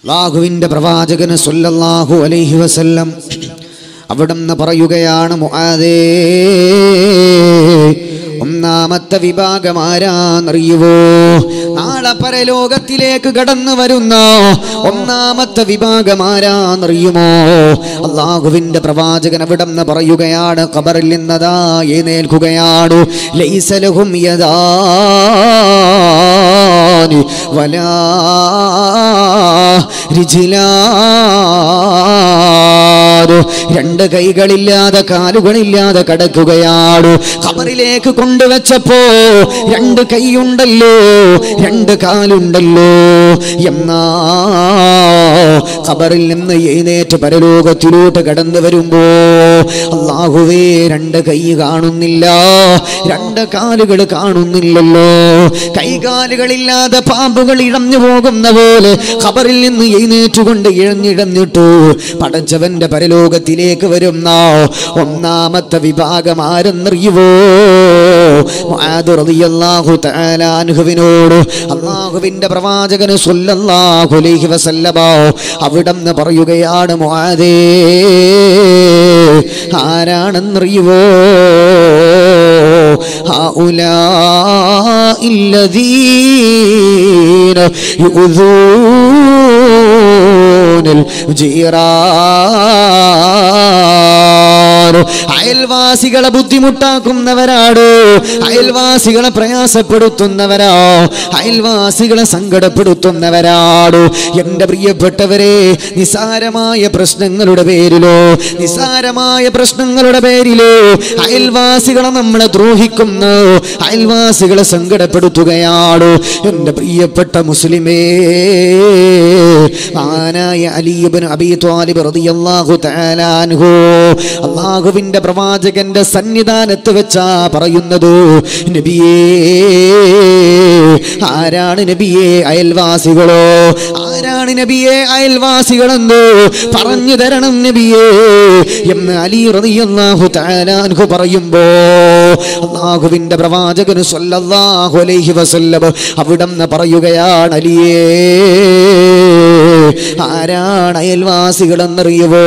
അള്ളാഹുവിൻ്റെ പ്രവാചകന് സല്ലല്ലാഹു അലൈഹി വസല്ലം അവിടുന്ന് പറയുകയാണ് മുആദേ ഒന്നാമത്തെ വിഭാഗം ആരാന്നറിയുവോ നാളെ പരലോകത്തിലേക്ക് കടന്നു വരുന്ന ഒന്നാമത്തെ വിഭാഗം ആരാന്നറിയുമോ അള്ളാഹുവിന്റെ പ്രവാചകൻ അവിടെന്ന് പറയുകയാണ് ഖബറിൽ നിന്നതാ എഴുന്നേൽക്കുകയാണ് ലൈസലഹും യദാ വലാ റിജിലാനു രണ്ട് കൈകളില്ലാതെ കാലുകളില്ലാതെ കടക്കുകയാണ് ഖബറിലേക്ക് കൊണ്ടുവച്ചപ്പോ രണ്ട് കൈയുണ്ടല്ലോ രണ്ട് കാലുണ്ടല്ലോ എന്നാ ഖബറിൽ നിന്ന് എഴുന്നേറ്റ് പരലോകത്തിലോട്ട് കടന്നു വരുമ്പോ അള്ളാഹുവേ രണ്ട് കൈ കാണുന്നില്ല രണ്ട് കാലുകൾ കാണുന്നില്ലല്ലോ കൈകാലുകളില്ലാതെ പാമ്പുകൾ ഇഴഞ്ഞു പോകുന്ന പോലെ ഖബറിൽ നിന്ന് എഴുന്നേറ്റുകൊണ്ട് ഇഴഞ്ഞിഴഞ്ഞിട്ടു പടച്ചവന്റെ പരലോകത്തിലേക്ക് വരുന്ന ഒന്നാമത്തെ വിഭാഗം ആരെന്നറിയുവോ മുആദ് റളിയല്ലാഹു തആല അൻഹുവിനോട് അള്ളാഹുവിന്റെ പ്രവാചകന് സ്വല്ലല്ലാഹു അലൈഹി വസല്ലമ അവിടെന്ന് പറയുകയാണ് മുആദേ ആരാണെന്നറിയുവോ هؤلاء الذين يؤذون الجيران അയൽവാസികളെ ബുദ്ധിമുട്ടാക്കുന്നവരാണ് അയൽവാസികളെ പ്രയാസപ്പെടുത്തുന്നവരാ അയൽവാസികളെ സങ്കടപ്പെടുത്തുന്നവരാണ് എൻ്റെ പ്രിയപ്പെട്ടവരെ നിസാരമായ പ്രശ്നങ്ങളുടെ പേരിലോ നിസാരമായ പ്രശ്നങ്ങളുടെ പേരിലോ അയൽവാസികളെ നമ്മളെ ദ്രോഹിക്കുന്നു അയൽവാസികളെ സങ്കടപ്പെടുത്തുകയാണ് എൻ്റെ പ്രിയപ്പെട്ട മുസ്ലിമേ ആനായ അലിയബിൻ അബി ത്വാലിബ് റളിയല്ലാഹു തആല അൻഹു അള്ളാഹുവിന്റെ പ്രവാചകന്റെ സന്നിധാനത്ത് വെച്ചാ പറയുന്നത് നബിയേ ആരാണ് നബിയെ അയൽവാസികളോ ആരാണ് നബിയെ അയൽവാസികളെന്ന് പറഞ്ഞു തരണം നബിയേ എന്ന് അലി റളിയല്ലാഹു തആല അൻഹു പറയുമ്പോ അള്ളാഹുവിന്റെ പ്രവാചകന് സ്വല്ലല്ലാഹു അലൈഹി വസല്ലം അവിടന്ന് പറയുകയാണ് അലിയേ ആരാണ് അയൽവാസികളെന്നറിയുവോ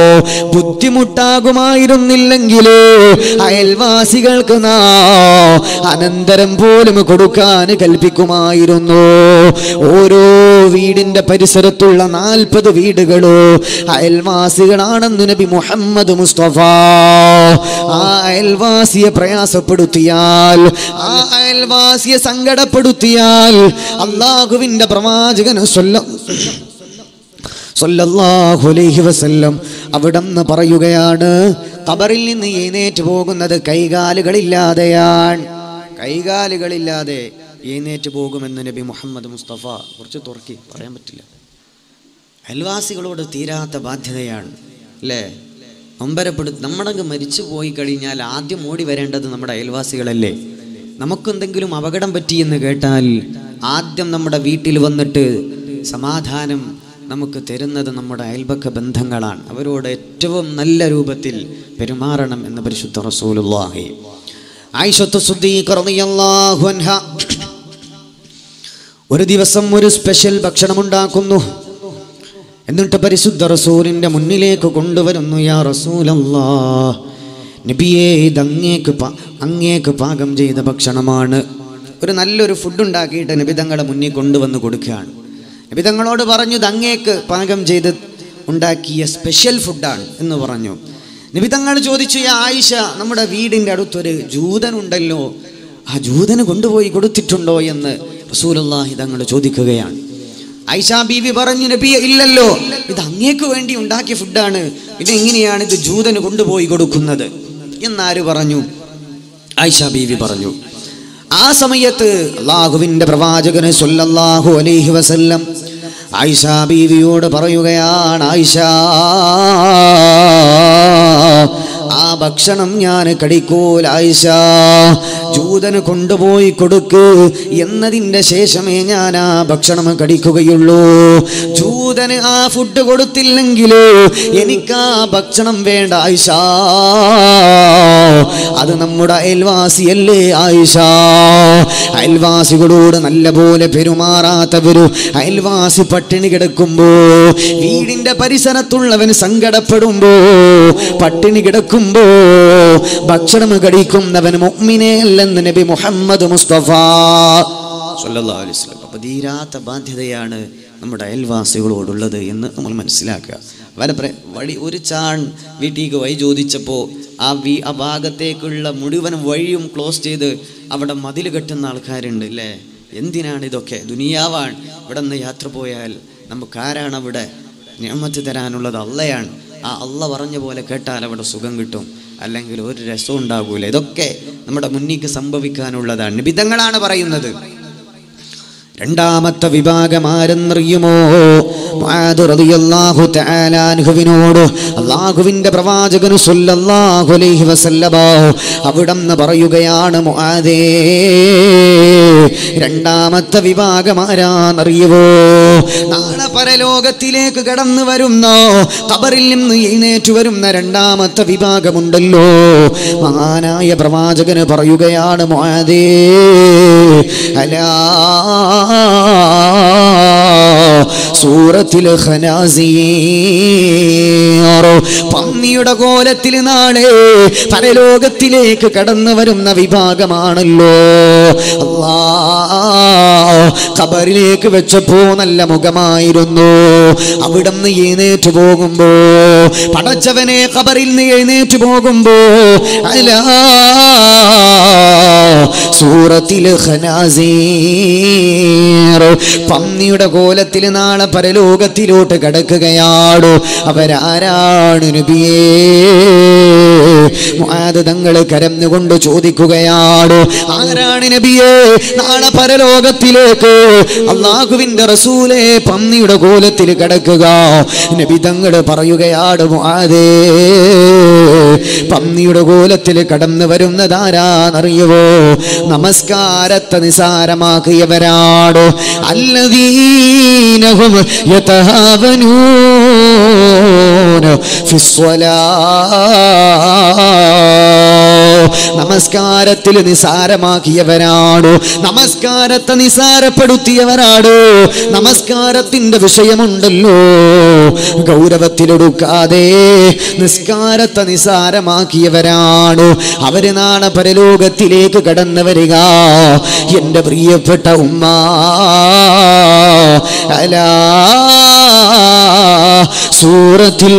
ബുദ്ധിമുട്ടാകുമായിരുന്നില്ലെങ്കിലോ അയൽവാസികൾക്ക് നാ അനന്തരം പോലും കൊടുക്കാൻ കൽപ്പിക്കുമായിരുന്നു ഓരോ വീടിന്റെ പരിസരത്തുള്ള നാൽപ്പത് വീടുകളോ അയൽവാസികളാണെന്ന് നബി മുഹമ്മദ് മുസ്തഫ ആ അയൽവാസിയെ പ്രയാസപ്പെടുത്തിയാൽ ആ അയൽവാസിയെ സങ്കടപ്പെടുത്തിയാൽ അള്ളാഹുവിന്റെ പ്രവാചകന് സ്വല്ലം സല്ലല്ലാഹു അലൈഹി വസല്ലം അവിടെന്ന് പറയുകയാണ് ഖബറിൽ നിന്ന് എഴുന്നേറ്റ് പോകുന്നത് കൈകാലുകളില്ലാതെയാണ് കൈകാലുകളില്ലാതെ എഴുന്നേറ്റ് പോകുമെന്ന് നബി മുഹമ്മദ് മുസ്തഫ കുറച്ച് തുറക്കി പറയാൻ പറ്റില്ല അയൽവാസികളോട് തീരാത്ത ബാധ്യതയാണ് അല്ലേ നൊമ്പരപ്പെടുത്തി നമ്മളങ്ങ് മരിച്ചു പോയി കഴിഞ്ഞാൽ ആദ്യം ഓടി വരേണ്ടത് നമ്മുടെ അയൽവാസികളല്ലേ നമുക്കെന്തെങ്കിലും അപകടം പറ്റിയെന്ന് കേട്ടാൽ ആദ്യം നമ്മുടെ വീട്ടിൽ വന്നിട്ട് സമാധാനം നമുക്ക് തരുന്നത് നമ്മുടെ അയൽപക്ക ബന്ധങ്ങളാണ് അവരോട് ഏറ്റവും നല്ല രൂപത്തിൽ പെരുമാറണം എന്ന് പരിശുദ്ധ റസൂലുള്ളാഹി ആയിഷത്ത് സുദ്ദീഖ് റളിയല്ലാഹു അൻഹ ഒരു ദിവസം ഒരു സ്പെഷ്യൽ ഭക്ഷണം ഉണ്ടാക്കുന്നു എന്നിട്ട് പരിശുദ്ധ റസൂലിന്റെ മുന്നിലേക്ക് കൊണ്ടുവരുന്നു യാ റസൂലല്ലാ നബിയേ ഇത് അങ്ങേക്ക് പ- അങ്ങേക്ക് പാകം ചെയ്ത ഭക്ഷണമാണ് ഒരു നല്ലൊരു ഫുഡ് ഉണ്ടാക്കിയിട്ട് നബി തങ്ങളെ മുന്നിൽ കൊണ്ടുവന്ന് കൊടുക്കുകയാണ് നബി തങ്ങളോട് പറഞ്ഞു ഇത് അങ്ങേക്ക് പാകം ചെയ്ത് ഉണ്ടാക്കിയ സ്പെഷ്യൽ ഫുഡാണ് എന്ന് പറഞ്ഞു നബി തങ്ങൾ ചോദിച്ചു "യാ ആയിഷ നമ്മുടെ വീടിൻ്റെ അടുത്തൊരു ജൂതനുണ്ടല്ലോ ആ ജൂതന് കൊണ്ടുപോയി കൊടുത്തിട്ടുണ്ടോ എന്ന് റസൂലുള്ളാഹി തങ്ങൾ ചോദിക്കുകയാണ് ഐഷ ബീവി പറഞ്ഞു നബി ഇല്ലല്ലോ ഇത് അങ്ങേക്ക് വേണ്ടി ഉണ്ടാക്കിയ ഫുഡാണ് ഇത് എങ്ങനെയാണ് ഇത് ജൂതന് കൊണ്ടുപോയി കൊടുക്കുന്നത് എന്നാര് പറഞ്ഞു ഐഷ ബീവി പറഞ്ഞു ആ സമയത്ത് അള്ളാഹുവിന്റെ പ്രവാചകന് സല്ലല്ലാഹു അലൈഹി വസല്ലം ആയിഷ ബീവിയോട് പറയുകയാണ് ആയിഷ ആ ഭക്ഷണം ഞാൻ കടിക്കൂല ആയിഷ ജൂതന് കൊണ്ടുപോയി കൊടുക്ക് എന്നതിൻ്റെ ശേഷമേ ഞാൻ ആ ഭക്ഷണം കടിക്കുകയുള്ളൂ ജൂതന് ആ ഫുഡ് കൊടുത്തില്ലെങ്കിൽ എനിക്ക് ആ ഭക്ഷണം വേണ്ട ആയിഷ അത് നമ്മുടെ അയൽവാസിയല്ലേ ആയിഷ അയൽവാസികളോട് നല്ലപോലെ പെരുമാറാത്തവരു അയൽവാസി പട്ടിണി കിടക്കുമ്പോ വീടിന്റെ പരിസരത്തുള്ളവൻ സങ്കടപ്പെടുമ്പോ പട്ടിണി കിടക്കുമ്പോ ഭക്ഷണം കടിക്കുന്നവൻ മുഅ്മിനേ അല്ലെന്ന് നബി മുഹമ്മദ് മുസ്തഫ സല്ലല്ലാഹു അലൈഹി വസല്ലം അപ്പോൾ തീരാത്ത ബാധ്യതയാണ് നമ്മുടെ അയൽവാസികളോടുള്ളത് എന്ന് നമ്മൾ മനസ്സിലാക്കുക അവരെ പ്ര- വഴി ഒരു ചാൺ വീട്ടിലേക്ക് വഴി ചോദിച്ചപ്പോൾ ആ വീ ആ ഭാഗത്തേക്കുള്ള മുഴുവൻ വഴിയും ക്ലോസ് ചെയ്ത് അവിടെ മതിൽ കെട്ടുന്ന ആൾക്കാരുണ്ട് അല്ലേ എന്തിനാണ് ഇതൊക്കെ ദുനിയാവാണ് ഇവിടെ നിന്ന് യാത്ര പോയാൽ നമുക്ക് ആരാണ് അവിടെ നിയമത്ത് തരാനുള്ളത് അള്ളയാണ് ആ അള്ള പറഞ്ഞ പോലെ കേട്ടാൽ അവിടെ സുഖം കിട്ടും അല്ലെങ്കിൽ ഒരു രസവും ഉണ്ടാകൂല ഇതൊക്കെ നമ്മുടെ മുന്നിക്ക് സംഭവിക്കാനുള്ളതാണ് നിബിധങ്ങളാണ് പറയുന്നത് രണ്ടാമത്തെ വിഭാഗം ആരെന്നറിയുമോ മുആദ് റളിയല്ലാഹു തആല അൻഹുവിനോട് അള്ളാഹുവിന്റെ പ്രവാചകന് സല്ലല്ലാഹു അലൈഹി വസല്ലമ അവിടന്ന് പറയുകയാണ് മുആദേ രണ്ടാമത്തെ വിഭാഗം ആരാന്നറിയുവോ നാളെ പരലോകത്തിലേക്ക് കടന്നു വരുന്ന കബറിൽ നിന്ന് എഴുന്നേറ്റ് വരുന്ന രണ്ടാമത്തെ വിഭാഗമുണ്ടല്ലോ മഹാനായ പ്രവാചകന് പറയുകയാണ് മുആദേ അലാ സൂറത്തിൽ പന്നിയുടെ കോലത്തിൽ നാളെ പരലോകത്തിലേക്ക് കടന്നു വരുന്ന വിഭാഗമാണല്ലോ അല്ലാ ഖബറിലേക്ക് വെച്ചപ്പോ നല്ല മുഖമായിരുന്നു അവിടുന്ന് എഴുന്നേറ്റ് പോകുമ്പോ പടച്ചവനെ ഖബറിൽ നിന്ന് എഴുന്നേറ്റ് പോകുമ്പോ അലാ സൂറത്തില് ഖനാസീർ പന്നിയുടെ കോലത്തിൽ നാളെ പരലോകത്തിലോട്ട് കടക്കുകയാണോ അവരാരാണ് നബിയേ മുആദ് തങ്ങൾ കരഞ്ഞുകൊണ്ട് ചോദിക്കുകയാണ് ആരാണ് നബിയേ നാളെ പരലോകത്തിലേക്ക് അള്ളാഹുവിന്റെ റസൂലെ പന്നിയുടെ കോലത്തിൽ കിടക്കുക നബി തങ്ങൾ പറയുകയാണ് മുആദേ പന്നിയുടെ കോലത്തിൽ കടന്നു വരുന്നതാരാന്നറിയുവോ നമസ്കാരത്തെ നിസാരമാക്കിയവരാണ് അല്ലദീനഹും യതഹാവനൂന ഫിസ്വലാ നമസ്കാരത്തിൽ നിസാരമാക്കിയവരാണ് നമസ്കാരത്തെ നിസാരപ്പെടുത്തിയവരാണ് നമസ്കാരത്തിന്റെ വിഷയമുണ്ടല്ലോ ഗൗരവത്തിലെടുക്കാതെ നിസ്കാരത്തെ നിസാരമാക്കിയവരാണ് അവര് നാളെ പരലോകത്തിലേക്ക് കടന്നു വരിക എന്റെ പ്രിയപ്പെട്ട ഉമ്മ അലാ സൂറത്തിൽ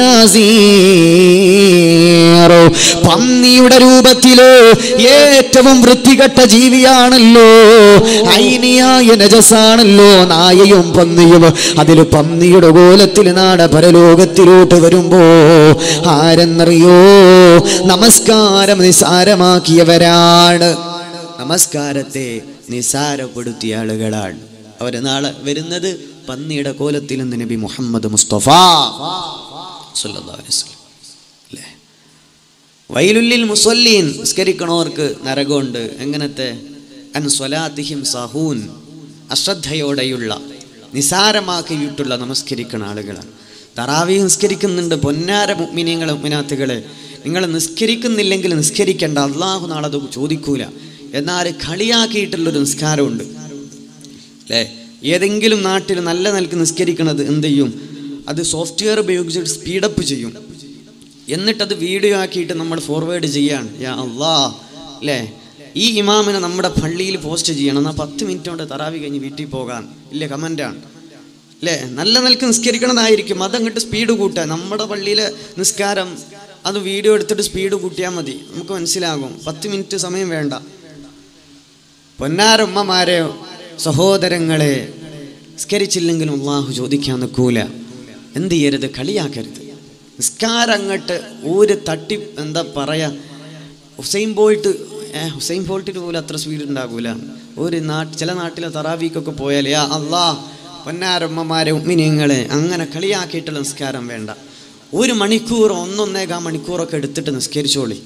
ഖനാസീർ പന്നിയുടെ രൂപത്തില് ഏറ്റവും വൃത്തികെട്ട ജീവിയാണല്ലോ ഐനിയായ നജസാണല്ലോ നായയും പന്നിയും അതിൽ പന്നിയുടെ കോലത്തിൽ നാട പരലോകത്തിലോട്ട് വരുമ്പോ ആരെന്നറിയോ നമസ്കാരം നിസാരമാക്കിയവരാണ് നമസ്കാരത്തെ നിസാരപ്പെടുത്തിയ ആളുകളാണ് അവര് നാളെ വരുന്നത് പന്നിയുടെ കോലത്തിൽ നിന്ന് നബി മുഹമ്മദ് മുസ്തഫ സല്ലല്ലാഹു അലൈഹി വസല്ലം അല്ലേ വൈലുല്ലിൽ മുസല്ലീൻ നിസ്കരിക്കണവർക്ക് നരകമുണ്ട് എങ്ങനത്തെ അൻ സ്വലാത്തിഹിം സഹൂൻ അശ്രദ്ധയോടെയുള്ള നിസാരമാക്കിയിട്ടുള്ള നമസ്കരിക്കുന്ന ആളുകളാണ് തറാവി നിസ്കരിക്കുന്നുണ്ട് പൊന്നാര മുഗ്മിനിയങ്ങളെ മുഗ്മിനാത്തുകളെ നിങ്ങൾ നിസ്കരിക്കുന്നില്ലെങ്കിൽ നിസ്കരിക്കേണ്ട അള്ളാഹു നാളെ അത് ചോദിക്കൂല എന്നാൽ കളിയാക്കിയിട്ടുള്ളൊരു നിസ്കാരമുണ്ട് അല്ലേ ഏതെങ്കിലും നാട്ടിൽ നല്ല നിലക്ക് നിസ്കരിക്കണത് എന്ത് ചെയ്യും അത് സോഫ്റ്റ്വെയർ ഉപയോഗിച്ചിട്ട് സ്പീഡപ്പ് ചെയ്യും എന്നിട്ടത് വീഡിയോ ആക്കിയിട്ട് നമ്മൾ ഫോർവേഡ് ചെയ്യാണ് യാ അള്ളാ അല്ലേ ഈ ഇമാമിനെ നമ്മുടെ പള്ളിയിൽ പോസ്റ്റ് ചെയ്യണം എന്നാൽ പത്ത് മിനിറ്റ് കൊണ്ട് തറാവി കഴിഞ്ഞ് വീട്ടിൽ പോകാൻ ഇല്ലേ കമൻ്റാണ് അല്ലേ നല്ല നിലക്ക് നിസ്കരിക്കണതായിരിക്കും അതങ്ങോട്ട് സ്പീഡ് കൂട്ടുക നമ്മുടെ പള്ളിയിലെ നിസ്കാരം അത് വീഡിയോ എടുത്തിട്ട് സ്പീഡ് കൂട്ടിയാൽ മതി നമുക്ക് മനസ്സിലാകും പത്ത് മിനിറ്റ് സമയം വേണ്ട പൊന്നാരമ്മമാരെ സഹോദരങ്ങളെ നിസ്കരിച്ചില്ലെങ്കിലും അള്ളാഹു ചോദിക്കാൻ നിൽക്കൂല എന്ത് ചെയ്യരുത് കളിയാക്കരുത് നിസ്കാരം അങ്ങോട്ട് ഒരു തട്ടി എന്താ പറയാ ഹുസൈൻ ബോൾട്ട് ഏ ഹുസൈൻ ബോൾട്ടിന് പോലും അത്ര സ്പീഡ് ഉണ്ടാകൂല ഒരു നാട്ട് ചില നാട്ടിലെ തറാവീക്കൊക്കെ പോയാൽ യാ അള്ളാ പൊന്നാരമ്മമാരെ ഉമ്മിനിയങ്ങളെ അങ്ങനെ കളിയാക്കിയിട്ടുള്ള നിസ്കാരം വേണ്ട ഒരു മണിക്കൂർ ഒന്നൊന്നേകാ മണിക്കൂറൊക്കെ എടുത്തിട്ട് നിസ്കരിച്ചോളി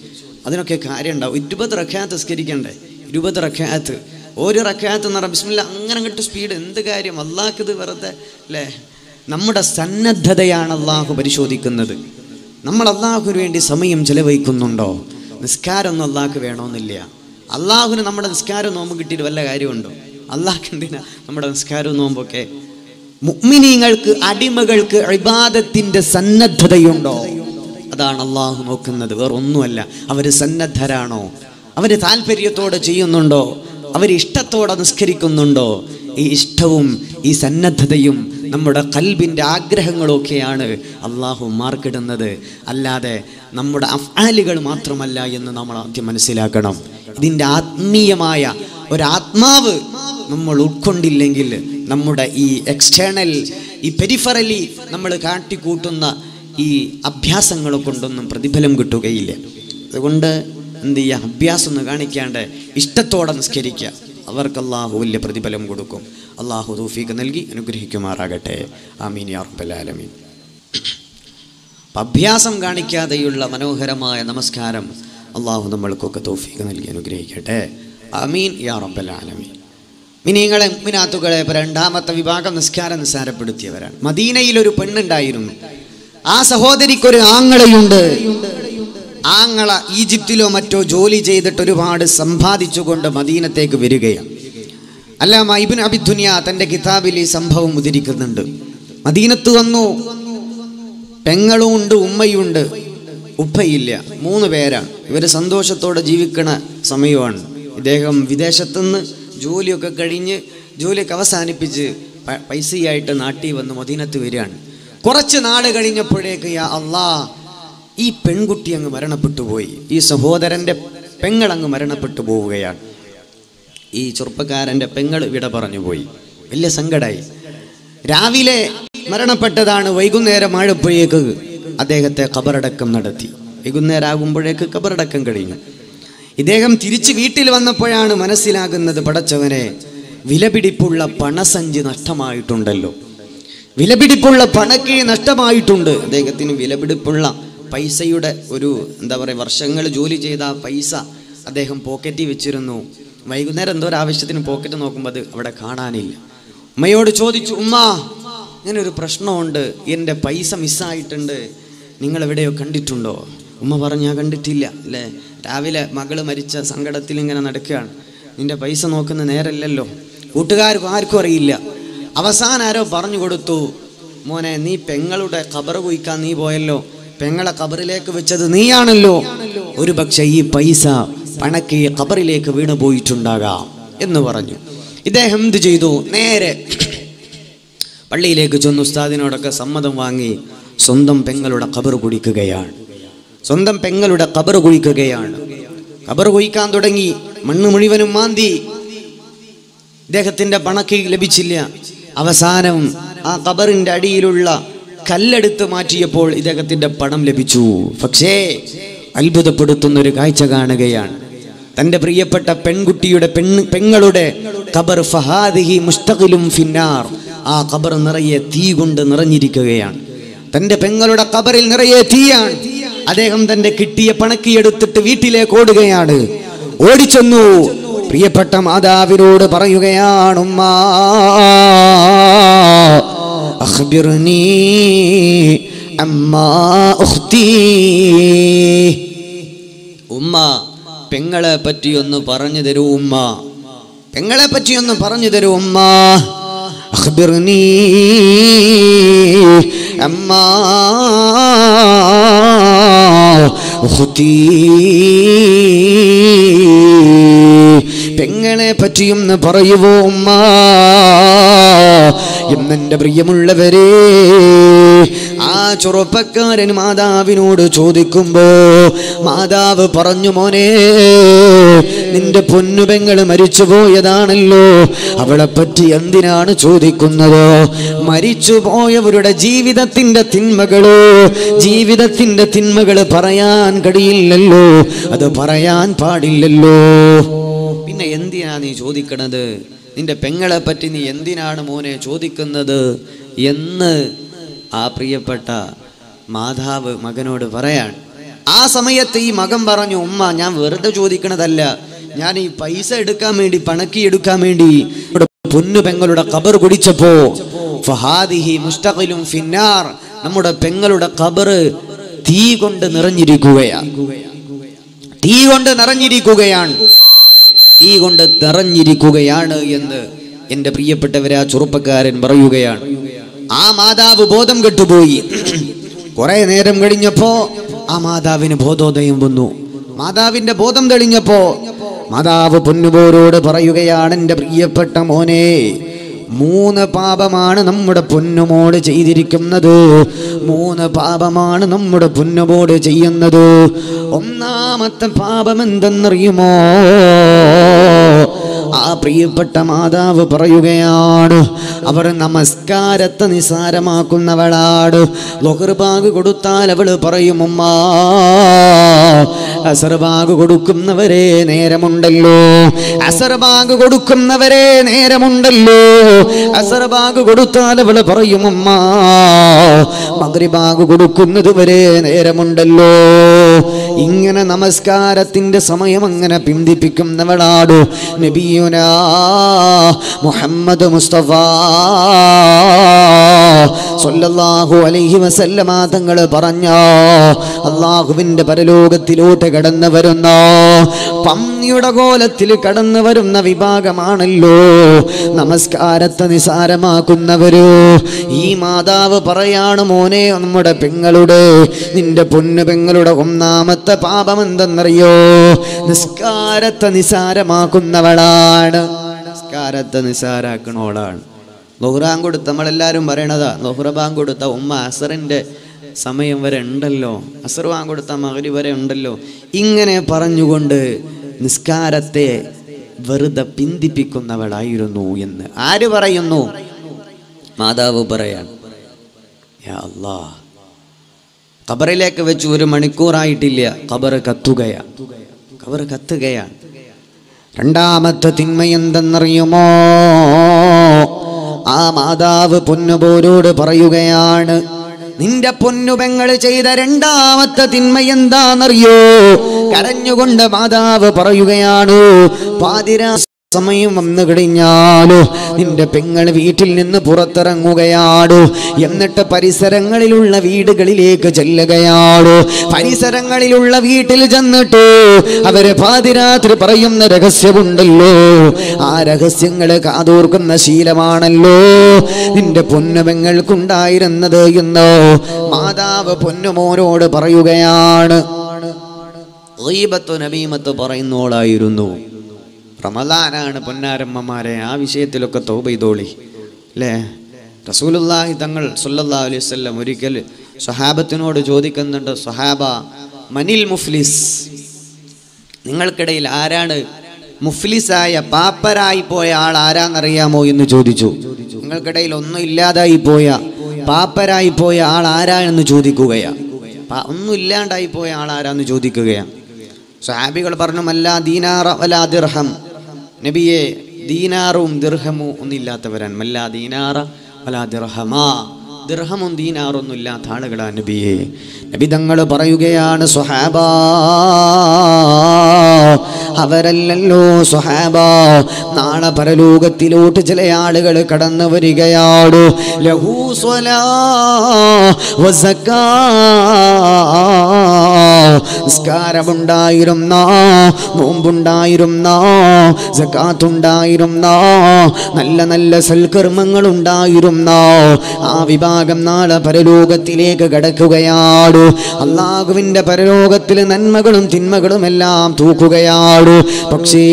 അതിനൊക്കെ കാര്യം ഉണ്ടാവും ഇരുപത് റക്കാത്ത് നിസ്കരിക്കണ്ടേ ഇരുപത് റക്കാത്ത് ഒരു റക്കാത്ത് എന്ന് പറഞ്ഞാൽ ബിസ്മില്ല അങ്ങനെ അങ്ങോട്ട് സ്പീഡ് എന്ത് കാര്യം അള്ളാഹ്ക്ക് ഇത് വെറുതെ അല്ലേ നമ്മുടെ സന്നദ്ധതയാണ് അള്ളാഹു പരിശോധിക്കുന്നത് നമ്മൾ അള്ളാഹുവിന് വേണ്ടി സമയം ചെലവഴിക്കുന്നുണ്ടോ നിസ്കാരമൊന്നും അള്ളാഹ്ക്ക് വേണമെന്നില്ല അള്ളാഹുവിന് നമ്മുടെ നിസ്കാരം നോമ്പ് കിട്ടിയിട്ട് വല്ല കാര്യമുണ്ടോ അള്ളാഹ്ക്ക് എന്തിനാ നമ്മുടെ നിസ്കാരവും നോമ്പൊക്കെ മുഅ്മിനീങ്ങൾക്ക് അടിമകൾക്ക് ഇബാദത്തിന്റെ സന്നദ്ധതയുണ്ടോ അതാണ് അള്ളാഹു നോക്കുന്നത് വേറൊന്നുമല്ല അവർ സന്നദ്ധരാണോ അവർ താല്പര്യത്തോടെ ചെയ്യുന്നുണ്ടോ അവർ ഇഷ്ടത്തോടെ നിസ്കരിക്കുന്നുണ്ടോ ഈ ഇഷ്ടവും ഈ സന്നദ്ധതയും നമ്മുടെ കൽബിൻ്റെ ആഗ്രഹങ്ങളൊക്കെയാണ് അള്ളാഹു മാർക്കിടുന്നത് അല്ലാതെ നമ്മുടെ അഫ്ആലുകൾ മാത്രമല്ല എന്ന് നമ്മൾ ആദ്യം മനസ്സിലാക്കണം ഇതിൻ്റെ ആത്മീയമായ ഒരാത്മാവ് നമ്മൾ ഉൾക്കൊണ്ടില്ലെങ്കിൽ നമ്മുടെ ഈ എക്സ്റ്റേണൽ ഈ പെരിഫറലി നമ്മൾ കാട്ടിക്കൂട്ടുന്ന ഈ അഭ്യാസങ്ങളെ കൊണ്ടൊന്നും പ്രതിഫലം കിട്ടുകയില്ല അതുകൊണ്ട് എന്ത് ചെയ്യുക അഭ്യാസം ഒന്ന് കാണിക്കാണ്ട് ഇഷ്ടത്തോടെ നിസ്കരിക്കുക അവർക്ക് അള്ളാഹു വലിയ പ്രതിഫലം കൊടുക്കും അള്ളാഹു തൗഫീഖ് നൽകി അനുഗ്രഹിക്കുമാറാകട്ടെ ആമീൻ യാ റബ്ബൽ ആലമീൻ അപ്പം അഭ്യാസം കാണിക്കാതെയുള്ള മനോഹരമായ നമസ്കാരം അള്ളാഹു നമ്മൾക്കൊക്കെ തൗഫീഖ് നൽകി അനുഗ്രഹിക്കട്ടെ ആമീൻ യാ റബ്ബൽ ആലമീൻ മിനിങ്ങളെ മിനാത്തുകളെ ഇപ്പൊ രണ്ടാമത്തെ വിഭാഗം നിസ്കാരം നിസ്സാരപ്പെടുത്തിയവരാണ് മദീനയിൽ ഒരു പെണ്ണുണ്ടായിരുന്നു ആ സഹോദരിക്കൊരു ആങ്ങളയുണ്ട് ആങ്ങള ഈജിപ്തിലോ മറ്റോ ജോലി ചെയ്തിട്ട് ഒരുപാട് സമ്പാദിച്ചുകൊണ്ട് മദീനത്തേക്ക് വരികയാണ് അല്ലാമ ഇബിൻ അബിദുനിയ തന്റെ കിതാബിൽ ഈ സംഭവം ഉദ്ധരിക്കുന്നുണ്ട് മദീനത്ത് വന്നു പെങ്ങളും ഉണ്ട് ഉമ്മയുണ്ട് ഉപ്പയില്ല മൂന്ന് പേരാണ് ഇവർ സന്തോഷത്തോടെ ജീവിക്കണ സമയമാണ് ഇദ്ദേഹം വിദേശത്തുനിന്ന് ജോലിയൊക്കെ കഴിഞ്ഞ് ജോലിയൊക്കെ അവസാനിപ്പിച്ച് പ- പൈസയായിട്ട് നാട്ടിൽ വന്ന് മദീനത്ത് വരികയാണ് കുറച്ച് നാട് കഴിഞ്ഞപ്പോഴേക്ക് യാ അള്ളാ ഈ പെൺകുട്ടി അങ്ങ് മരണപ്പെട്ടു പോയി ഈ സഹോദരൻ്റെ പെങ്ങളങ്ങ് മരണപ്പെട്ടു പോവുകയാണ് ഈ ചെറുപ്പക്കാരൻ്റെ പെങ്ങൾ വിട പറഞ്ഞു പോയി വലിയ സങ്കടമായി രാവിലെ മരണപ്പെട്ടതാണ് വൈകുന്നേരം ആഴപ്പോഴേക്ക് അദ്ദേഹത്തെ കബറടക്കം നടത്തി വൈകുന്നേരം ആകുമ്പോഴേക്ക് കബറടക്കം കഴിഞ്ഞു ഇദ്ദേഹം തിരിച്ച് വീട്ടിൽ വന്നപ്പോഴാണ് മനസ്സിലാകുന്നത് പടച്ചവനെ വിലപിടിപ്പുള്ള പണസഞ്ചി നഷ്ടമായിട്ടുണ്ടല്ലോ വിലപിടിപ്പുള്ള പണക്കിഴി നഷ്ടമായിട്ടുണ്ട് അദ്ദേഹത്തിന് വിലപിടിപ്പുള്ള പൈസയുടെ ഒരു എന്താ പറയുക വർഷങ്ങൾ ജോലി ചെയ്ത ആ പൈസ അദ്ദേഹം പോക്കറ്റിൽ വെച്ചിരുന്നു വൈകുന്നേരം എന്തോ ഒരു ആവശ്യത്തിന് പോക്കറ്റ് നോക്കുമ്പോൾ അത് അവിടെ കാണാനില്ല ഉമ്മയോട് ചോദിച്ചു ഉമ്മ ഇങ്ങനെ ഒരു പ്രശ്നമുണ്ട് എൻ്റെ പൈസ മിസ്സായിട്ടുണ്ട് നിങ്ങൾ എവിടെയോ കണ്ടിട്ടുണ്ടോ ഉമ്മ പറഞ്ഞു ഞാൻ കണ്ടിട്ടില്ല അല്ലേ രാവിലെ മകള് മരിച്ച സങ്കടത്തിൽ ഇങ്ങനെ നടക്കുകയാണ് നിന്റെ പൈസ നോക്കുന്ന നേരല്ലല്ലോ കൂട്ടുകാർക്കും ആർക്കും അറിയില്ല അവസാനം ആരോ പറഞ്ഞു കൊടുത്തു മോനെ നീ പെങ്ങളുടെ ഖബർ കുയിക്കാൻ നീ പോയല്ലോ പെങ്ങളെ ഖബറിലേക്ക് വെച്ചത് നീയാണല്ലോ ഒരു പക്ഷേ ഈ പൈസ പണക്ക് ഈ ഖബറിലേക്ക് വീണു പോയിട്ടുണ്ടാകാം എന്ന് പറഞ്ഞു ഇദ്ദേഹം എന്ത് ചെയ്തു നേരെ പള്ളിയിലേക്ക് ചെന്ന് ഉസ്താദിനോടൊക്കെ സമ്മതം വാങ്ങി സ്വന്തം പെങ്ങളുടെ ഖബർ കുടിക്കുകയാണ് സ്വന്തം പെങ്ങളുടെ ഖബർ കുഴിക്കുകയാണ് ഖബർ കുഴിക്കാൻ തുടങ്ങി മണ്ണ് മുഴുവനും മാന്തി ഇദ്ദേഹത്തിന്റെ പണക്ക് ലഭിച്ചില്ല അവസാനം ആ ഖബറിന്റെ അടിയിലുള്ള കല്ലെടുത്ത് മാറ്റിയപ്പോൾ ഇദ്ദേഹത്തിന്റെ പണം ലഭിച്ചു പക്ഷേ അത്ഭുതപ്പെടുത്തുന്ന ഒരു കാഴ്ച കാണുകയാണ് തന്റെ പ്രിയപ്പെട്ട പെൺകുട്ടിയുടെ പെണ്ണ് പെങ്ങളുടെ ഖബർ ഫഹാദിഹി മുസ്തഖിലും ഫിന്നാർ ആ ഖബർ നിറയെ തീ കൊണ്ട് നിറഞ്ഞിരിക്കുകയാണ് തന്റെ പെങ്ങളുടെ ഖബറിൽ നിറയെ തീയാണ് അദ്ദേഹം തന്റെ കിട്ടിയ പണക്കി എടുത്തിട്ട് വീട്ടിലേക്ക് ഓടുകയാണ് ഓടിച്ചെന്നു പ്രിയപ്പെട്ട മാതാവിനോട് പറയുകയാണ് ഉമ്മ അഖ്ബിർനീ അമ്മാ ഉഖ്തീ ഉമ്മ പെങ്ങളെ പറ്റി ഒന്ന് പറഞ്ഞു തരൂ ഉമ്മ പെങ്ങളെ പറ്റി ഒന്ന് പറഞ്ഞു തരൂ ഉമ്മ അഖ്ബിർനീ അമ്മാ ഉഖ്തീ പെങ്ങളെ പറ്റിയൊന്ന് പറയുവോ ഉമ്മ എന്നെന്റെ പ്രിയമുള്ളവരെ ആ ചെറുപ്പക്കാരൻ മാതാവിനോട് ചോദിക്കുമ്പോ മാതാവ് പറഞ്ഞു മോനെ നിന്റെ പൊന്നുപെങ്ങൾ മരിച്ചുപോയതാണല്ലോ അവളെ പറ്റി എന്തിനാണ് ചോദിക്കുന്നത് മരിച്ചുപോയവരുടെ ജീവിതത്തിന്റെ തിന്മകളോ ജീവിതത്തിന്റെ തിന്മകൾ പറയാൻ കഴിയില്ലല്ലോ അത് പറയാൻ പാടില്ലല്ലോ പിന്നെ എന്തിനാ നീ ചോദിക്കണത് നിന്റെ പെങ്ങളെ പറ്റി നീ എന്തിനാണ് മോനെ ചോദിക്കുന്നത് എന്ന് ആ പ്രിയപ്പെട്ട മാതാവ് മകനോട് പറയാൻ ആ സമയത്ത് ഈ മകൻ പറഞ്ഞു ഉമ്മ ഞാൻ വെറുതെ ചോദിക്കണതല്ല ഞാൻ ഈ പൈസ എടുക്കാൻ വേണ്ടി പണക്കി എടുക്കാൻ വേണ്ടി ഇവിടെ പൊന്നു പെങ്ങളുടെ കബർ കുടിച്ചപ്പോ ഫഹാദിഹി മുസ്തഖിലും ഫിന്നാർ നമ്മുടെ പെങ്ങളുടെ കബറ് തീ കൊണ്ട് നിറഞ്ഞിരിക്കുകയാണ് തീ കൊണ്ട് നിറഞ്ഞിരിക്കുകയാണ് തീ കൊണ്ട് നിറഞ്ഞിരിക്കുകയാണ് എന്ന് എൻ്റെ പ്രിയപ്പെട്ടവരെ ആ ചെറുപ്പക്കാരൻ പറയുകയാണ് ആ മാതാവ് ബോധം കെട്ടുപോയി കുറെ നേരം കഴിഞ്ഞപ്പോ ആ മാതാവിന് ബോധോദയം വന്നു മാതാവിന്റെ ബോധം തെളിഞ്ഞപ്പോ മാതാവ് പൊന്നുപോരോട് പറയുകയാണ് എൻ്റെ പ്രിയപ്പെട്ട മോനെ മൂന്ന് പാപമാണ് നമ്മുടെ പൊന്നുമോട് ചെയ്തിരിക്കുന്നത് മൂന്ന് പാപമാണ് നമ്മുടെ പൊന്നുമോട് ചെയ്യുന്നത് ഒന്നാമത്തെ പാപം എന്തെന്നറിയുമോ ആ പ്രിയപ്പെട്ട മാതാവ് പറയുകയാണ് അവർ നമസ്കാരത്തെ നിസാരമാക്കുന്നവളാണ് ലൊഹർബാഗ് കൊടുത്താൽ അവള് പറയും ഉമ്മ അസർബാഗ് കൊടുക്കുന്നവരെ നേരമുണ്ടല്ലോ അസർബാഗ് കൊടുക്കുന്നവരെ നേരമുണ്ടല്ലോ അസർബാഗ് കൊടുത്താൽ അവള് പറയും ഉമ്മ മഗ്രിബാഗ് കൊടുക്കുന്നത് വരെ നേരമുണ്ടല്ലോ ഇങ്ങനെ നമസ്കാരത്തിന്റെ സമയം അങ്ങനെ പിന്തിപ്പിക്കുന്നവളാടു നബിയുന മുഹമ്മദ് മുസ്തഫ സല്ലല്ലാഹു അലൈഹി വസല്ലമ തങ്ങൾ പറഞ്ഞ അള്ളാഹുവിന്റെ പരലോകത്തിലോട്ട് കടന്നു വരുന്ന പന്നിയുടെ കോലത്തിൽ കടന്നു വരുന്ന വിഭാഗമാണല്ലോ നമസ്കാരത്തെ നിസാരമാക്കുന്നവര് ഈ മാതാവ് പറയാണ് മോനെ നമ്മുടെ പെങ്ങളുടെ നിന്റെ പൊന്നു പെങ്ങളുടെ ഒന്നാമത്തെ പാപം എന്തെന്നറിയോ നിസ്കാരത്തെ നിസാരമാക്കുന്നവളാണ് നിസ്കാരത്തെ നിസാരാക്കണോളാണ് ലൊഹ്റാൻ കൊടുത്ത നമ്മളെല്ലാവരും പറയണതാ ലൊഹ്റബാൻ കൊടുത്ത ഉമ്മ അസറിൻ്റെ സമയം വരെ ഉണ്ടല്ലോ അസർ വാൻ കൊടുത്ത മകരി വരെ ഉണ്ടല്ലോ ഇങ്ങനെ പറഞ്ഞുകൊണ്ട് നിസ്കാരത്തെ വെറുതെ പിന്തിപ്പിക്കുന്നവളായിരുന്നു എന്ന് ആര് പറയുന്നു മാതാവ് പറയാൻ യാ അല്ലാ ഖബറിലേക്ക് വെച്ച് ഒരു മണിക്കൂറായിട്ടില്ല ഖബർ കത്തുകയാണ് ഖബർ കത്തുകയാണ് രണ്ടാമത്തെ തിന്മ എന്തെന്നറിയുമോ ആ മാതാവ് പൊന്നുപോരോട് പറയുകയാണ് നിന്റെ പൊന്നുപെങ്ങൾ ചെയ്ത രണ്ടാമത്തെ തിന്മ എന്താണെന്നറിയോ കരഞ്ഞുകൊണ്ട് മാതാവ് പറയുകയാണ് പാതിരാ സമയം വന്നു കഴിഞ്ഞാലോ നിന്റെ പെങ്ങൾ വീട്ടിൽ നിന്ന് പുറത്തിറങ്ങുകയാടോ എന്നിട്ട് പരിസരങ്ങളിലുള്ള വീടുകളിലേക്ക് ചെല്ലുകയാടോ പരിസരങ്ങളിലുള്ള വീട്ടിൽ ചെന്നിട്ട് അവര് പാതിരാത്രി പറയുന്ന രഹസ്യമുണ്ടല്ലോ ആ രഹസ്യങ്ങള് കാതോർക്കുന്ന ശീലമാണല്ലോ നിന്റെ പൊന്നുപെങ്ങൾക്കുണ്ടായിരുന്നത് എന്നോ മാതാവ് പൊന്നുമോനോട് പറയുകയാണ് ഗീബത്തു നബീമത്ത് പറയുന്നോളായിരുന്നു റമദാനാണ് പൊന്നാരമ്മമാരെ ആ വിഷയത്തിലൊക്കെ തൗബ ചെയ്തോളി അല്ലേ റസൂലുല്ലാഹി തങ്ങൾ സല്ലല്ലാഹു അലൈഹി വസല്ലം ഒരിക്കൽ സ്വഹാബത്തിനോട് ചോദിക്കുന്നുണ്ട് സ്വഹാബ മനിൽ മുഫ്ലിസ് നിങ്ങൾക്കിടയിൽ ആരാണ് മുഫ്ലിസായ പാപ്പരായി പോയ ആൾ ആരാന്നറിയാമോ എന്ന് ചോദിച്ചു നിങ്ങൾക്കിടയിൽ ഒന്നും ഇല്ലാതായി പോയ പാപ്പരായി പോയ ആൾ ആരാണെന്ന് ചോദിക്കുകയാ പാ- ഒന്നും ഇല്ലാണ്ടായി പോയ ആൾ ആരാന്ന് ചോദിക്കുകയാണ് സ്വഹാബികൾ പറഞ്ഞു മല്ല ദീനാറ വലാ ദിർഹം നബിയെ ദീനാറും ദിർഹമും ഒന്നില്ലാത്തവരാണ് മല്ല ദീനാറ വലാ ദിർഹമാ ദിർഹമും ദീനാറൊന്നും ഇല്ലാത്ത ആളുകളാ നബിയെ നബി തങ്ങൾ പറയുകയാണ് സ്വഹാബ അവരല്ലല്ലോ സ്വഹാബ നാളെ പരലോകത്തിലോട്ട് ചില ആളുകൾ കടന്നു വരികയാണ് ലഹൂ സ്വലാ വസക്കാ നിസ്കാരമുണ്ടായിരുന്ന നോമ്പുണ്ടായിരുന്ന സക്കാത്തുണ്ടായിരുന്ന നല്ല നല്ല സൽക്കർമ്മങ്ങൾ ഉണ്ടായിരുന്ന ആ വിഭാഗം നാളെ പരലോകത്തിലേക്ക് കടക്കുകയാടു അള്ളാഹുവിൻ്റെ പരലോകത്തിൽ നന്മകളും തിന്മകളും എല്ലാം തൂക്കുകയാടു പക്ഷേ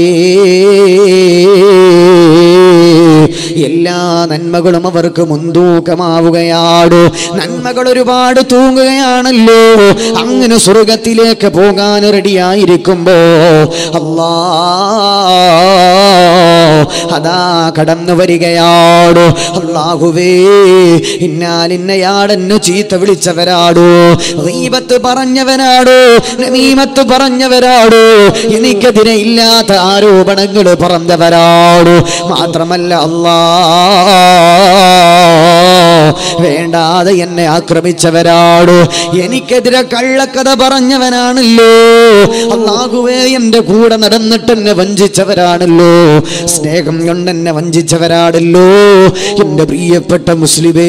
എല്ലാ നന്മകളും അവർക്ക് മുൻതൂക്കമാവുകയാടോ നന്മകൾ ഒരുപാട് തൂങ്ങുകയാണല്ലോ അങ്ങനെ സ്വർഗത്തിലേക്ക് പോകാൻ റെഡിയായിരിക്കുമ്പോ അല്ലാ അതാ കടന്നു വരികയാടോ അള്ളാഹുവേ ഇന്നാലിന്നയാടെന്നു ചീത്ത വിളിച്ചവരാടോ റീബത്ത് പറഞ്ഞവനാടോ നമീമത്ത് പറഞ്ഞവരാടോ എനിക്കെതിരെ ഇല്ലാത്ത ആരോപണങ്ങൾ പറഞ്ഞവരാടോ മാത്രമല്ല അല്ലാ വേണ്ടാതെ എന്നെ ആക്രമിച്ചവരാടോ എനിക്കെതിരെ കള്ളക്കഥ പറഞ്ഞവനാണല്ലോ അള്ളാഹുവേ എന്റെ കൂടെ നടന്നിട്ട് എന്നെ വഞ്ചിച്ചവരാണല്ലോ സ്നേഹം കൊണ്ട് എന്നെ വഞ്ചിച്ചവരാണല്ലോ എന്റെ പ്രിയപ്പെട്ട മുസ്ലിമേ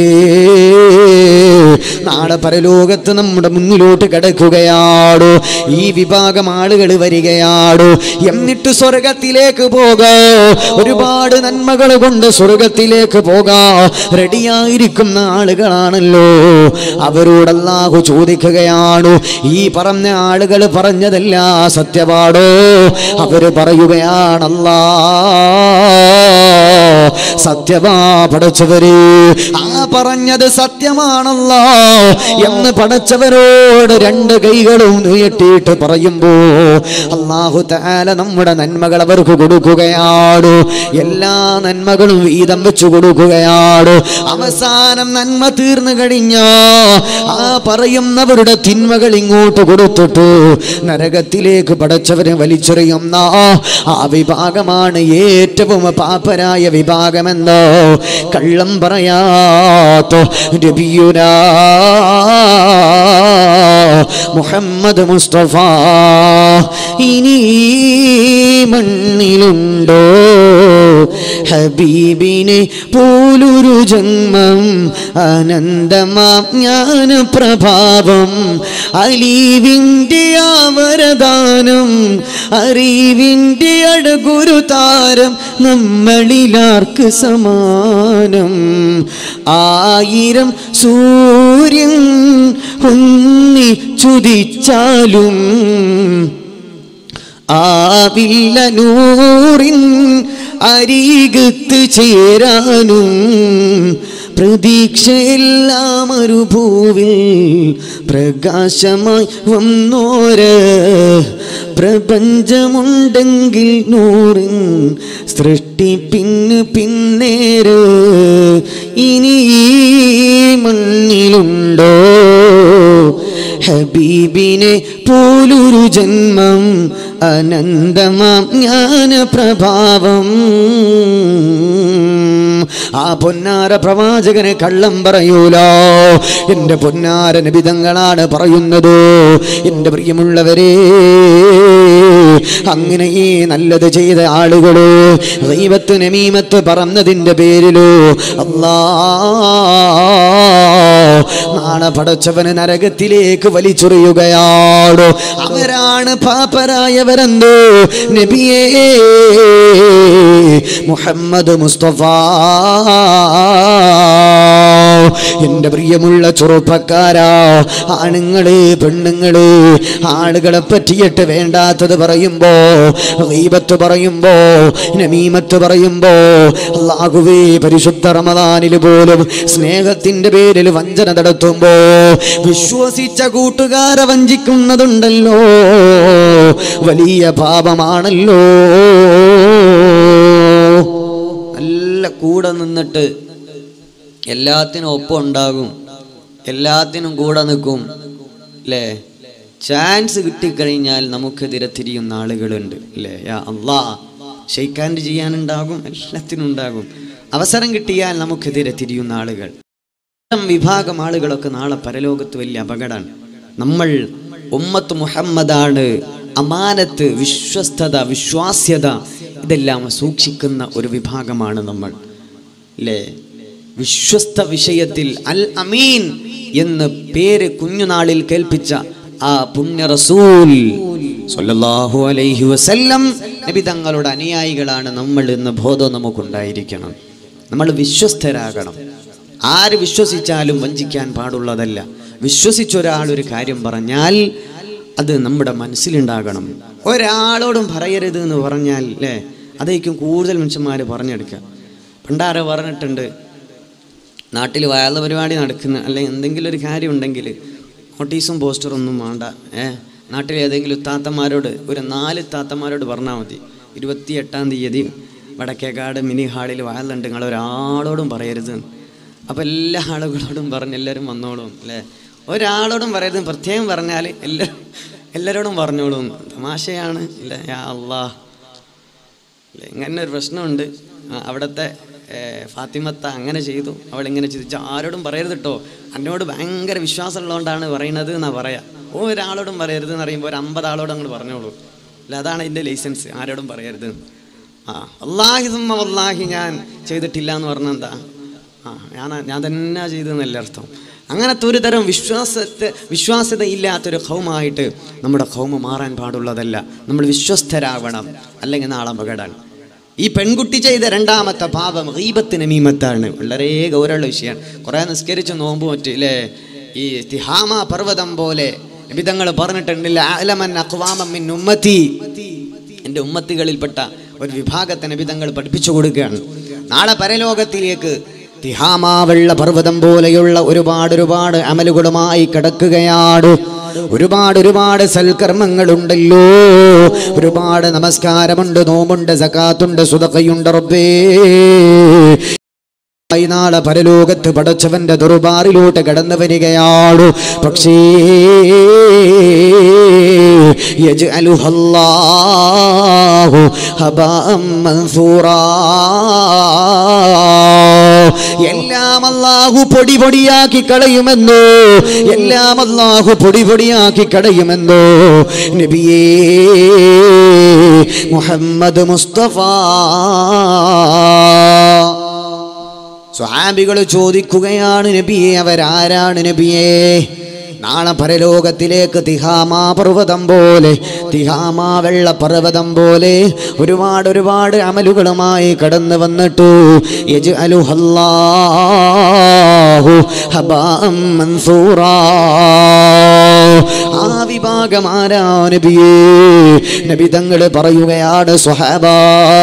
നാളെ പരലോകത്ത് നമ്മുടെ മുന്നിലോട്ട് കിടക്കുകയാടോ ഈ വിഭാഗം ആളുകൾ വരികയാടോ എന്നിട്ട് സ്വർഗത്തിലേക്ക് പോകാ ഒരുപാട് നന്മകൾ കൊണ്ട് സ്വർഗത്തിലേക്ക് പോകാ റെഡിയായിരിക്കുന്ന ആളുകളാണല്ലോ അവരോട് അല്ലാഹു ചോദിക്കുകയാണു ഈ പറഞ്ഞ ആളുകൾ പറഞ്ഞതല്ല സത്യപാടോ അവര് പറയുകയാണല്ലാ സത്യമാ പടച്ചവര് ആ പറഞ്ഞത് സത്യമാണല്ലോ എന്ന് പടച്ചവരോട് രണ്ട് കൈകളും നീട്ടിയിട്ട് പറയുമ്പോ അള്ളാഹു താല നമ്മുടെ നന്മകൾ അവർക്ക് കൊടുക്കുകയാണ് എല്ലാ നന്മകളും വീതം വെച്ചു കൊടുക്കുകയാണ് അവസാനം നന്മ തീർന്നു കഴിഞ്ഞ ആ പറയുന്നവരുടെ തിന്മകൾ ഇങ്ങോട്ട് കൊടുത്തിട്ട് നരകത്തിലേക്ക് പടച്ചവരെ വലിച്ചെറിയുന്ന ആ വിഭാഗമാണ് ഏറ്റവും പാപ്പരായ വിഭാഗമെന്ന് കള്ളം പറയാത്തോ നബിയുനാ മുഹമ്മദ് മുസ്തഫ ഇനി മണ്ണിലുണ്ടോ ഹബീബിനെ പോലൊരു ജന്മം അനന്തമാം ജ്ഞാന പ്രഭാവം അലീവിൻ്റെ ആവരദാനം അറിവിൻ്റെ അഴകുരു താരം നമ്മളിലാർക്ക് സമാനം ആയിരം സൂര്യൻ ഒന്നി ചുതിച്ചാലും ആവില്ല നൂറിൻ അരികത്ത് ചേരാനും പ്രതീക്ഷയെല്ലാം ഒരു ഭൂവിൽ പ്രകാശമായി വന്നോര് പ്രപഞ്ചമുണ്ടെങ്കിൽ നൂറിൻ സൃഷ്ടിപ്പിന് പിന്നേര് ഇനി ഈ മണ്ണിലുണ്ടോ ഹബീബിനെ പോലൊരു ജന്മം അനന്തമാം ജ്ഞാനപ്രഭാവം ആ പൊന്നാര പ്രവാചകനെ കള്ളം പറയൂലോ എൻ്റെ പൊന്നാര നിബിതങ്ങളാണ് പറയുന്നത് എൻ്റെ പ്രിയമുള്ളവരെ അങ്ങനെ ഈ നല്ലത് ചെയ്ത ആളുകളോ ദൈവത്ത് നമീമത്ത് പറഞ്ഞതിൻ്റെ പേരിലോ അല്ലാ നാളെ പടച്ചവന് നരകത്തിലേക്ക് വലിച്ചെറിയുകയാണോ അവരാണ് പാപ്പരായവരെന്തോ നബിയേ മുഹമ്മദ് മുസ്തഫ എൻ്റെ പ്രിയമുള്ള ചെറുപ്പക്കാരാ ആണുങ്ങള് പെണ്ണുങ്ങള് ആളുകളെ പറ്റിയിട്ട് വേണ്ടാത്തത് പറയുമ്പോ ദൈവത്ത് പറയുമ്പോ നമീമത്ത് പറയുമ്പോ അള്ളാഹുവേ പരിശുദ്ധ റമദാനിൽ പോലും സ്നേഹത്തിന്റെ പേരിൽ വഞ്ചന നടത്തുമ്പോ വിശ്വസിച്ച കൂട്ടുകാരെ വഞ്ചിക്കുന്നതുണ്ടല്ലോ വലിയ പാപമാണല്ലോ നല്ല കൂടെ നിന്നിട്ട് എല്ലാത്തിനും ഒപ്പം ഉണ്ടാകും എല്ലാത്തിനും കൂടെ നിൽക്കും അല്ലേ ചാൻസ് കിട്ടിക്കഴിഞ്ഞാൽ നമുക്കെതിരെ തിരിയുന്ന ആളുകളുണ്ട് അല്ലേ യാ അള്ളാ ഷെയ്ക്കാൻഡ് ചെയ്യാനുണ്ടാകും എല്ലാത്തിനും ഉണ്ടാകും അവസരം കിട്ടിയാൽ നമുക്കെതിരെ തിരിയുന്ന ആളുകൾ ഇത്തരം വിഭാഗം ആളുകളൊക്കെ നാളെ പരലോകത്ത് വലിയ അപകടമാണ് നമ്മൾ ഉമ്മത്ത് മുഹമ്മദാണ് അമാനത്ത് വിശ്വസ്തത വിശ്വാസ്യത ഇതെല്ലാം സൂക്ഷിക്കുന്ന ഒരു വിഭാഗമാണ് നമ്മൾ അല്ലേ വിശ്വസ്ത വിഷയത്തിൽ അൽ അമീൻ എന്ന് പേര് കുഞ്ഞുനാളിൽ കേൾപ്പിച്ച ആ പുണ്യ റസൂൽ സല്ലല്ലാഹു അലൈഹി വസല്ലം നബി തങ്ങളുടെ അനുയായികളാണ് നമ്മൾ എന്ന ബോധം നമുക്കുണ്ടായിരിക്കണം നമ്മൾ വിശ്വസ്തരാകണം ആര് വിശ്വസിച്ചാലും വഞ്ചിക്കാൻ പാടുള്ളതല്ല വിശ്വസിച്ച ഒരാൾ ഒരു കാര്യം പറഞ്ഞാൽ അത് നമ്മുടെ മനസ്സിലുണ്ടാകണം ഒരാളോടും പറയരുത് എന്ന് പറഞ്ഞാൽ അല്ലേ അതേക്കും കൂടുതൽ മനുഷ്യന്മാർ പറഞ്ഞെടുക്കുക പണ്ടാരോ പറഞ്ഞിട്ടുണ്ട് നാട്ടിൽ വയല പരിപാടി നടക്കുന്ന അല്ലെങ്കിൽ എന്തെങ്കിലും ഒരു കാര്യം ഉണ്ടെങ്കിൽ നോട്ടീസും പോസ്റ്ററും ഒന്നും വേണ്ട ഏ നാട്ടിലെ ഏതെങ്കിലും താത്തമാരോട് ഒരു നാല് താത്തമാരോട് പറഞ്ഞാൽ മതി ഇരുപത്തി എട്ടാം തീയതി വടക്കേക്കാട് മിനി ഹാളിൽ വയലുണ്ട് നിങ്ങൾ ഒരാളോടും പറയരുത് അപ്പോൾ എല്ലാ ആളുകളോടും പറഞ്ഞ് എല്ലാവരും വന്നോളും അല്ലേ ഒരാളോടും പറയരുത് പ്രത്യേകം പറഞ്ഞാൽ എല്ലാവരും എല്ലാവരോടും പറഞ്ഞോളും തമാശയാണ് ഇല്ല യാ അള്ളാ ഇല്ല, ഇങ്ങനെ ഒരു പ്രശ്നമുണ്ട് ആ, അവിടുത്തെ ഏ, ഫാത്തിമത്ത അങ്ങനെ ചെയ്തു അവൾ ഇങ്ങനെ ചെയ്തു ഇജ്ജ് ആരോടും പറയരുത് കേട്ടോ എന്നോട് ഭയങ്കര വിശ്വാസമുള്ളതുകൊണ്ടാണ് പറയുന്നത് എന്നാ പറയാ ഓ ഒരാളോടും പറയരുത് എന്ന് പറയുമ്പോൾ ഒരു അമ്പത് ആളോട് അങ്ങോട്ട് പറഞ്ഞോളൂ അല്ല അതാണ് എൻ്റെ ലൈസൻസ് ആരോടും പറയരുത് ആ അള്ളാഹി സുമ്മ വല്ലാഹി ഞാൻ ചെയ്തിട്ടില്ല എന്ന് പറഞ്ഞാൽ എന്താ ആ ഞാൻ ഞാൻ തന്നെ ചെയ്തെന്നല്ല അർത്ഥം അങ്ങനത്തെ ഒരു തരം വിശ്വാസത്തെ വിശ്വാസ്യത ഇല്ലാത്തൊരു ഹൗമായിട്ട് നമ്മുടെ ഹൗമ മാറാൻ പാടുള്ളതല്ല നമ്മൾ വിശ്വസ്തരാവണം അല്ലെങ്കിൽ നാളെ അപകടമാണ് ഈ പെൺകുട്ടി ചെയ്ത രണ്ടാമത്തെ പാപം ഗീബത്തിന് മീമത്താണ് വളരെ ഗൗരവമുള്ള വിഷയമാണ് കുറേ നിസ്കരിച്ച് നോമ്പ് പറ്റില്ലേ ഈ തിഹാമ പർവ്വതം പോലെ വിധങ്ങൾ പറഞ്ഞിട്ടുണ്ടല്ല ആലമൻ അക്വാമൻ മിൻ ഉമ്മത്തി എൻ്റെ ഉമ്മത്തികളിൽപ്പെട്ട ഒരു വിഭാഗത്തെ വിധങ്ങൾ പഠിപ്പിച്ചു കൊടുക്കുകയാണ് നാളെ പരലോകത്തിലേക്ക് തിഹാമാ വെള്ള പർവ്വതം പോലെയുള്ള ഒരുപാട് ഒരുപാട് അമലുകളുമായി കിടക്കുകയാണ് ഒരുപാട് ഒരുപാട് സൽക്കർമ്മങ്ങളുണ്ടല്ലോ ഒരുപാട് നമസ്കാരമുണ്ട് നോമ്പുണ്ട് സക്കാത്തുണ്ട് സുതക്കയുണ്ട് റബ്ബേ ഈ നാളെ പരലോകത്ത് പടച്ചവന്റെ ദുർബാറിലോട്ട് കടന്നു വരികയാണു പക്ഷേ യജ്അലുഹല്ലാഹു ഹബാഅം മൻസൂറാ. എല്ലാം അല്ലാഹു പൊടി പൊടിയാക്കി കളയുമെന്നോ എല്ലാം അല്ലാഹു പൊടി പൊടിയാക്കി കളയുമെന്നോ നബിയേ മുഹമ്മദ് മുസ്തഫ സ്വഹാബികൾ ചോദിക്കുകയാണ് നബിയെ അവരാരാണ് നബിയെ നാളെ പരലോകത്തിലേക്ക് തിഹാമാ പർവ്വതം പോലെ തിഹാമാ വെള്ള പർവ്വതം പോലെ ഒരുപാട് ഒരുപാട് അമലുകളുമായി കടന്നു വന്നിട്ടു യജ്അലുഹല്ലാഹു ഹബാഅം മൻസൂറാ ആ വിഭാഗം ആരാ നബിയേ നബി തങ്ങൾ പറയുകയാണ് സ്വഹാബാ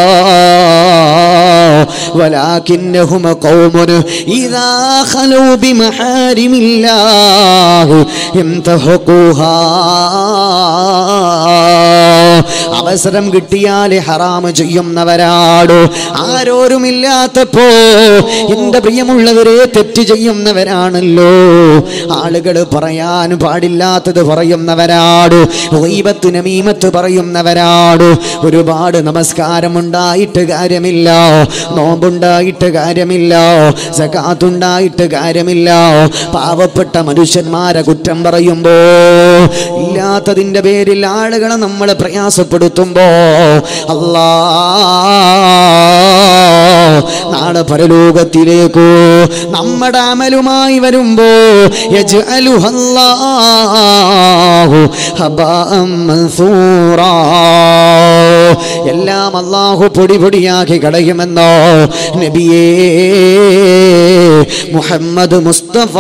ولكنهم قوم إذا خلوا بمحارم الله انتهقوها അവസരം കിട്ടിയാൽ ഹറാമ് ചെയ്യുന്നവരാടോ ആരോരുമില്ലാത്തപ്പോ എന്റെ പ്രിയമുള്ളവരെ തെറ്റ് ചെയ്യുന്നവരാണല്ലോ ആളുകൾ പറയാൻ പാടില്ലാത്തത് പറയുന്നവരാടോ വൈബത്ത് നമീമത്ത് പറയുന്നവരാടോ ഒരുപാട് നമസ്കാരമുണ്ടായിട്ട് കാര്യമില്ല നോമ്പുണ്ടായിട്ട് കാര്യമില്ല സകാത്തുണ്ടായിട്ട് കാര്യമില്ല പാവപ്പെട്ട മനുഷ്യന്മാരെ കുറ്റം പറയുമ്പോ ഇല്ലാത്തതിന്റെ പേരിൽ ആളുകളെ നമ്മൾ പ്രയാസപ്പെടുത്തുമ്പോ അല്ലാ നാളെ പരലോകത്തിലേക്കോ നമ്മുടെ അമലുമായി വരുമ്പോ യജ്അലുഹല്ലാഹു ഹബാഅം മൻസൂറാ. എല്ലാം അള്ളാഹു പൊടി പൊടിയാക്കി കളയുമെന്നോ നബിയേ മുഹമ്മദ് മുസ്തഫ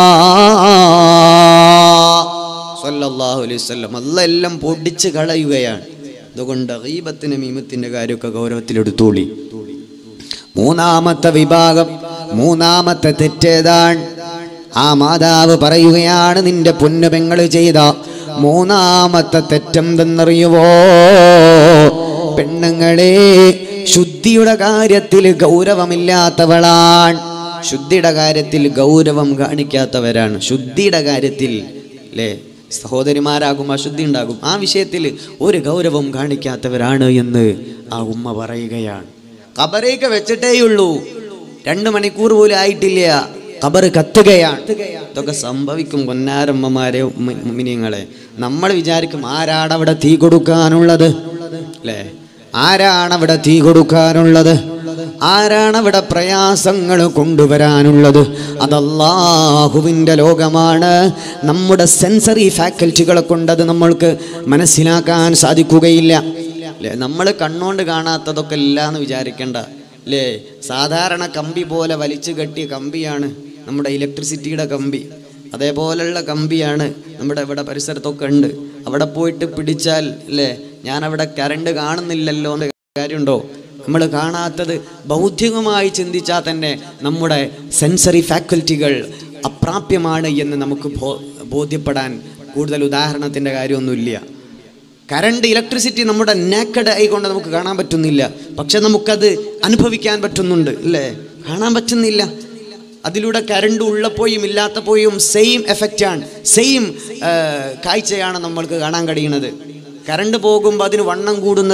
സല്ലല്ലാഹു അലൈഹി വസല്ലം അല്ല എല്ലാം പൊടിച്ച് കളയുകയാണ് അതുകൊണ്ട് ഗീബത്തിന് മീമത്തിന്റെ കാര്യമൊക്കെ ഗൗരവത്തിലെടുത്തോളി മൂന്നാമത്തെ വിഭാഗം മൂന്നാമത്തെ തെറ്റേതാണ് ആ മാതാവ് പറയുകയാണ് നിന്റെ പൊന്നു പെങ്ങള് ചെയ്ത മൂന്നാമത്തെ തെറ്റെന്തെന്നറിയുവോ പെണ്ണുങ്ങളെ ശുദ്ധിയുടെ കാര്യത്തിൽ ഗൗരവമില്ലാത്തവളാണ് ശുദ്ധിയുടെ കാര്യത്തിൽ ഗൗരവം കാണിക്കാത്തവരാണ് ശുദ്ധിയുടെ കാര്യത്തിൽ അല്ലേ സഹോദരിമാരാകും അശുദ്ധി ഉണ്ടാകും ആ വിഷയത്തിൽ ഒരു ഗൗരവം കാണിക്കാത്തവരാണ് എന്ന് ആ ഉമ്മ പറയുകയാണ് കബറേക്ക് വെച്ചിട്ടേയുള്ളൂ രണ്ട് മണിക്കൂർ പോലും ആയിട്ടില്ല കബറ് കത്തുകയാണ് ഇതൊക്കെ സംഭവിക്കും പൊന്നാരമ്മമാരെ മിനിങ്ങളെ നമ്മൾ വിചാരിക്കും ആരാണ് അവിടെ തീ കൊടുക്കാനുള്ളത് അല്ലേ ആരാണ് അവിടെ തീ കൊടുക്കാനുള്ളത് ആരാണ് അവിടെ പ്രയാസങ്ങൾ കൊണ്ടുവരാനുള്ളത് അതല്ലാഹുവിൻ്റെ ലോകമാണ് നമ്മുടെ സെൻസറി ഫാക്കൽറ്റികളെ കൊണ്ടത് നമ്മൾക്ക് മനസ്സിലാക്കാൻ സാധിക്കുകയില്ല അല്ലേ നമ്മൾ കണ്ണുകൊണ്ട് കാണാത്തതൊക്കെ ഇല്ല എന്ന് വിചാരിക്കേണ്ട അല്ലേ സാധാരണ കമ്പി പോലെ വലിച്ചു കെട്ടിയ കമ്പിയാണ് നമ്മുടെ ഇലക്ട്രിസിറ്റിയുടെ കമ്പി അതേപോലുള്ള കമ്പിയാണ് നമ്മുടെ ഇവിടെ പരിസരത്തൊക്കെ ഉണ്ട് അവിടെ പോയിട്ട് പിടിച്ചാൽ അല്ലേ ഞാൻ അവിടെ കറണ്ട് കാണുന്നില്ലല്ലോ എന്ന് കാര്യമുണ്ടോ നമ്മൾ കാണാത്തത് ബൗദ്ധികമായി ചിന്തിച്ചാൽ തന്നെ നമ്മുടെ സെൻസറി ഫാക്കൽറ്റികൾ അപ്രാപ്യമാണ് എന്ന് നമുക്ക് ബോ- ബോധ്യപ്പെടാൻ കൂടുതൽ ഉദാഹരണത്തിൻ്റെ കാര്യമൊന്നുമില്ല കറണ്ട് ഇലക്ട്രിസിറ്റി നമ്മുടെ നാക്കഡ് ആയിക്കൊണ്ട് നമുക്ക് കാണാൻ പറ്റുന്നില്ല പക്ഷെ നമുക്കത് അനുഭവിക്കാൻ പറ്റുന്നുണ്ട് അല്ലേ കാണാൻ പറ്റുന്നില്ല അതിലൂടെ കറണ്ട് ഉള്ളപ്പോഴും ഇല്ലാത്തപ്പോഴും സെയിം എഫക്റ്റാണ് സെയിം കാഴ്ചയാണ് നമ്മൾക്ക് കാണാൻ കഴിയുന്നത് കറണ്ട് പോകുമ്പോൾ അതിന് വണ്ണം കൂടുന്നത്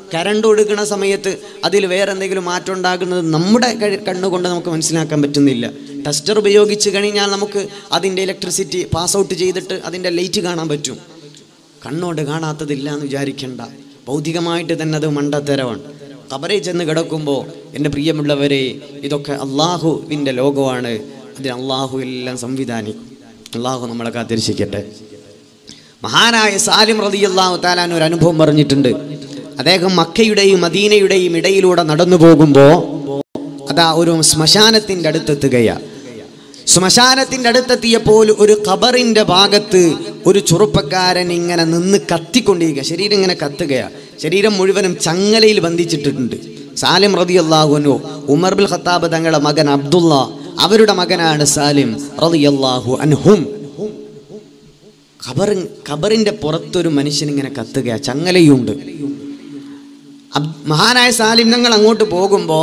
കരണ്ട് ഒഴുകുന്ന സമയത്ത് അതിൽ വേറെ എന്തെങ്കിലും മാറ്റം ഉണ്ടാകുന്നത് നമ്മുടെ കഴി- കണ്ണുകൊണ്ട് നമുക്ക് മനസ്സിലാക്കാൻ പറ്റുന്നില്ല ടെസ്റ്റർ ഉപയോഗിച്ച് കഴിഞ്ഞാൽ നമുക്ക് അതിൻ്റെ ഇലക്ട്രിസിറ്റി പാസ് ഔട്ട് ചെയ്തിട്ട് അതിൻ്റെ ലൈറ്റ് കാണാൻ പറ്റും കണ്ണോട് കാണാത്തതില്ല എന്ന് വിചാരിക്കേണ്ട ഭൗതികമായിട്ട് തന്നെ അത് മണ്ടത്തരമാണ് കബറെ ചെന്ന് കിടക്കുമ്പോൾ എൻ്റെ പ്രിയമുള്ളവരെ ഇതൊക്കെ അള്ളാഹുവിൻ്റെ ലോകമാണ് അതിന് അള്ളാഹു എല്ലാം സംവിധാനിക്കും അള്ളാഹു നമ്മളെ കാത്തിരിച്ചിരിക്കട്ടെ മഹാനായ സാലിം റതി അള്ളാഹു താലാൻ ഒരു അനുഭവം പറഞ്ഞിട്ടുണ്ട് അദ്ദേഹം മക്കയുടെയും മദീനയുടെയും ഇടയിലൂടെ നടന്നു പോകുമ്പോൾ അതാ ഒരു ശ്മശാനത്തിൻ്റെ അടുത്തെത്തുകയാ ശ്മശാനത്തിൻ്റെ അടുത്തെത്തിയപ്പോൾ ഒരു ഖബറിൻ്റെ ഭാഗത്ത് ഒരു ചെറുപ്പക്കാരൻ ഇങ്ങനെ നിന്ന് കത്തിക്കൊണ്ടിരിക്കുക ശരീരം ഇങ്ങനെ കത്തുകയാ ശരീരം മുഴുവനും ചങ്ങലയിൽ ബന്ധിച്ചിട്ടുണ്ട് സാലിം റതി അള്ളാഹുനു ഉമർ ബിൽ ഖത്താബ് തങ്ങളുടെ മകൻ അബ്ദുള്ള അവരുടെ മകനാണ് സാലിം റതി അള്ളാഹു അൻഹും ഖബർ ഖബറിന്റെ പുറത്തൊരു മനുഷ്യൻ ഇങ്ങനെ കത്തുക ചങ്ങലയുണ്ട് അബ്- മഹാനായ സാലിം ഞങ്ങൾ അങ്ങോട്ട് പോകുമ്പോൾ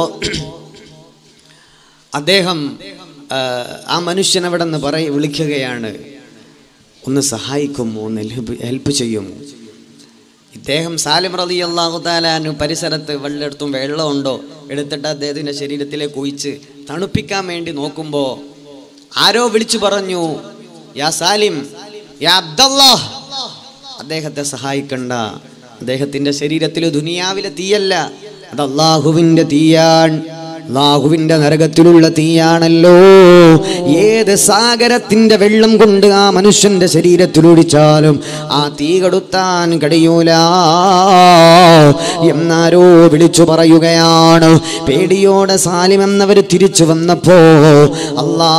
അദ്ദേഹം ആ, ആ മനുഷ്യൻ അവിടെ നിന്ന് പറയ വിളിക്കുകയാണ് ഒന്ന് സഹായിക്കുമോ ഒന്ന് ഹെൽപ്പ് ഹെൽപ്പ് ചെയ്യുമോ ഇദ്ദേഹം സാലിം റതി അള്ളാഹു താലാനു പരിസരത്ത് വല്ലയിടത്തും വെള്ളമുണ്ടോ എടുത്തിട്ട് അദ്ദേഹത്തിൻ്റെ ശരീരത്തിലേക്ക് ഒഴിച്ച് തണുപ്പിക്കാൻ വേണ്ടി നോക്കുമ്പോൾ ആരോ വിളിച്ചു പറഞ്ഞു യാ സാലിം യാ അബ്ദല്ലാഹ് അദ്ദേഹത്തെ സഹായിക്കണ്ട അദ്ദേഹത്തിൻ്റെ ശരീരത്തിൽ ദുനിയാവിലെ തീയല്ല അത് അള്ളാഹുവിൻ്റെ തീയാൻ അള്ളാഹുവിൻ്റെ നരകത്തിലുള്ള തീയാണല്ലോ ഏത് സാഗരത്തിൻ്റെ വെള്ളം കൊണ്ട് ആ മനുഷ്യന്റെ ശരീരത്തിലൊഴിച്ചാലും ആ തീ കെടുത്താൻ കഴിയൂല എന്നാരോ വിളിച്ചു പറയുകയാണ് പേടിയോടെ സാലിം എന്നവർ തിരിച്ചു വന്നപ്പോ അല്ലാ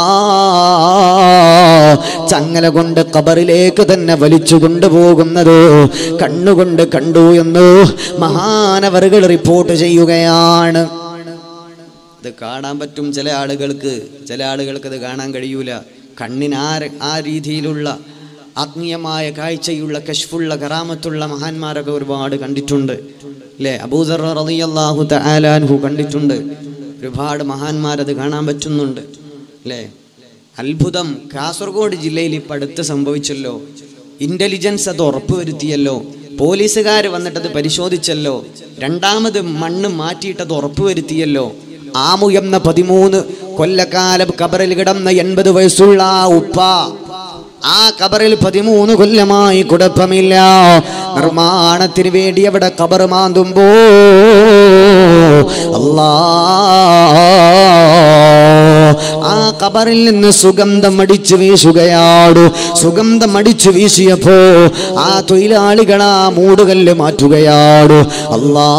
ചങ്ങല കൊണ്ട് കബറിലേക്ക് തന്നെ വലിച്ചു കൊണ്ടുപോകുന്നത് കണ്ണുകൊണ്ട് കണ്ടു എന്ന് മഹാനവറുകൾ റിപ്പോർട്ട് ചെയ്യുകയാണ് ഇത് കാണാൻ പറ്റും ചില ആളുകൾക്ക് ചില ആളുകൾക്ക് ഇത് കാണാൻ കഴിയൂല കണ്ണിന് ആ ആ രീതിയിലുള്ള ആത്മീയമായ കാഴ്ചയുള്ള കശ്ഫുള്ള കറാമത്തുള്ള മഹാന്മാരൊക്കെ ഒരുപാട് കണ്ടിട്ടുണ്ട് അല്ലേ അബൂദർ റളിയല്ലാഹു തആലാൻഹു കണ്ടിട്ടുണ്ട് ഒരുപാട് മഹാന്മാരത് കാണാൻ പറ്റുന്നുണ്ട് അല്ലേ അത്ഭുതം കാസർഗോഡ് ജില്ലയിൽ ഇപ്പം അടുത്ത് സംഭവിച്ചല്ലോ ഇന്റലിജൻസ് അത് ഉറപ്പുവരുത്തിയല്ലോ പോലീസുകാർ വന്നിട്ടത് പരിശോധിച്ചല്ലോ രണ്ടാമത് മണ്ണ് മാറ്റിയിട്ടത് ഉറപ്പുവരുത്തിയല്ലോ ആമു എന്ന പതിമൂന്ന് കൊല്ലക്കാലം കബറിൽ കിടന്ന എൺപത് വയസ്സുള്ള ആ ഉപ്പ ആ കബറിൽ പതിമൂന്ന് കൊല്ലമായി കുഴപ്പമില്ല നിർമ്മാണത്തിന് വേണ്ടി അവിടെ കബർ മാന്തുമ്പോ അല്ലാ ആ കബറിൽ നിന്ന് സുഗന്ധം അടിച്ചു വീശുകയാടു സുഗന്ധം അടിച്ചു വീശിയപ്പോ ആ തൊഴിലാളികൾ ആ മൂടുകല്ല് മാറ്റുകയാടു അല്ലാ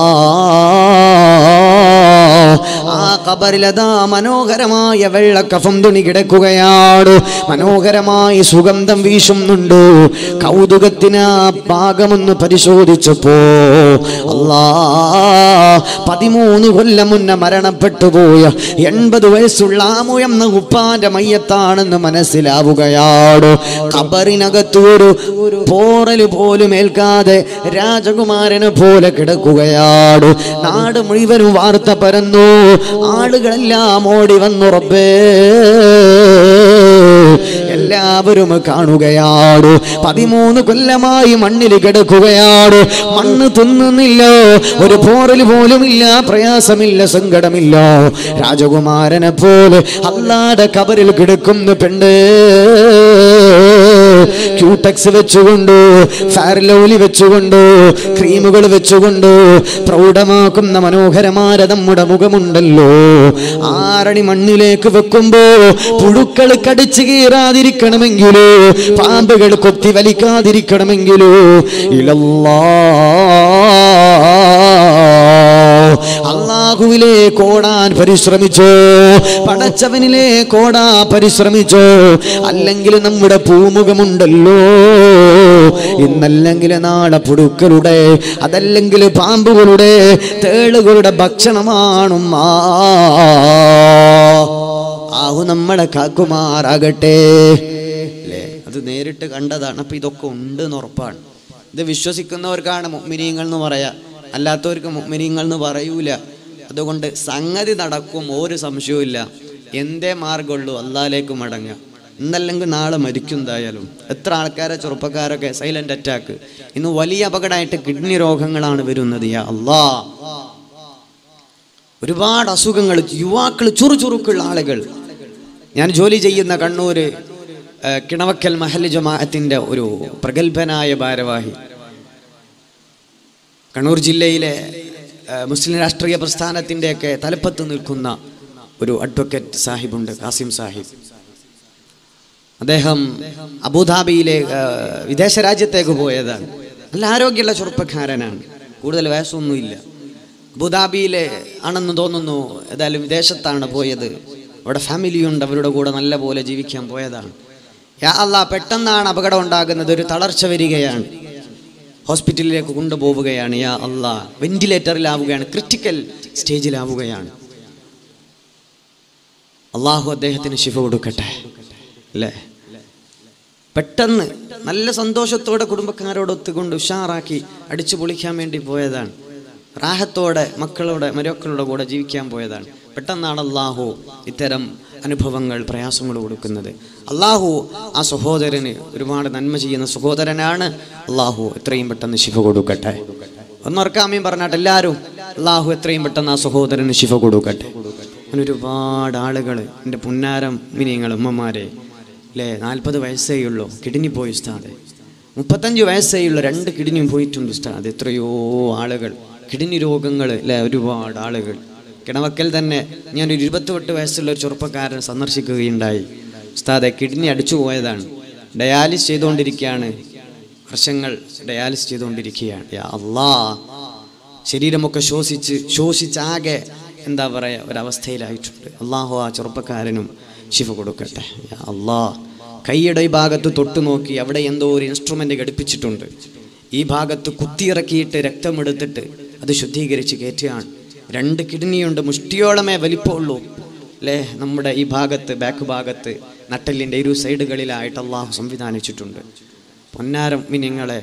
ആ കബറിലതാ മനോഹരമായ വെള്ളക്കഫം തുണി കിടക്കുകയാണ് മനോഹരമായി സുഗന്ധം വീശുന്നുണ്ട് കൗതുകത്തിന് ആ ഭാഗമൊന്ന് പരിശോധിച്ചപ്പോ അല്ലാ പതിമൂന്ന് കൊല്ലം മുന്നേ മരണപ്പെട്ടു പോയ എൺപത് വയസ്സുള്ള ആമു എന്ന ഉപ്പാന്റെ മയ്യത്താണെന്ന് മനസ്സിലാവുകയാണ് കബറിനകത്ത് ഒരു പോറല് പോലും ഏൽക്കാതെ രാജകുമാരനെ പോലെ കിടക്കുകയാണ് നാട് മുഴുവനും വാർത്ത പരന്നു ആളുകളെല്ലാം ഓടി വന്നു റബ്ബേ എല്ലാവരും കാണുകയാണ് പതിമൂന്ന് കൊല്ലമായി മണ്ണിൽ കിടക്കുകയാണ് മണ്ണ് തിന്നുന്നില്ല ഒരു പോറൽ പോലുമില്ല പ്രയാസമില്ല സങ്കടമില്ല രാജകുമാരനെ പോലെ അല്ലാതെ കബറിൽ കിടക്കുന്ന പെണ്ണ് ക്യൂടെക്സ് വെച്ചുകൊണ്ട് ഫാർലൗലി വെച്ചുകൊണ്ട് ക്രീമുകൾ വെച്ചുകൊണ്ട് പ്രൗഢമാക്കുന്ന മനോഹരമായ നമ്മുടെ മുഖമുണ്ടല്ലോ ആറണി മണ്ണിലേക്ക് വെക്കുമ്പോ പുഴുക്കൾ കടിച്ചു കീറാതിരിക്കണമെങ്കിലോ പാമ്പുകൾ കൊത്തി വലിക്കാതിരിക്കണമെങ്കിലോ ഇലല്ലാ അള്ളാഹുവിലെ കോടാൻ പരിശ്രമിച്ചോ പടച്ചവനിലെ കോടാ പരിശ്രമിച്ചോ അല്ലെങ്കിൽ നമ്മുടെ പൂമുഖമുണ്ടല്ലോ ഇന്നല്ലെങ്കിൽ നാളെ പുഴുക്കളുടെ അതല്ലെങ്കിൽ പാമ്പുകളുടെ തേളുകളുടെ ഭക്ഷണമാണും ആഹു നമ്മളെ കാക്കുമാറാകട്ടെ അല്ലേ അത് നേരിട്ട് കണ്ടതാണ് അപ്പൊ ഇതൊക്കെ ഉണ്ട് എന്ന് ഉറപ്പാണ് ഇത് വിശ്വസിക്കുന്നവർക്കാണ് മുഗ്മിനീങ്ങൾ എന്ന് പറയാ അല്ലാത്തവർക്ക് മുഗ്മിനീങ്ങൾ എന്ന് പറയൂല അതുകൊണ്ട് സംഗതി നടക്കും ഒരു സംശയവും ഇല്ല എന്തേ മാർഗമുള്ളൂ അള്ളാലേക്ക് മടങ്ങുക ഇന്നല്ലെങ്കിൽ നാളെ മരിക്കും എന്തായാലും എത്ര ആൾക്കാരെ ചെറുപ്പക്കാരൊക്കെ സൈലന്റ് അറ്റാക്ക് ഇന്ന് വലിയ അപകടമായിട്ട് കിഡ്നി രോഗങ്ങളാണ് വരുന്നത് യാ അല്ലാ ഒരുപാട് അസുഖങ്ങൾ യുവാക്കൾ ചുറുചുറുക്കുള്ള ആളുകൾ ഞാൻ ജോലി ചെയ്യുന്ന കണ്ണൂര് ആ, കിണവക്കൽ മഹൽ ജമാഅത്തിന്റെ ഒരു പ്രഗത്ഭനായ ഭാരവാഹി കണ്ണൂർ ജില്ലയിലെ ആ, മുസ്ലിം രാഷ്ട്രീയ പ്രസ്ഥാനത്തിൻ്റെയൊക്കെ തലപ്പത്ത് നിൽക്കുന്ന ഒരു അഡ്വക്കേറ്റ് സാഹിബുണ്ട് കാസിം സാഹിബ് അദ്ദേഹം അബുദാബിയിലെ ആ, വിദേശ രാജ്യത്തേക്ക് പോയതാണ് നല്ല ആരോഗ്യമുള്ള ചെറുപ്പക്കാരനാണ് കൂടുതൽ വയസ്സൊന്നുമില്ല അബുദാബിയിലെ ആണെന്ന് തോന്നുന്നു ഏതായാലും വിദേശത്താണ് പോയത് അവിടെ ഫാമിലിയുണ്ട് അവരുടെ കൂടെ നല്ല പോലെ ജീവിക്കാൻ പോയതാണ് യാ അല്ലാ പെട്ടെന്നാണ് അപകടം ഉണ്ടാകുന്നത് ഒരു തളർച്ച വരികയാണ് ഹോസ്പിറ്റലിലേക്ക് കൊണ്ടുപോവുകയാണ് യാ അല്ലാ വെന്റിലേറ്ററിലാവുകയാണ് ക്രിട്ടിക്കൽ സ്റ്റേജിലാവുകയാണ് അള്ളാഹു അദ്ദേഹത്തിന് ശിഫ കൊടുക്കട്ടെ അല്ലേ പെട്ടെന്ന് നല്ല സന്തോഷത്തോടെ കുടുംബക്കാരോട് ഒത്തുകൊണ്ട് ഉഷാറാക്കി അടിച്ചു പൊളിക്കാൻ വേണ്ടി പോയതാണ് റാഹത്തോടെ മക്കളോടെ മരുക്കളുടെ കൂടെ ജീവിക്കാൻ പോയതാണ് പെട്ടെന്നാണ് അള്ളാഹു ഇത്തരം അനുഭവങ്ങൾ പ്രയാസങ്ങൾ കൊടുക്കുന്നത് അള്ളാഹു ആ സഹോദരന് ഒരുപാട് നന്മ ചെയ്യുന്ന സഹോദരനാണ് അള്ളാഹു എത്രയും പെട്ടെന്ന് ശിഫ കൊടുക്കട്ടെ ഒന്നോർക്കാമയും പറഞ്ഞാട്ട് എല്ലാവരും അള്ളാഹു എത്രയും പെട്ടെന്ന് ആ സഹോദരന് ശിഫ കൊടുക്കട്ടെ അങ്ങനെ ഒരുപാട് ആളുകൾ എൻ്റെ പുന്നാരം മിനിയങ്ങൾ ഉമ്മമാരെ അല്ലേ നാൽപ്പത് വയസ്സേ ഉള്ളൂ കിഡ്നി പോയി ഉസ്താദെ മുപ്പത്തഞ്ച് വയസ്സേ ഉള്ളൂ രണ്ട് കിഡ്നിയും പോയിട്ടുണ്ട് ഉസ്താദ് എത്രയോ ആളുകൾ കിഡ്നി രോഗങ്ങൾ അല്ലേ ഒരുപാട് ആളുകൾ കിണവക്കൽ തന്നെ ഞാനൊരു ഇരുപത്തിയെട്ട് വയസ്സുള്ള ഒരു ചെറുപ്പക്കാരൻ സന്ദർശിക്കുകയുണ്ടായി ഉസ്താദെ കിഡ്നി അടിച്ചു പോയതാണ് ഡയാലിസ് ചെയ്തുകൊണ്ടിരിക്കുകയാണ് വർഷങ്ങൾ ഡയാലിസ് ചെയ്തുകൊണ്ടിരിക്കുകയാണ് യാ അല്ലാ ശരീരമൊക്കെ ശ്വസിച്ച് ശ്വസിച്ചാകെ എന്താ പറയുക ഒരവസ്ഥയിലായിട്ടുണ്ട് അള്ളാഹു ആ ചെറുപ്പക്കാരനും ശിഫ കൊടുക്കട്ടെ യാ അല്ലാ കൈയുടെ ഈ ഭാഗത്ത് തൊട്ടു നോക്കി അവിടെ എന്തോ ഒരു ഇൻസ്ട്രുമെൻ്റ് ഘടിപ്പിച്ചിട്ടുണ്ട് ഈ ഭാഗത്ത് കുത്തിയിറക്കിയിട്ട് രക്തമെടുത്തിട്ട് അത് ശുദ്ധീകരിച്ച് കയറ്റുകയാണ് രണ്ട് കിഡ്നിയുണ്ട് മുഷ്ടിയോളമേ വലിപ്പമുള്ളൂ അല്ലേ നമ്മുടെ ഈ ഭാഗത്ത് ബാക്ക് ഭാഗത്ത് നട്ടലിൻ്റെ ഇരു സൈഡുകളിലായിട്ട് അള്ളാഹു സംവിധാനിച്ചിട്ടുണ്ട് പൊന്നാരം മിനിങ്ങളെ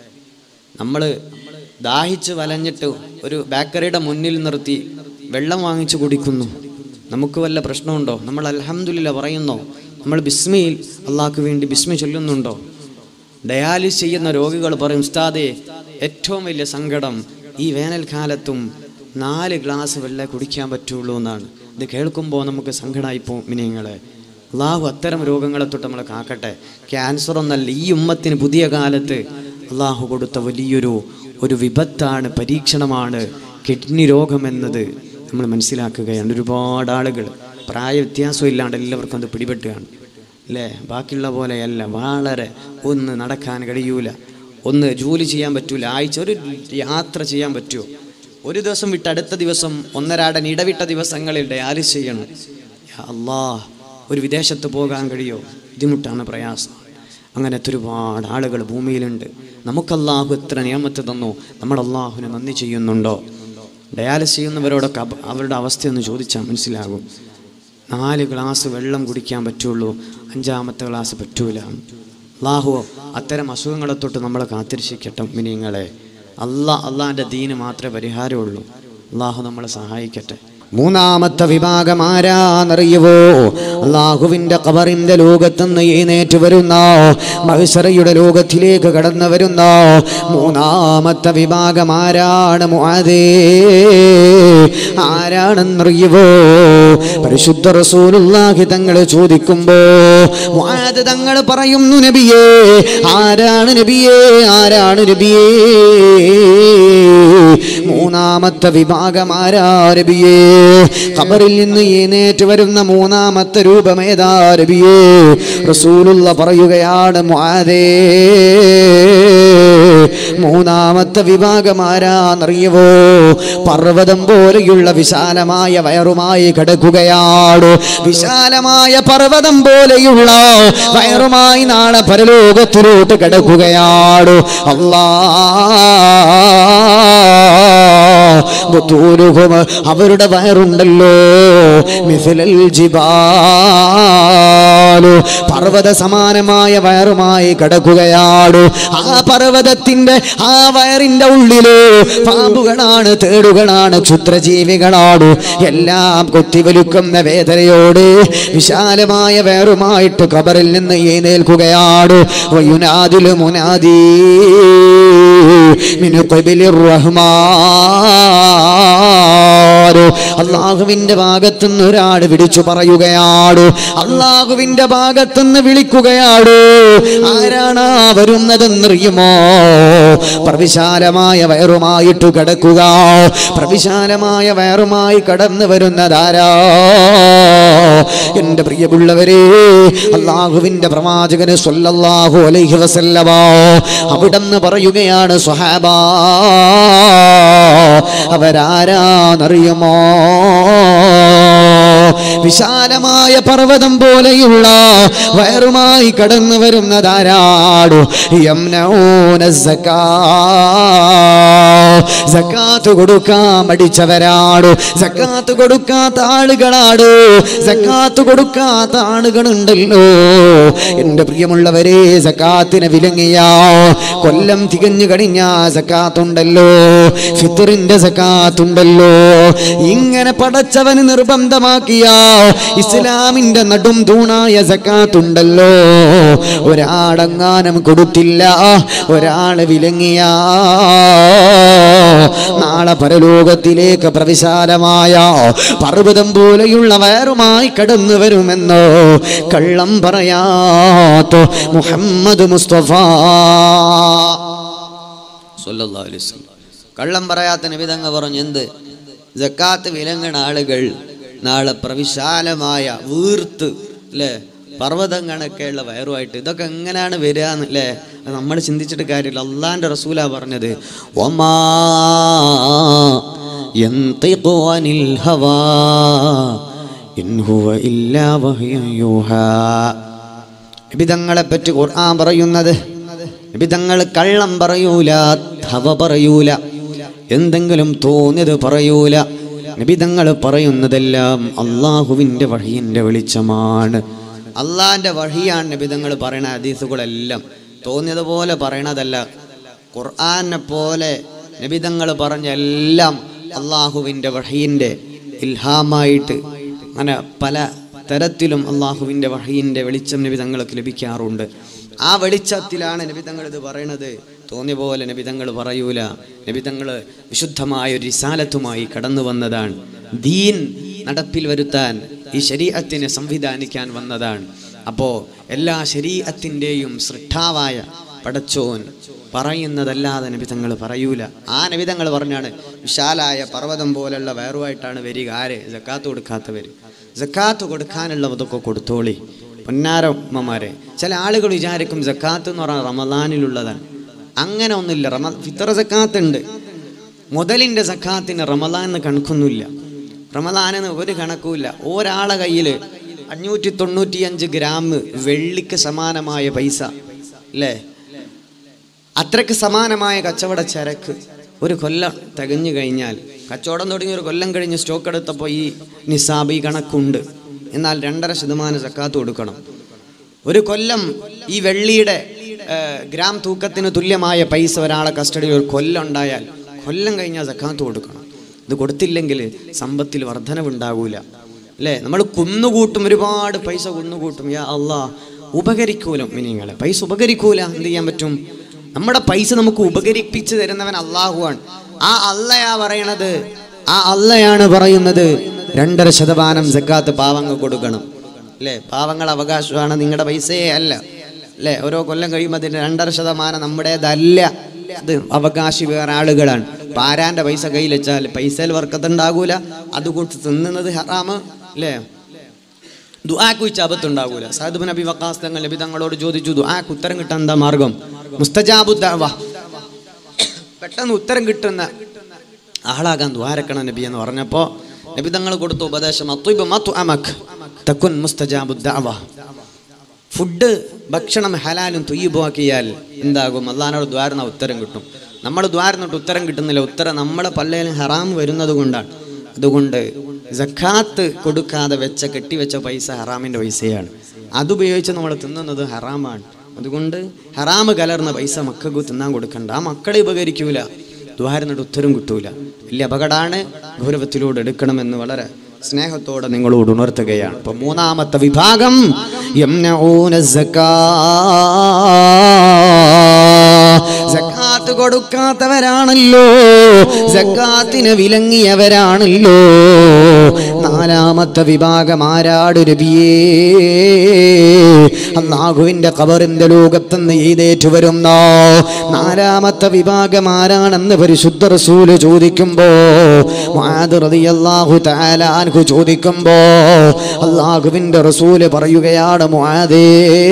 നമ്മൾ ദാഹിച്ച് വലഞ്ഞിട്ട് ഒരു ബേക്കറിയുടെ മുന്നിൽ നിർത്തി വെള്ളം വാങ്ങിച്ചു കുടിക്കുന്നു നമുക്ക് വല്ല പ്രശ്നമുണ്ടോ നമ്മൾ അൽഹംദുലില്ല പറയുന്നോ നമ്മൾ ബിസ്മിയിൽ അള്ളാഹ്ക്ക് വേണ്ടി ബിസ്മി ചൊല്ലുന്നുണ്ടോ ഡയാലിസ് ചെയ്യുന്ന രോഗികൾ പറയും ഉസ്താദേ ഏറ്റവും വലിയ സങ്കടം ഈ വേനൽക്കാലത്തും നാല് ഗ്ലാസ് വെള്ളം കുടിക്കാൻ പറ്റുള്ളൂ എന്നാണ് ഇത് കേൾക്കുമ്പോൾ നമുക്ക് സങ്കടമായിപ്പോ മിനിങ്ങളെ അള്ളാഹു അത്തരം രോഗങ്ങളെ തൊട്ട് നമ്മളെ കാക്കട്ടെ ക്യാൻസർ ഒന്നല്ല ഈ ഉമ്മത്തിന് പുതിയ കാലത്ത് അള്ളാഹു കൊടുത്ത വലിയൊരു ഒരു വിപത്താണ് പരീക്ഷണമാണ് കിഡ്നി രോഗം എന്നത് നമ്മൾ മനസ്സിലാക്കുകയാണ് ഒരുപാട് ആളുകൾ പ്രായ വ്യത്യാസം ഇല്ലാണ്ട് എല്ലാവർക്കും അത് പിടിപെട്ടുകയാണ് അല്ലേ ബാക്കിയുള്ള പോലെയല്ല വളരെ ഒന്ന് നടക്കാൻ കഴിയൂല ഒന്ന് ജോലി ചെയ്യാൻ പറ്റൂല ആഴ്ച ഒരു യാത്ര ചെയ്യാൻ പറ്റുമോ ഒരു ദിവസം വിട്ട് അടുത്ത ദിവസം ഒന്നരാടൻ ഇടവിട്ട ദിവസങ്ങളിൽ ഡയാലിസ് ചെയ്യണം യാ അല്ലാ ഒരു വിദേശത്ത് പോകാൻ കഴിയോ ബുദ്ധിമുട്ടാണ് പ്രയാസം അങ്ങനത്തെ ഒരുപാട് ആളുകൾ ഭൂമിയിലുണ്ട് നമുക്ക് അള്ളാഹു എത്ര നിയമത്ത് തന്നു നമ്മൾ അള്ളാഹുവിനെ നന്ദി ചെയ്യുന്നുണ്ടോ ഡയാലിസ് ചെയ്യുന്നവരോടൊക്കെ അവ- അവരുടെ അവസ്ഥയൊന്ന് ചോദിച്ചാൽ മനസ്സിലാകും നാല് ഗ്ലാസ് വെള്ളം കുടിക്കാൻ പറ്റുള്ളൂ അഞ്ചാമത്തെ ഗ്ലാസ് പറ്റൂല അള്ളാഹു അത്തരം അസുഖങ്ങളെ തൊട്ട് നമ്മളെ കാത്തിരിക്കട്ടെ മിനിങ്ങളെ അള്ളാ അള്ളാഹിൻ്റെ ദീന് മാത്രമേ പരിഹാരമുള്ളൂ അള്ളാഹു നമ്മളെ സഹായിക്കട്ടെ മൂന്നാമത്തെ വിഭാഗം ആരാന്നറിയുവോ അള്ളാഹുവിന്റെ കബറിന്റെ ലോകത്തുനിന്ന് എഴുന്നേറ്റ് വരുന്ന മത്സരയുടെ ലോകത്തിലേക്ക് കടന്നു വരുന്ന മൂന്നാമത്തെ വിഭാഗം ആരാണ് മുആദേ ആരാണെന്നറിയുവോ പരിശുദ്ധ റസൂലുള്ളാഹി തങ്ങൾ ചോദിക്കുമ്പോ മുആദ് തങ്ങൾ പറയുന്നു നബിയേ ആരാണ് നബിയേ ആരാണ് നബിയേ മൂന്നാമത്തെ വിഭാഗം ആരാ നബിയേ ഖബറിൽ നിന്ന് എഴുന്നേറ്റ് വരുന്ന മൂന്നാമത്തെ രൂപം ഏതാ നബിയേ റസൂലുള്ള പറയുകയാണ് മുആദേ മൂന്നാമത്തെ വിഭാഗം ആരാന്നറിയുവോ പർവ്വതം പോലെയുള്ള വിശാലമായ വയറുമായി കിടക്കുകയാണ് വിശാലമായ പർവ്വതം പോലെയുള്ള വയറുമായി നാളെ പരലോകത്തിലോട്ട് കിടക്കുകയാണ് അല്ലാ ബുത്തൂനുഹും അവരുടെ വയറുണ്ടല്ലോ മിഥിലൽ ജിബാലു പർവ്വത സമാനമായ വയറുമായി കിടക്കുകയാണ് ആ പർവ്വതത്തിന്റെ ആ വയറിന്റെ ഉള്ളില് പാമ്പുകളാണ് തേടുകളാണ് ക്ഷുദ്രജീവികളാണ് എല്ലാം കൊത്തിവലുക്കുന്ന വേദനയോട് വിശാലമായ വയറുമായിട്ട് കബറിൽ നിന്ന് എഴുന്നേൽക്കുകയാണ് വയുനാദില് മുനാദി മിനു ഖബിലിർ റഹ്മാൻ അള്ളാഹുവിന്റെ ഭാഗത്തുനിന്ന് ഒരാൾ വിളിച്ചു പറയുകയാണ് അള്ളാഹുവിന്റെ ഭാഗത്തുനിന്ന് വിളിക്കുകയാണ് ആരാണ് ആ വരുന്നതെന്നറിയുമോ പ്രവിശാലമായ വയറുമായിട്ട് കിടക്കുക പ്രവിശാലമായ വയറുമായി കടന്നു വരുന്നതാരാ എന്റെ പ്രിയമുള്ളവരെ അള്ളാഹുവിന്റെ പ്രവാചകന് സ്വല്ലല്ലാഹു അലൈഹി വസല്ലമ അവിടെന്ന് പറയുകയാണ് സ്വഹാബ അവരാരാന്നറിയുമോ വിശാലമായ പർവ്വതം പോലെയുള്ള വയറുമായി കടന്നു വരുന്നതാരാടു യംനഊന സക്കാ സക്കാത്ത് കൊടുക്കാൻ മടിച്ചവരാണ് സക്കാത്ത് കൊടുക്കാത്ത ആളുകളാണ് സക്കാത്ത് കൊടുക്കാത്ത ആളുകളുണ്ടല്ലോ എന്റെ പ്രിയമുള്ളവരെ സക്കാത്തിന് വിലങ്ങിയ കൊല്ലം തികഞ്ഞു കഴിഞ്ഞ സക്കാത്തുണ്ടല്ലോ ഫിത്തറിന്റെ സക്കാത്തുണ്ടല്ലോ ഇങ്ങനെ പടച്ചവന് നിർബന്ധമാക്കിയ ഇസ്ലാമിന്റെ നടും തൂണായ സക്കാത്തുണ്ടല്ലോ ഒരാളെങ്ങാനും കൊടുത്തില്ല ഒരാള് വിലങ്ങിയ നാളെ പരലോകത്തിലേക്ക് പ്രവിശാലമായ പർവ്വതം പോലെയുള്ള വയറുമായി കടന്നു വരുമെന്നോ കള്ളം പറയാത്ത മുഹമ്മദ് മുസ്തഫ സല്ലല്ലാഹു അലൈഹി വസല്ലം. കള്ളം പറയാത്ത നിബിതങ്ങ പറഞ്ഞു എന്ത് ജക്കാത്ത് വിലങ്ങണ ആളുകൾ നാളെ പ്രവിശാലമായ വീർത്ത് അല്ലേ പർവ്വതം കണക്കെയുള്ള വയറുമായിട്ട് ഇതൊക്കെ എങ്ങനെയാണ് വരിക അല്ലേ നമ്മൾ ചിന്തിച്ചിട്ട് കാര്യമില്ല അള്ളാന്റെ റസൂല പറഞ്ഞത് ഒമാ ينطق عن الهوى إن هو إلا وحي يوحى നിബിതങ്ങളെ പറ്റി ഖുർആൻ പറയുന്നത് നിബിതങ്ങൾ കള്ളം പറയൂല ധവ പറയൂല എന്തെങ്കിലും തോന്നിയത് പറയൂല നിബിതങ്ങൾ പറയുന്നതെല്ലാം അള്ളാഹുവിൻ്റെ വഴിയിൻ്റെ വെളിച്ചമാണ് അള്ളാഹിൻ്റെ വഴിയാണ് നിബിതങ്ങൾ പറയുന്ന ഹദീസുകളെല്ലാം തോന്നിയതുപോലെ പറയണതല്ല ഖുർആനെ പോലെ നിബിതങ്ങൾ പറഞ്ഞ എല്ലാം അള്ളാഹുവിൻ്റെ വഴിയിൻ്റെ ഇൽഹാമായിട്ട് അങ്ങനെ പല തരത്തിലും അള്ളാഹുവിൻ്റെ വഹീൻ്റെ വെളിച്ചം നബി തങ്ങൾക്ക് ലഭിക്കാറുണ്ട് ആ വെളിച്ചത്തിലാണ് നബി തങ്ങൾ ഇത് പറയണത് തോന്നിയ പോലെ നബി തങ്ങൾ പറയൂല നബി തങ്ങൾ വിശുദ്ധമായ ഒരു റിസാലത്തുമായി കടന്നു വന്നതാണ് ദീൻ നടപ്പിൽ വരുത്താൻ ഈ ശരീരത്തിനെ സംവിധാനിക്കാൻ വന്നതാണ് അപ്പോൾ എല്ലാ ശരീരത്തിൻ്റെയും സൃഷ്ടാവായ പടച്ചോൻ പറയുന്നതല്ലാതെ നബിതങ്ങൾ പറയൂല ആ നബിതങ്ങൾ പറഞ്ഞാണ് വിശാലായ പർവ്വതം പോലുള്ള വയറുമായിട്ടാണ് വരിക ആര് ജക്കാത്ത് കൊടുക്കാത്തവർ ജക്കാത്ത് കൊടുക്കാനുള്ളതൊക്കെ കൊടുത്തോളി പൊന്നാരമ്മമാരെ ചില ആളുകൾ വിചാരിക്കും ജക്കാത്ത് എന്ന് പറഞ്ഞാൽ റമദാനിലുള്ളതാണ് അങ്ങനെ ഒന്നുമില്ല റമ ഫിത്തറ ജക്കാത്ത് ഉണ്ട് മുതലിൻ്റെ സക്കാത്തിന് റമദാൻ കണക്കൊന്നുമില്ല റമദാനെന്ന് ഒരു കണക്കുമില്ല ഒരാളെ കയ്യിൽ അഞ്ഞൂറ്റി തൊണ്ണൂറ്റി അഞ്ച് ഗ്രാം വെള്ളിക്ക് സമാനമായ പൈസ അല്ലേ അത്രയ്ക്ക് സമാനമായ കച്ചവട ചരക്ക് ഒരു കൊല്ലം തികഞ്ഞു കഴിഞ്ഞാൽ കച്ചവടം തുടങ്ങി ഒരു കൊല്ലം കഴിഞ്ഞ് സ്റ്റോക്ക് എടുത്തപ്പോൾ ഈ നിസാബ് ഈ കണക്കുണ്ട് എന്നാൽ രണ്ടര ശതമാനം സക്കാത്ത് കൊടുക്കണം ഒരു കൊല്ലം ഈ വെള്ളിയുടെ ഏഹ്, ഗ്രാം തൂക്കത്തിന് തുല്യമായ പൈസ ഒരാളെ കസ്റ്റഡിയിൽ ഒരു കൊല്ലം ഉണ്ടായാൽ കൊല്ലം കഴിഞ്ഞാൽ സക്കാത്ത് കൊടുക്കണം ഇത് കൊടുത്തില്ലെങ്കിൽ സമ്പത്തിൽ വർധനവുണ്ടാകൂല അല്ലേ നമ്മൾ കുന്നുകൂട്ടും ഒരുപാട് പൈസ കുന്നുകൂട്ടും യാ അള്ളാ ഉപകരിക്കൂല മിനിങ്ങളെ പൈസ ഉപകരിക്കൂല എന്ത് ചെയ്യാൻ പറ്റും നമ്മുടെ പൈസ നമുക്ക് ഉപകരിപ്പിച്ച് തരുന്നവൻ അള്ളാഹുവാണ് ആ അള്ളയാ പറയണത് ആ അള്ളയാണ് പറയുന്നത് രണ്ടര ശതമാനം സക്കാത്ത് പാവങ്ങൾ കൊടുക്കണം അല്ലേ പാവങ്ങൾ അവകാശമാണ് നിങ്ങളുടെ പൈസയേ അല്ല അല്ലേ ഓരോ കൊല്ലം കഴിയുമ്പോൾ അതിന്റെ രണ്ടര ശതമാനം നമ്മുടേതല്ല അത് അവകാശി വേറെ ആളുകളാണ് പാരാന്റെ പൈസ കയ്യിൽ വെച്ചാൽ പൈസയിൽ വർക്കത്തുണ്ടാകൂല അതുകൊണ്ട് തിന്നുന്നത് ഹറാമ് അല്ലേ ദുആക്ക് വെച്ച് അബദ്ധമുണ്ടാകൂല സാദുബിൻ നബി വക്കാസ് തങ്ങൾ നബി തങ്ങളോട് ചോദിച്ചു ദുആക്ക് ഉത്തരം കിട്ടാൻ എന്താ മാർഗം മുസ്തജാബു ദഅവ പെട്ടെന്ന് ഉത്തരം കിട്ടുന്ന ആളാകാൻ ദ്വാരക്കണം നബി എന്ന് പറഞ്ഞപ്പോൾ നബി തങ്ങൾ കൊടുത്ത ഉപദേശം അത്വബ് മത്തു അമക് തക്കുൻ മുസ്തജാബു ദഅവ ഫുഡ് ഭക്ഷണം ഹലാലും തുയ്യുബാക്കിയാൽ എന്താകും അള്ളഹാനോട് ദ്വാരണ ഉത്തരം കിട്ടും നമ്മൾ ദ്വാരന്നിട്ട് ഉത്തരം കിട്ടുന്നില്ല ഉത്തരം നമ്മുടെ പള്ളയിൽ ഹറാം വരുന്നത് കൊണ്ടാണ് അതുകൊണ്ട് ജക്കാത്ത് കൊടുക്കാതെ വെച്ച കെട്ടിവെച്ച പൈസ ഹറാമിൻ്റെ പൈസയാണ് അതുപയോഗിച്ച് നമ്മൾ തിന്നുന്നത് ഹറാമാണ് അതുകൊണ്ട് ഹറാമ് കലർന്ന പൈസ മക്കൾക്ക് തിന്നാൻ കൊടുക്കണ്ട ആ മക്കളെ ഉപകരിക്കൂല ദ്വാരന്നിട്ട് ഉത്തരം കിട്ടൂല വലിയ അപകടമാണ് ഗൗരവത്തിലൂടെ എടുക്കണമെന്ന് വളരെ സ്നേഹത്തോടെ നിങ്ങളോട് ഉണർത്തുകയാണ് ഇപ്പൊ മൂന്നാമത്തെ വിഭാഗം യംനഊന സക്കാ. സക്കാത്ത് കൊടുക്കാത്തവരാണല്ലോ സക്കാത്തിന് വിലങ്ങിയവരാണല്ലോ നാലാമത്തെ വിഭാഗം ആരാട് രബിയേ അള്ളാഹുവിന്റെ കബറിന്റെ ലോകത്തുനിന്ന് എഴുതേറ്റു വരുന്ന നാലാമത്തെ വിഭാഗം ആരാണെന്ന് പരിശുദ്ധ റസൂല് ചോദിക്കുമ്പോ മുആദ് റളിയല്ലാഹു തആല അൻഹു ചോദിക്കുമ്പോ അള്ളാഹുവിന്റെ റസൂല് പറയുകയാണ് മുആദേ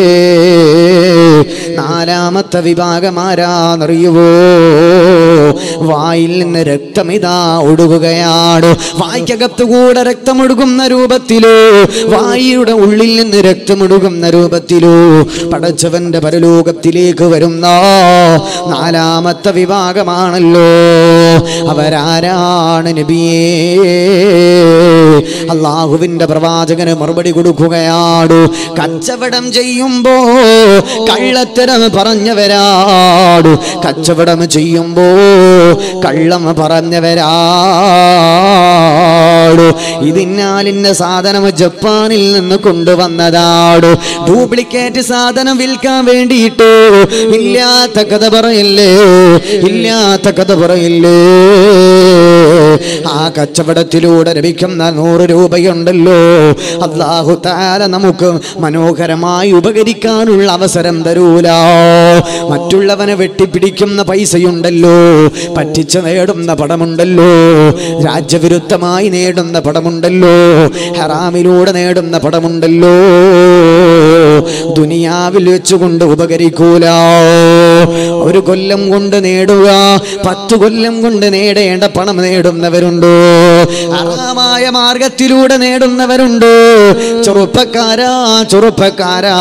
നാലാമത്തെ വിഭാഗം ആരാന്നറിയുവോ വായിൽ നിന്ന് രക്തം ഇതാ ഒഴുകുകയാണ് വായ്ക്കകത്തുകൂടെ രക്തമൊഴുകുന്ന രൂപത്തിലോ വായിയുടെ ഉള്ളിൽ നിന്ന് രക്തമൊഴുകുന്ന രൂപത്തിലോ പടച്ചവന്റെ പരലോകത്തിലേക്ക് വരുന്ന നാലാമത്തെ വിഭാഗമാണല്ലോ അവരാരാണ് നബിയേ അള്ളാഹുവിന്റെ പ്രവാചകന് മറുപടി കൊടുക്കുകയാണ് കച്ചവടം ചെയ്യുമ്പോ കള്ളത്തരം പറഞ്ഞവരാടു കച്ചവടം ചെയ്യുമ്പോ കള്ളം പറഞ്ഞവരാടു ഇതിന്നാലിന്റെ സാധനം ജപ്പാനിൽ നിന്ന് കൊണ്ടുവന്നതാടു ഡ്യൂപ്ലിക്കേറ്റ് സാധനം വിൽക്കാൻ വേണ്ടിയിട്ട് ഇല്ലാത്ത കഥ പറയില്ലേ ഇല്ലാത്ത കഥ പറയില്ലേ ആ കച്ചവടത്തിലൂടെ ലഭിക്കുന്ന നൂറ് രൂപയുണ്ടല്ലോ അള്ളാഹു താര നമുക്ക് മനോഹരമായി ഉപകരിക്കാനുള്ള അവസരം തരൂല മറ്റുള്ളവനെ വെട്ടിപ്പിടിക്കുന്ന പൈസയുണ്ടല്ലോ പറ്റിച്ച് നേടുന്ന പടമുണ്ടല്ലോ രാജ്യവിരുദ്ധമായി നേടുന്ന പടമുണ്ടല്ലോ ഹറാമിലൂടെ നേടുന്ന പടമുണ്ടല്ലോ ദുനിയാവിൽ വെച്ചുകൊണ്ട് ഉപകരിക്കൂല ഒരു കൊല്ലം കൊണ്ട് നേടുക പത്ത് കൊല്ലം കൊണ്ട് നേടേണ്ട പണം നേടുന്നവരുണ്ട് ഹറാമായ മാർഗത്തിലൂടെ നേടുന്നവരുണ്ട് ചെറുപ്പക്കാരാ ചെറുപ്പക്കാരാ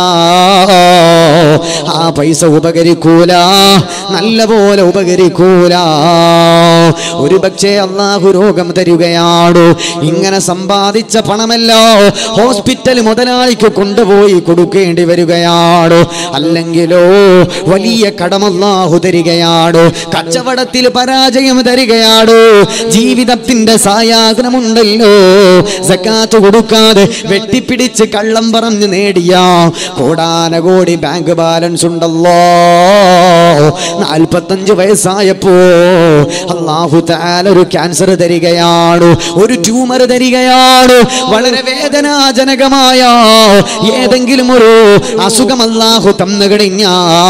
ആ പൈസ ഉപകരിക്കൂല നല്ല പോലെ ഉപകരിക്കൂല ഒരു പക്ഷേ അള്ളാഹു രോഗം തരികയാണ് ഇങ്ങനെ സമ്പാദിച്ച പണമല്ലോ ഹോസ്പിറ്റൽ മുതലാളിക്ക് കൊണ്ടുപോയി കൊടുക്കേണ്ടി വരികയാണ് അല്ലെങ്കിലോ വലിയ കടമല്ലാഹു തരികയാണ് കച്ചവടത്തിൽ പരാജയം തരികയാണ് ജീവിതത്തിന്റെ സായാഹ്നമുണ്ടല്ലോ സക്കാത്ത് കൊടുക്കാതെ വെട്ടിപ്പിടിച്ച് കള്ളം പറഞ്ഞ് നേടിയ കോടാനകോടി ബാങ്ക് ബാലൻസ് ഉണ്ടല്ലോ നാൽപ്പത്തഞ്ച് വയസ്സായപ്പോ അള്ളാഹു താല ഒരു ക്യാൻസർ തരികയാണ് ഒരു ട്യൂമർ തരികയാണ് വളരെ വേദനാജനകമായ ഏതെങ്കിലും ഒരു അസുഖം അള്ളാഹു തന്നു കഴിഞ്ഞ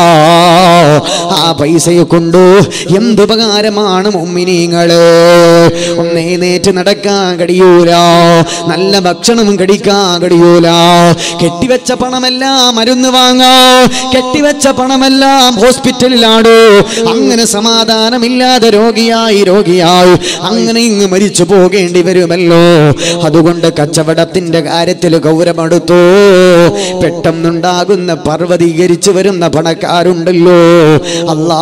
ആ പൈസയെ കൊണ്ടു എന്തുപകാരമാണ് മുമ്മിനീങ്ങള് ഒന്നേനേറ്റ് നടക്കാൻ കഴിയൂല നല്ല ഭക്ഷണം കഴിക്കാൻ കഴിയൂല കെട്ടിവെച്ച പണമെല്ലാം മരുന്ന് വാങ്ങാ കെട്ടിവെച്ച പണമെല്ലാം ഹോസ്പിറ്റലിലാണ് അങ്ങനെ സമാധാനമില്ലാതെ രോഗിയായി രോഗിയായി അങ്ങനെ ഇങ്ങ് മരിച്ചു പോകേണ്ടി വരുമല്ലോ അതുകൊണ്ട് കച്ചവടത്തിന്റെ കാര്യത്തിൽ ഗൗരവമെടുത്തു പെട്ടെന്നുണ്ടാകുന്ന പർവ്വതീകരിച്ചു വരുന്ന പണക്കാരുണ്ടല്ലോ അല്ലാ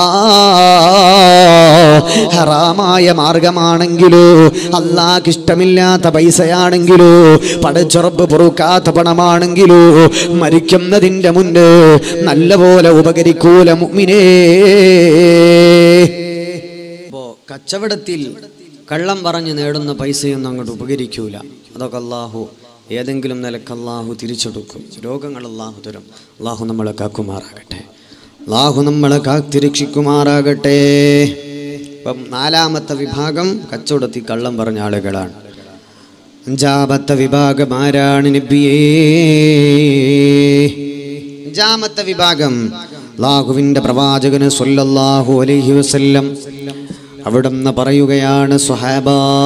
ഹറാമായ മാർഗമാണെങ്കിലോ അള്ളാഹ് ഇഷ്ടമില്ലാത്ത പൈസയാണെങ്കിലോ പടച്ചുറപ്പ് പൊറുക്കാത്ത പണമാണെങ്കിലോ മരിക്കുന്നതിന്റെ മുൻപ് നല്ലപോലെ ഉപകരിക്കൂല മുഅ്മിനേ അപ്പോ കച്ചവടത്തിൽ കള്ളം പറഞ്ഞ് നേടുന്ന പൈസയൊന്നും അങ്ങോട്ട് ഉപകരിക്കൂല അതൊക്കെ അള്ളാഹു ഏതെങ്കിലും നിലക്ക് അള്ളാഹു തിരിച്ചെടുക്കും രോഗങ്ങൾ അള്ളാഹു തരും അള്ളാഹു നമ്മളെ കാക്കുമാറാകട്ടെ അള്ളാഹു നമ്മളെ കാത്തിരക്ഷിക്കുമാറാകട്ടെ ഇപ്പം നാലാമത്തെ വിഭാഗം കച്ചവടത്തിൽ കള്ളം പറഞ്ഞ ആളുകളാണ് അഞ്ചാമത്തെ വിഭാഗം ആരാണ് നബിയേ അഞ്ചാമത്തെ വിഭാഗം അള്ളാഹുവിന്റെ പ്രവാചകന് സല്ലല്ലാഹു അലൈഹി വസല്ലം അവിടുന്ന് പറയുകയാണ് സുഹാബ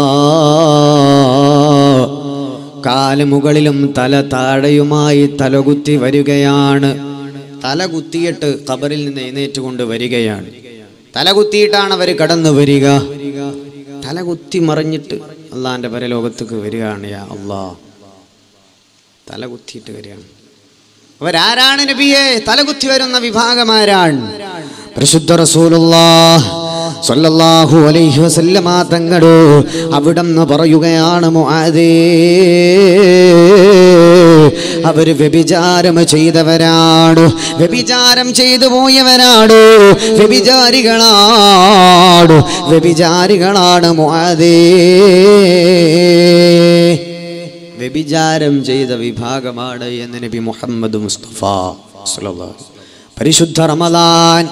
കാല് മുകളിലും തല താഴെയുമായി തലകുത്തി വരികയാണ് തല കുത്തിയിട്ട് ഖബറിൽ നിന്ന് എഴുന്നേറ്റ് കൊണ്ട് വരികയാണ് തല കുത്തിയിട്ടാണ് അവർ കടന്നു വരിക തല കുത്തി മറിഞ്ഞിട്ട് അള്ളാന്റെ പരലോകത്തേക്ക് വരികയാണ് യാ അള്ളാ തല കുത്തിയിട്ട് വരികയാണ് അവരാരാണ് നബിയെ തലകുത്തി വരുന്ന വിഭാഗമാരാണ് പരിശുദ്ധ റസൂലുള്ള സല്ലല്ലാഹു അലൈഹി വസല്ലമ തങ്ങളോ അവിടെന്ന് പറയുകയാണ് മുആദേ അവര് വ്യഭിചാരം ചെയ്തവരാണ് വ്യഭിചാരം ചെയ്തു പോയവരാണ് വ്യഭിചാരികളാണ് വ്യഭിചാരികളാണ് മുആദേ വ്യഭിചാരം ചെയ്ത വിഭാഗമാണ് എന്ന് നബി മുഹമ്മദ് മുസ്തഫ സ്വല്ലല്ലാഹു അലൈഹി വസല്ലം. പരിശുദ്ധ റമദാൻ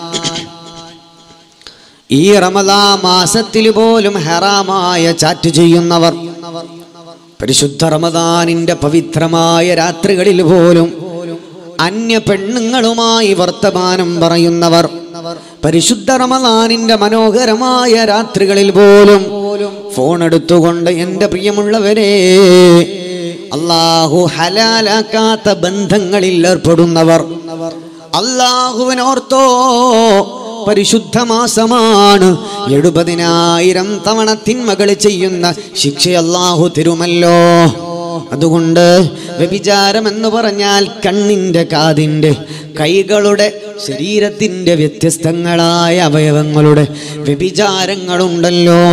ഈ റമദാ മാസത്തിൽ പോലും ഹറാമായ ചാറ്റ് ചെയ്യുന്നവർ പരിശുദ്ധ റമദാനിന്റെ പവിത്രമായ രാത്രികളിൽ പോലും അന്യ പെണ്ണുങ്ങളുമായി വർത്തമാനം പറയുന്നവർ പരിശുദ്ധ റമദാനിന്റെ മനോഹരമായ രാത്രികളിൽ പോലും ഫോൺ എടുത്തുകൊണ്ട് എൻ്റെ പ്രിയമുള്ളവരെ അള്ളാഹു ഹലാലാക്കാത്ത ബന്ധങ്ങളിൽ ഏർപ്പെടുന്നവർ അള്ളാഹുവിനോർത്തോ പരിശുദ്ധ മാസമാണ് എഴുപതിനായിരം തവണ തിന്മകൾ ചെയ്യുന്ന ശിക്ഷ അള്ളാഹു തരുമല്ലോ അതുകൊണ്ട് വ്യഭിചാരം എന്ന് പറഞ്ഞാൽ കണ്ണിൻ്റെ കാതിൻ്റെ കൈകളുടെ ശരീരത്തിൻ്റെ വ്യത്യസ്തങ്ങളായ അവയവങ്ങളുടെ വ്യഭിചാരങ്ങളുണ്ടല്ലോ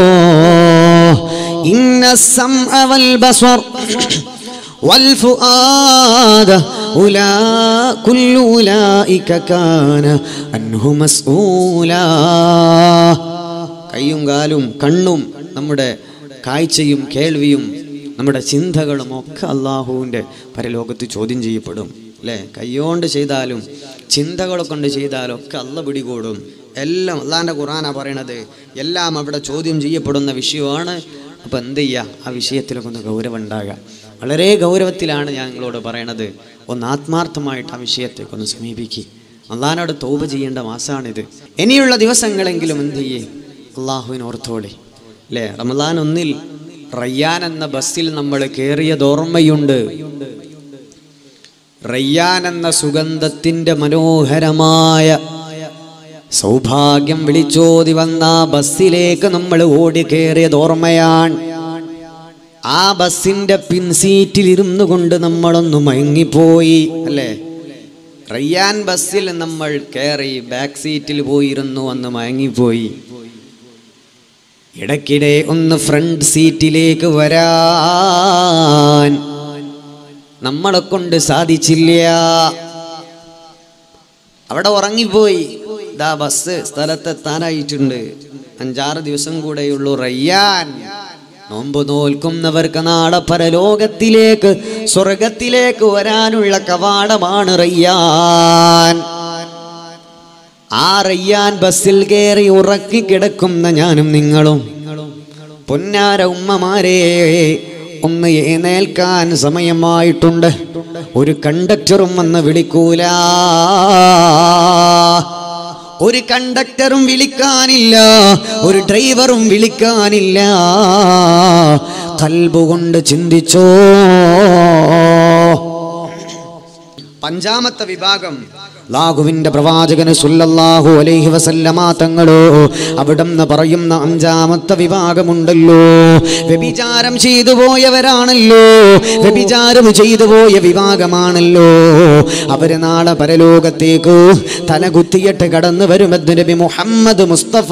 ഇന്ന السمع والبصر والفؤاد أولا كل أولئك كان عنه مسؤولا കൈയും കാലും കണ്ണും നമ്മുടെ കാഴ്ചയും കേൾവിയും നമ്മുടെ ചിന്തകളും ഒക്കെ അള്ളാഹുവിൻ്റെ പരലോകത്ത് ചോദ്യം ചെയ്യപ്പെടും അല്ലേ കൈയോണ്ട് ചെയ്താലും ചിന്തകളെ കൊണ്ട് ചെയ്താലും ഒക്കെ അല്ല പിടികൂടും എല്ലാം അള്ളാൻ്റെ ഖുറാനാ പറയണത് എല്ലാം അവിടെ ചോദ്യം ചെയ്യപ്പെടുന്ന വിഷയമാണ് അപ്പം എന്ത് ചെയ്യുക ആ വിഷയത്തിലൊക്കെ ഒന്ന് ഗൗരവം ഉണ്ടാകുക വളരെ ഗൗരവത്തിലാണ് ഞാൻ നിങ്ങളോട് പറയണത് ഒന്ന് ആത്മാർത്ഥമായിട്ട് ആ വിഷയത്തേക്കൊന്ന് സമീപിക്കുക അള്ളഹാനോട് തോപ ചെയ്യേണ്ട മാസമാണിത് ഇനിയുള്ള ദിവസങ്ങളെങ്കിലും എന്ത് ചെയ്യേ അള്ളാഹുവിന് ഓർത്തോളെ അല്ലേ റമദാൻ ഒന്നിൽ റയ്യാൻ എന്ന ബസ്സിൽ നമ്മൾ കയറിയത് ഓർമ്മയുണ്ട് റയ്യാൻ എന്ന സുഗന്ധത്തിൻ്റെ മനോഹരമായ സൗഭാഗ്യം വിളിച്ചോതി വന്ന ആ ബസ്സിലേക്ക് നമ്മൾ ഓടി കയറിയത് ഓർമ്മയാണ് ആ ബസ്സിന്റെ പിൻസീറ്റിൽ ഇരുന്നു കൊണ്ട് നമ്മളൊന്ന് മയങ്ങിപ്പോയി അല്ലേ റയ്യാൻ ബസ്സിൽ നമ്മൾ കയറി ബാക്ക് സീറ്റിൽ പോയിരുന്നു അന്ന് മയങ്ങിപ്പോയി ഇടയ്ക്കിടെ ഒന്ന് ഫ്രണ്ട് സീറ്റിലേക്ക് വരാൻ നമ്മളെ കൊണ്ട് സാധിച്ചില്ല അവിടെ ഉറങ്ങിപ്പോയി ദാ ബസ് സ്ഥലത്തെത്താനായിട്ടുണ്ട് അഞ്ചാറ് ദിവസം കൂടെയുള്ളൂ റയ്യാൻ നോമ്പ് നോൽക്കുന്നവർക്ക് നാളെ പരലോകത്തിലേക്ക് സ്വർഗത്തിലേക്ക് വരാനുള്ള കവാടമാണ് റയ്യാൻ ആ റയ്യാൻ ബസ്സിൽ കയറി ഉറക്കി കിടക്കുന്ന ഞാനും നിങ്ങളും പൊന്നാര ഉമ്മമാരെ ഒന്ന് എഴുന്നേൽക്കാൻ സമയമായിട്ടുണ്ട് ഒരു കണ്ടക്ടറും വന്ന് വിളിക്കൂല ഒരു കണ്ടക്ടറും വിളിക്കാനില്ല ഒരു ഡ്രൈവറും വിളിക്കാനില്ല കൽബുകൊണ്ട് ചിന്തിച്ചോ പഞ്ചാമത്തെ വിഭാഗം ലാഹുവിന്റെ പ്രവാചകന് സുല്ലല്ലാഹു അലൈഹി വസല്ലമ തങ്ങളോ അവിടുന്ന് പറയുന്ന അഞ്ചാമത്തെ വിഭാഗമുണ്ടല്ലോ വ്യഭിചാരം ചെയ്തു പോയവരാണല്ലോ വ്യഭിചാരം ചെയ്തു പോയ വിഭാഗമാണല്ലോ അവര് നാളെ പരലോകത്തേക്ക് തലകുത്തിയിട്ട് കടന്നു വരുമെന്ന് നബി മുഹമ്മദ് മുസ്തഫ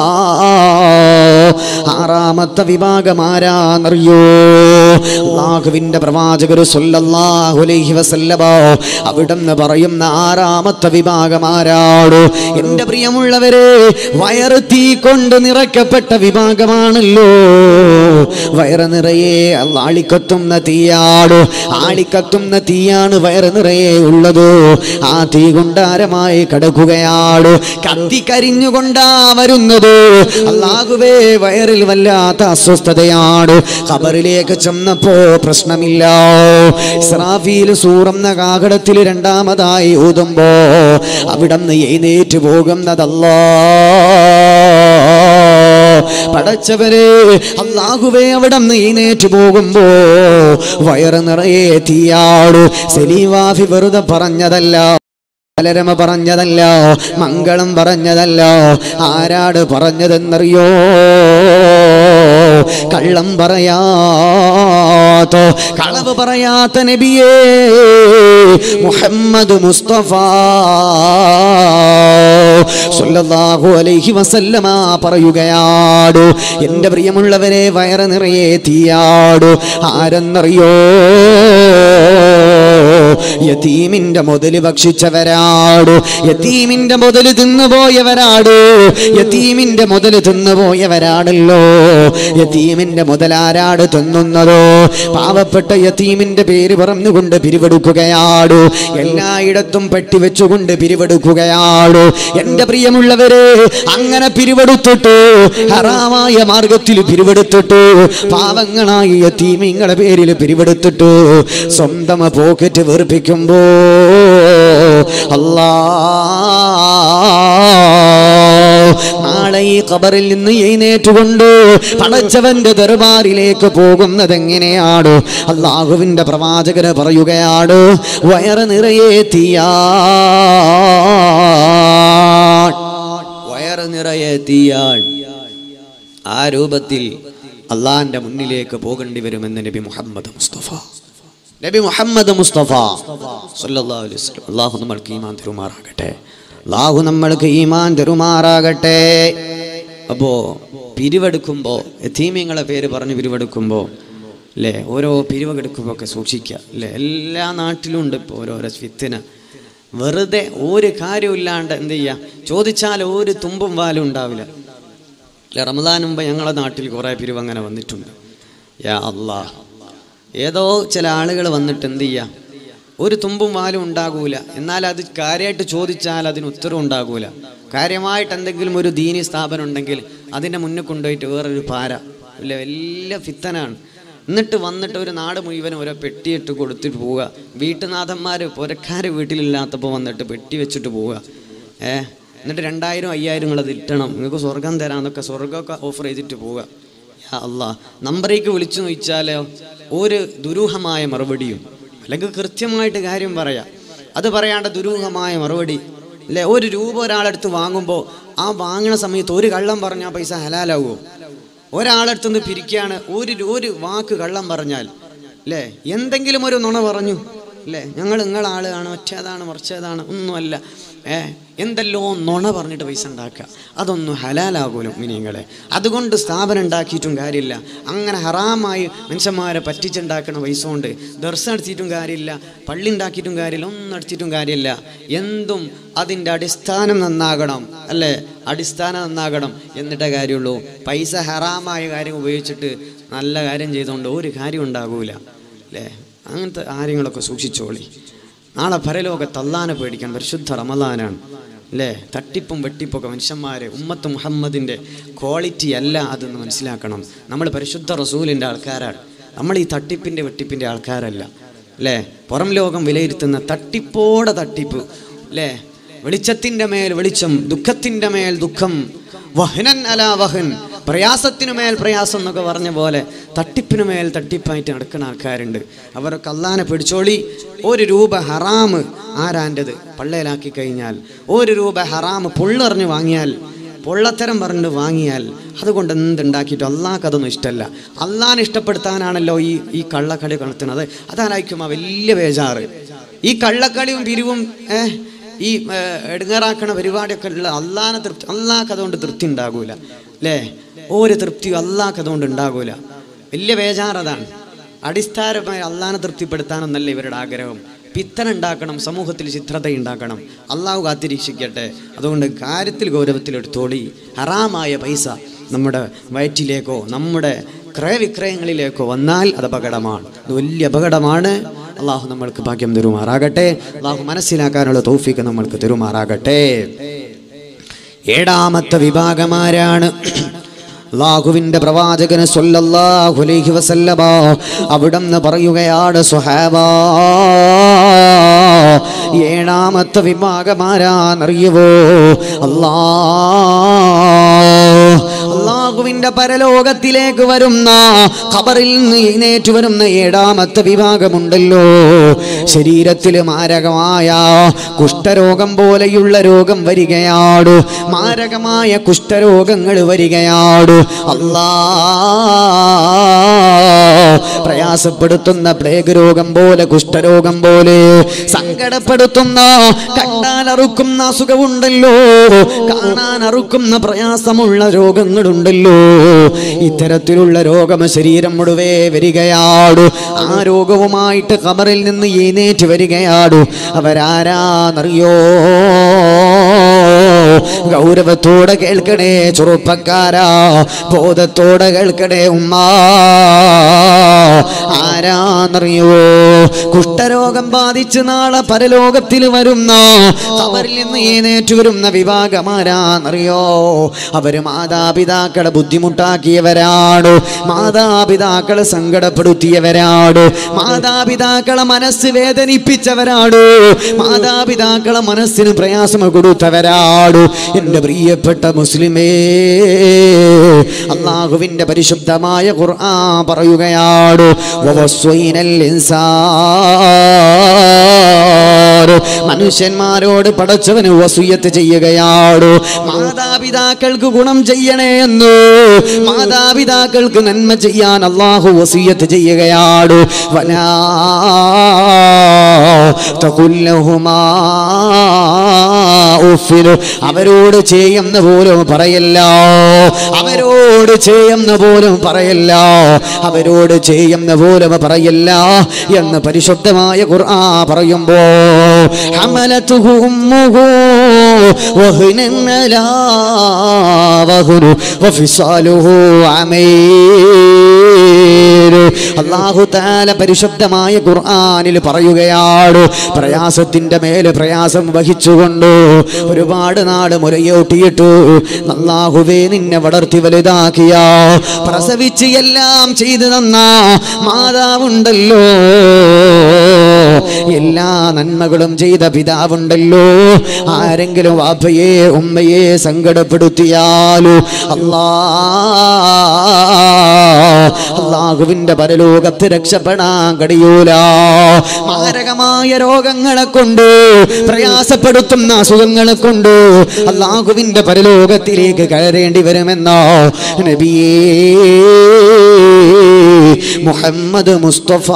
ആറാമത്തെ വിഭാഗം ആരാന്നറിയോ അള്ളാഹുവിന്റെ പ്രവാചകർ സല്ലല്ലാഹു അലൈഹി വസല്ലമ അവിടുന്ന് പറയുന്ന ആറാമത്തെ വിഭാഗം ആരാടോ എൻ്റെ പ്രിയമുള്ളവരെ വയറ് തീ കൊണ്ട് നിറയ്ക്കപ്പെട്ട വിഭാഗമാണല്ലോ വയറ് നിറയെ ആളിക്കത്തുന്ന തീയാടോ ആളിക്കത്തുന്ന തീയാണ് വയറ് നിറയെ ഉള്ളത് ആ തീ കൊണ്ടാരമായി കടക്കുകയാടോ കത്തി കരിഞ്ഞുകൊണ്ടാ വരുന്നത് അള്ളാഹുവേ വയറിൽ വല്ലാത്ത അസ്വസ്ഥതയാണ് ഖബറിലേക്ക് ചെന്നപ്പോ പ്രശ്നമില്ല ഇസ്രാഫീൽ സൂറന്ന കാകടത്തിൽ രണ്ടാമതായി ഊതുമ്പോ അവിടന്ന് എഴുന്നേറ്റ് പോകുന്നതല്ലോ പടച്ചവരെ അള്ളാഹുവേ അവിടെ നിന്ന് എഴുന്നേറ്റ് പോകുമ്പോ വയറ് നിറയെ തീയാടു സെലീവാഫി വെറുതെ പറഞ്ഞതല്ല പലരമ പറഞ്ഞതല്ല മംഗളം പറഞ്ഞതല്ല ആരാട് പറഞ്ഞതെന്നറിയോ കള്ളം പറയാൻ കദ്ദാബാത്ത് കളവ് പറയാത്ത നബിയേ മുഹമ്മദ് മുസ്തഫ സല്ലല്ലാഹു അലൈഹി വസല്ലമ പറയുകയാടു എൻ്റെ പ്രിയമുള്ളവരെ വയറ് നിറയെ തീയാടു ആരെന്നറിയോ യതീമിന്റെ മുതല് ഭക്ഷിച്ചവരാടു യതീമിന്റെ മുതല് തിന്നുപോയവരാടു യതീമിന്റെ മുതല് തിന്നുപോയവരാണല്ലോ യതീമിന്റെ മുതലാരാട് തിന്നുന്നതോ പാവപ്പെട്ട യതീമിന്റെ പേര് പറഞ്ഞുകൊണ്ട് പിരിവെടുക്കുകയാടു എല്ലായിടത്തും പെട്ടി വെച്ചുകൊണ്ട് പിരിവെടുക്കുകയാടു എന്റെ പ്രിയമുള്ളവരെ അങ്ങനെ പിരിവെടുത്തിട്ടു ഹറാമായ മാർഗത്തിൽ പിരിവെടുത്തിട്ടു പാവങ്ങളായ യതീമിങ്ങളുടെ പേരിൽ പിരിവെടുത്തിട്ടു സ്വന്തം പോക്കറ്റ് വെറുപ്പിക്കുമ്പോ അല്ലാ നാളെ ഈ ഖബറിൽ നിന്ന് എഴുന്നേറ്റുകൊണ്ട് പടച്ചവന്റെ ദർബാറിലേക്ക് പോകുന്നത് എങ്ങനെയാണ് അള്ളാഹുവിന്റെ പ്രവാചകന് പറയുകയാണ് വയറ് നിറയെ തീയാ വയറ് നിറയെ തീയാൻ ആ രൂപത്തിൽ അള്ളാന്റെ മുന്നിലേക്ക് പോകേണ്ടി വരുമെന്ന് നബി മുഹമ്മദ് മുസ്തഫ നബി മുഹമ്മദ് മുസ്തഫ സല്ലല്ലാഹു അലൈഹി വസല്ലം അള്ളാഹു നമ്മൾക്ക് ഈമാൻ തരുമാറാകട്ടെ അള്ളാഹു നമ്മൾക്ക് ഈമാൻ തരുമാറാകട്ടെ അപ്പോ പിരിവെടുക്കുമ്പോൾ എത്തീമിങ്ങളെ പേര് പറഞ്ഞ് പിരിവെടുക്കുമ്പോൾ അല്ലേ ഓരോ പിരിവെടുക്കുമ്പോൾ ഒക്കെ സൂക്ഷിക്കുക അല്ലേ എല്ലാ നാട്ടിലും ഉണ്ട് ഇപ്പോൾ ഓരോരോ ഫിത്തിന വെറുതെ ഒരു കാര്യമില്ലാണ്ട് എന്ത് ചെയ്യുക ചോദിച്ചാൽ ഒരു തുമ്പും വാലും ഉണ്ടാവില്ല അല്ലെ റമദാൻ മുമ്പ് ഞങ്ങളുടെ നാട്ടിൽ കുറേ പിരിവ് അങ്ങനെ വന്നിട്ടുണ്ട് യാ അല്ലാ ഏതോ ചില ആളുകൾ വന്നിട്ട് എന്ത് ചെയ്യാം ഒരു തുമ്പും വാലും ഉണ്ടാകൂല എന്നാൽ അത് കാര്യമായിട്ട് ചോദിച്ചാൽ അതിന് ഉത്തരവും ഉണ്ടാകൂല കാര്യമായിട്ട് എന്തെങ്കിലും ഒരു ദീനി സ്ഥാപനം ഉണ്ടെങ്കിൽ അതിൻ്റെ മുന്നിൽ കൊണ്ടുപോയിട്ട് വേറൊരു പാര ഇല്ല വലിയ ഫിത്തനാണ് എന്നിട്ട് വന്നിട്ട് ഒരു നാട് മുഴുവനും ഓരോ പെട്ടിയിട്ട് കൊടുത്തിട്ട് പോവുക വീട്ടുനാഥന്മാർ പുരക്കാർ വീട്ടിലില്ലാത്തപ്പോൾ വന്നിട്ട് പെട്ടി വെച്ചിട്ട് പോവുക ഏ എന്നിട്ട് രണ്ടായിരം അയ്യായിരം നിങ്ങൾ അത് ഇട്ടണം നിങ്ങൾക്ക് സ്വർഗം തരാമെന്നൊക്കെ സ്വർഗമൊക്കെ ഓഫർ ചെയ്തിട്ട് പോവുക യാ അല്ലാ നമ്പറേക്ക് വിളിച്ചു നോക്കിച്ചാലോ ഒരു ദുരൂഹമായ മറുപടിയും അല്ലെങ്കിൽ കൃത്യമായിട്ട് കാര്യം പറയാം അത് പറയാണ്ട ദുരൂഹമായ മറുപടി അല്ലേ ഒരു രൂപ ഒരാളെടുത്ത് വാങ്ങുമ്പോൾ ആ വാങ്ങണ സമയത്ത് ഒരു കള്ളം പറഞ്ഞാൽ പൈസ ഹലാലാവുമോ ഒരാളെടുത്ത് നിന്ന് പിരിക്കുകയാണ് ഒരു ഒരു വാക്ക് കള്ളം പറഞ്ഞാൽ അല്ലേ എന്തെങ്കിലും ഒരു നുണ പറഞ്ഞു അല്ലേ ഞങ്ങൾ നിങ്ങളാളാണ് മറ്റേതാണ് മറിച്ചതാണ് ഒന്നുമല്ല ഏ എന്തെല്ലോ നുണ പറഞ്ഞിട്ട് പൈസ ഉണ്ടാക്കുക അതൊന്നും ഹലാലാകൂലും മിനിങ്ങളെ അതുകൊണ്ട് സ്ഥാപനം ഉണ്ടാക്കിയിട്ടും കാര്യമില്ല അങ്ങനെ ഹറാമായി മനുഷ്യന്മാരെ പറ്റിച്ചുണ്ടാക്കണ പൈസ കൊണ്ട് ദർശനം നടത്തിയിട്ടും കാര്യമില്ല പള്ളി ഉണ്ടാക്കിയിട്ടും കാര്യമില്ല ഒന്നും നടത്തിയിട്ടും കാര്യമില്ല എന്തും അതിൻ്റെ അടിസ്ഥാനം നന്നാകണം അല്ലേ അടിസ്ഥാനം നന്നാകണം എന്നിട്ടേ കാര്യമുള്ളൂ പൈസ ഹറാമായ കാര്യം ഉപയോഗിച്ചിട്ട് നല്ല കാര്യം ചെയ്തുകൊണ്ട് ഒരു കാര്യം ഉണ്ടാകൂല അല്ലേ അങ്ങനത്തെ കാര്യങ്ങളൊക്കെ സൂക്ഷിച്ചോളി നാളെ പരലോകത്ത് അള്ളാനെ പേടിക്കാൻ പരിശുദ്ധ റമദാനാണ് അല്ലേ തട്ടിപ്പും വെട്ടിപ്പൊക്കെ മനുഷ്യന്മാരെ ഉമ്മത്ത് മുഹമ്മദിൻ്റെ ക്വാളിറ്റി അല്ല അതെന്ന് മനസ്സിലാക്കണം നമ്മൾ പരിശുദ്ധ റസൂലിൻ്റെ ആൾക്കാരാണ് നമ്മൾ ഈ തട്ടിപ്പിൻ്റെ വെട്ടിപ്പിൻ്റെ ആൾക്കാരല്ല അല്ലേ പുറം ലോകം വിലയിരുത്തുന്ന തട്ടിപ്പോടെ തട്ടിപ്പ് അല്ലേ വെളിച്ചത്തിൻ്റെ മേൽ വെളിച്ചം ദുഃഖത്തിൻ്റെ മേൽ ദുഃഖം വഹനൻ അല വഹൻ പ്രയാസത്തിനു മേൽ പ്രയാസം എന്നൊക്കെ പറഞ്ഞ പോലെ തട്ടിപ്പിനു മേൽ തട്ടിപ്പായിട്ട് നടക്കുന്ന ആൾക്കാരുണ്ട് അവരൊക്കെ അള്ളാനെ പിടിച്ചോളി ഒരു രൂപ ഹറാമ് ആരാൻ്റെത് പള്ളയിലാക്കി കഴിഞ്ഞാൽ ഒരു രൂപ ഹറാമ് പൊള്ളറിഞ്ഞ് വാങ്ങിയാൽ പൊള്ളത്തരം പറഞ്ഞ് വാങ്ങിയാൽ അതുകൊണ്ട് എന്തുണ്ടാക്കിയിട്ടും അള്ളാഹ്ക്ക് അതൊന്നും ഇഷ്ടമല്ല അള്ളാഹിനെ ഇഷ്ടപ്പെടുത്താനാണല്ലോ ഈ ഈ കള്ളക്കളി കളത്തുന്നത് അതാരായിരിക്കും ആ വലിയ ബേജാറ് ഈ കള്ളക്കളിയും പിരിവും ഏഹ് ഈ ഏഹ്, എടുങ്ങാറാക്കണ പരിപാടിയൊക്കെ ഉള്ള അള്ളാഹിനെ തൃപ്തി അള്ളാഹ്ക്ക് അതുകൊണ്ട് തൃപ്തി ഉണ്ടാകൂല അല്ലേ ഒരു തൃപ്തിയും അള്ളാഹ്ക്ക് അതുകൊണ്ട് ഉണ്ടാകൂല വലിയ ബേജാറതാണ് അടിസ്ഥാനമായി അള്ളാഹിനെ തൃപ്തിപ്പെടുത്താനൊന്നല്ല ഇവരുടെ ആഗ്രഹം പിത്തന ഉണ്ടാക്കണം സമൂഹത്തിൽ ചിത്രത ഉണ്ടാക്കണം അള്ളാഹു കാത്തിരീക്ഷിക്കട്ടെ അതുകൊണ്ട് കാര്യത്തിൽ ഗൗരവത്തിലെടുത്തോളി ഹറാമായ പൈസ നമ്മുടെ വയറ്റിലേക്കോ നമ്മുടെ ക്രയവിക്രയങ്ങളിലേക്കോ വന്നാൽ അത് അപകടമാണ് അത് വലിയ അപകടമാണ് അള്ളാഹു നമ്മൾക്ക് ഭാഗ്യം തരുമാറാകട്ടെ അള്ളാഹു മനസ്സിലാക്കാനുള്ള തൗഫീക്ക് നമ്മൾക്ക് തരുമാറാകട്ടെ ഏഴാമത്തെ വിഭാഗമാരാണ് അള്ളാഹുവിന്റെ പ്രവാചകന് സ്വല്ലല്ലാഹു അലൈഹി വസല്ലമ അവിടുന്ന് പറയുകയാണ് സ്വഹാബാ ഏഴാമത്തെ വിഭാഗമാരാന്നറിയുവോ അല്ലാ അള്ളാഹുവിന്റെ പരലോകത്തിലേക്ക് വരുന്ന ഖബറിൽ നിന്ന് എഴുന്നേറ്റ് വരുന്ന ഏഴാമത്തെ വിഭാഗമുണ്ടല്ലോ ശരീരത്തിൽ മാരകമായ കുഷ്ഠരോഗം പോലെയുള്ള രോഗം വരികയാടു മാരകമായ കുഷ്ഠരോഗങ്ങൾ വരികയാടു അല്ലാ പ്രയാസപ്പെടുത്തുന്ന പ്ലേഗ് രോഗം പോലെ കുഷ്ഠരോഗം പോലെ സങ്കടപ്പെടുത്തുന്ന കണ്ടാൽ അറുക്കുന്ന അസുഖമുണ്ടല്ലോ കാണാൻ അറുക്കുന്ന പ്രയാസമുള്ള രോഗങ്ങളുണ്ടല്ലോ ഇത്തരത്തിലുള്ള രോഗം ശരീരം മുഴുവേ വരികയാടു ആ രോഗവുമായിട്ട് കബറിൽ നിന്ന് എഴുന്നേറ്റ് വരികയാടു അവരാരാന്നറിയോ ഗൗരവത്തോടെ കേൾക്കണേ ചെറുപ്പക്കാരാ ബോധത്തോടെ കേൾക്കണേ ഉമ്മ ആരാന്നറിയോ കുഷ്ഠരോഗം ബാധിച്ച് നാളെ പരലോകത്തിൽ വരുന്ന അവരിൽ നിന്ന് എഴുന്നേറ്റ് വരുന്ന വിഭാഗമാരാന്നറിയോ അവര് മാതാപിതാക്കളെ ബുദ്ധിമുട്ടാക്കിയവരാണ് മാതാപിതാക്കളെ സങ്കടപ്പെടുത്തിയവരാണ് മാതാപിതാക്കളെ മനസ്സ് വേദനിപ്പിച്ചവരാണ് മാതാപിതാക്കളെ മനസ്സിന് പ്രയാസം കൊടുത്തവരാണ് എൻ്റെ പ്രിയപ്പെട്ട മുസ്ലിമേ അള്ളാഹുവിൻ്റെ പരിശുദ്ധമായ ഖുർആൻ പറയുകയാണ് വവസ്വൈനൽ ഇൻസാൻ മനുഷ്യന്മാരോട് പടച്ചവന് വസൂയത്ത് ചെയ്യുകയാണ് മാതാപിതാക്കൾക്ക് ഗുണം ചെയ്യണേ എന്ന് മാതാപിതാക്കൾക്ക് നന്മ ചെയ്യാൻ അള്ളാഹു വസൂയത്ത് ചെയ്യുകയാണ് വലാ തകുല്ലഹുമാ ഉഫിനു അവരോട് ചെയ്യുന്ന പോലും പറയല്ല അവരോട് ചെയ്യുന്ന പോലും പറയല്ല അവരോട് ചെയ്യുന്ന പോലും പറയല്ല എന്ന് പരിശുദ്ധമായ ഖുർആ പറയുമ്പോ ഹമലതുഹു ഉമ്മുഹു വഹ്നൻ അലാ വഹ്നു വഫിസാലുഹു അമീർ അല്ലാഹു തആല പരിശുദ്ധമായ ഖുർആനിൽ പറയുകയാണ് പ്രയാസത്തിന്റെ മേലെ പ്രയാസം വഹിച്ചുകൊണ്ട് ഒരുപാട് നാട് മുലയോട്ടിയിട്ട് അള്ളാഹുവേ നിന്നെ വളർത്തി വലുതാക്കിയ പ്രസവിച്ച് എല്ലാം ചെയ്തു തന്ന മാതാവുണ്ടല്ലോ എല്ലാ നന്മകളും ചെയ്ത പിതാവുണ്ടല്ലോ ആരെങ്കിലും വാപ്പയെ ഉമ്മയെ സങ്കടപ്പെടുത്തിയാലോ അല്ലാ അള്ളാഹുവിന്റെ പരലോകത്ത് രക്ഷപ്പെടാൻ കഴിയൂല മാരകമായ രോഗങ്ങളെ കൊണ്ട് പ്രയാസപ്പെടുത്തുന്ന അസുഖങ്ങളെ കൊണ്ട് അള്ളാഹുവിന്റെ പരലോകത്തിലേക്ക് കയറേണ്ടി വരുമെന്നോ നബിയേ മുഹമ്മദ് മുസ്തഫ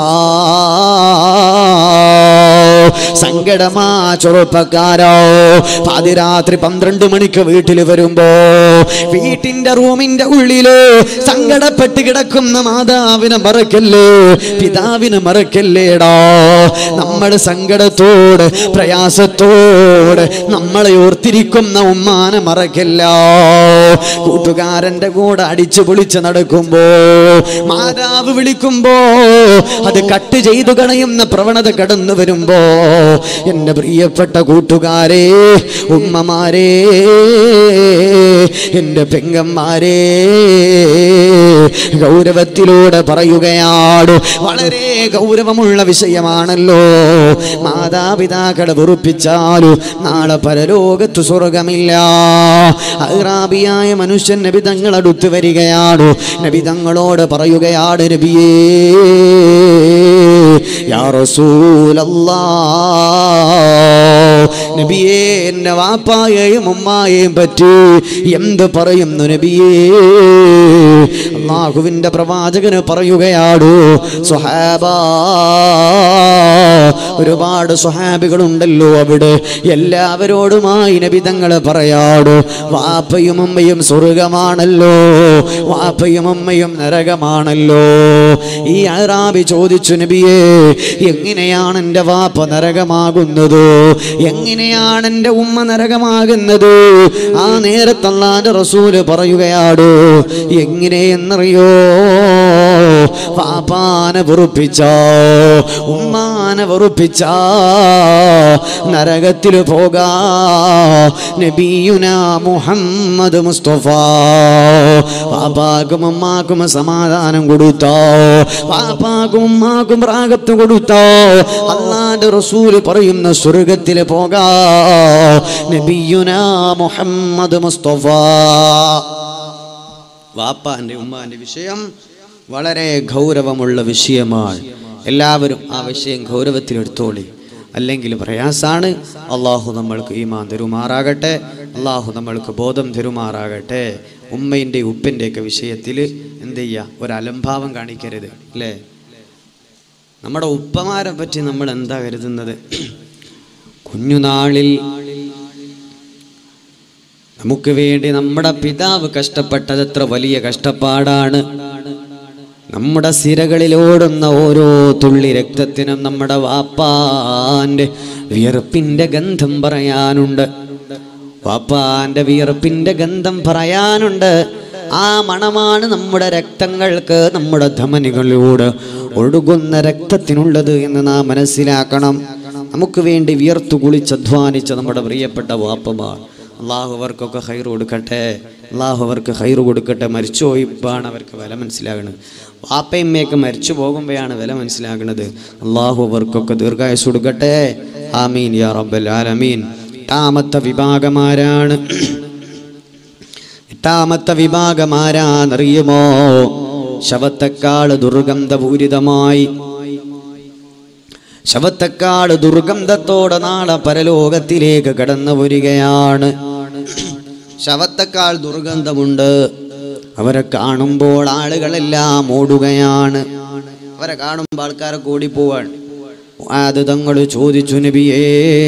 സങ്കടമാ ചെറുപ്പക്കാരോ പാതിരാത്രി പന്ത്രണ്ട് മണിക്ക് വീട്ടിൽ വരുമ്പോ വീട്ടിന്റെ റൂമിന്റെ ഉള്ളില് സങ്കടപ്പെട്ട് കിടക്കുന്ന മാതാവിനെ മറക്കല്ലേ പിതാവിനെ മറക്കല്ലേടാ നമ്മൾ സങ്കടത്തോട് പ്രയാസത്തോട് നമ്മളെ ഓർത്തിരിക്കുന്ന ഉമ്മാനെ മറക്കല്ല കൂട്ടുകാരന്റെ കൂടെ അടിച്ചു പൊളിച്ച് നടക്കുമ്പോ മാതാവ് വിളിക്കുമ്പോ അത് കട്ട് ചെയ്തു കളയുന്ന പ്രവണത കടന്നു വരുമ്പോ എന്റെ പ്രിയപ്പെട്ട കൂട്ടുകാരെ ഉമ്മമാരെ എന്റെ പെങ്ങന്മാരെ ഗൗരവത്തിലൂടെ പറയുകയാണ് വളരെ ഗൗരവമുള്ള വിഷയമാണല്ലോ മാതാപിതാക്കളെ വെറുപ്പിച്ചാലു നാളെ പരലോകത്ത് സ്വർഗമില്ല അഹ്റാബിയായ മനുഷ്യൻ നബി തങ്ങളടുത്ത് വരികയാണ് നബി തങ്ങളോട് പറയുകയാണ് നബിയേ യാ റസൂലല്ലാ നബിയേ എന്റെ വാപ്പായെയും ഉമ്മായെയും പറ്റി എന്ത് പറയുന്നു നബിയേ അള്ളാഹുവിന്റെ പ്രവാചകന് പറയുകയാടു സുഹാബ ഒരുപാട് സുഹാബികളുണ്ടല്ലോ അവിടെ എല്ലാവരോടുമായി നബി തങ്ങൾ പറയാടു വാപ്പയും ഉമ്മയും സ്വർഗമാണല്ലോ വാപ്പയും ഉമ്മയും നരകമാണല്ലോ ഈ അറാബി ചോദിച്ചു നബിയേ എങ്ങനെയാണ് എൻ്റെ വാപ്പ നരകമാകുന്നത് എങ്ങനെയാണ് എൻ്റെ ഉമ്മ നരകമാകുന്നത് ആ നേരത്തല്ലാൻ്റെ റസൂല് പറയുകയാടോ എങ്ങനെയെന്നറിയോ പാപ്പാനെ വെറുപ്പിച്ചോ ഉമ്മാനെ വെറുപ്പിച്ചോ നരകത്തിൽ പോകാ നബിയുന മുഹമ്മദ് മുസ്തഫ പാപ്പാക്കും ഉമ്മാക്കും സമാധാനം കൊടുത്തോ പാപ്പാക്കും ഉമ്മാക്കും പ്രാഗത്ത് കൊടുത്തോ അള്ളാന്റെ റസൂല് പറയുന്ന സ്വർഗത്തിൽ പോകാ നബിയുന മുഹമ്മദ് മുസ്തഫ വാപ്പാന്റെ ഉമ്മാന്റെ വിഷയം വളരെ ഗൗരവമുള്ള വിഷയമാണ് എല്ലാവരും ആ വിഷയം ഗൗരവത്തിലെടുത്തോളി അല്ലെങ്കിൽ പ്രയാസാണ് അള്ളാഹു നമ്മൾക്ക് ഈമാൻ തരുമാറാകട്ടെ അള്ളാഹു നമ്മൾക്ക് ബോധം തരുമാറാകട്ടെ ഉമ്മൻ്റെ ഉപ്പൻ്റെയൊക്കെ വിഷയത്തിൽ എന്ത് ചെയ്യുക ഒരു അലംഭാവം കാണിക്കരുത് അല്ലേ നമ്മുടെ ഉപ്പമാരെ പറ്റി നമ്മൾ എന്താ കരുതുന്നത് കുഞ്ഞുനാളിൽ നമുക്ക് വേണ്ടി നമ്മുടെ പിതാവ് കഷ്ടപ്പെട്ടത് എത്ര വലിയ കഷ്ടപ്പാടാണ് നമ്മുടെ സിരകളിലോടുന്ന ഓരോ തുള്ളി രക്തത്തിനും നമ്മുടെ വാപ്പാന്റെ വിയർപ്പിന്റെ ഗന്ധം പറയാനുണ്ട് വാപ്പാന്റെ വിയർപ്പിന്റെ ഗന്ധം പറയാനുണ്ട് ആ മണമാണ് നമ്മുടെ രക്തങ്ങൾക്ക് നമ്മുടെ ധമനികളിലൂടെ ഒഴുകുന്ന രക്തത്തിനുള്ളത് എന്ന് നാം മനസ്സിലാക്കണം നമുക്ക് വേണ്ടി വിയർത്തു കുളിച്ചധ്വാനിച്ച നമ്മുടെ പ്രിയപ്പെട്ട വാപ്പമാർ അള്ളാഹു അവർക്കൊക്കെ ഹൈർ കൊടുക്കട്ടെ അള്ളാഹു അവർക്ക് ഹൈർ കൊടുക്കട്ടെ മരിച്ചു പോയിപ്പാണ് അവർക്ക് വില മനസ്സിലാകുന്നത് വാപ്പയമ്മയൊക്കെ മരിച്ചു പോകുമ്പോഴാണ് വില മനസ്സിലാകുന്നത് അള്ളാഹു അവർക്കൊക്കെ ദീർഘായുസ് കൊടുക്കട്ടെ ആമീൻ യാ റബ്ബൽ ആലമീൻ എട്ടാമത്തെ വിഭാഗമാരാണ് എട്ടാമത്തെ വിഭാഗമാരാന്നറിയുമോ ശവത്തെക്കാൾ ദുർഗന്ധപൂരിതമായി ശവത്തെക്കാൾ ദുർഗന്ധത്തോടെ നാളെ പരലോകത്തിലേക്ക് കടന്നു വരികയാണ് ശവത്തെക്കാൾ ദുർഗന്ധമുണ്ട് അവരെ കാണുമ്പോൾ ആളുകളെല്ലാം ഓടുകയാണ് അവരെ കാണുമ്പോൾ ആൾക്കാരെ കൂടിപ്പോവാണ് അത് തങ്ങൾ ചോദിച്ചു നബിയേ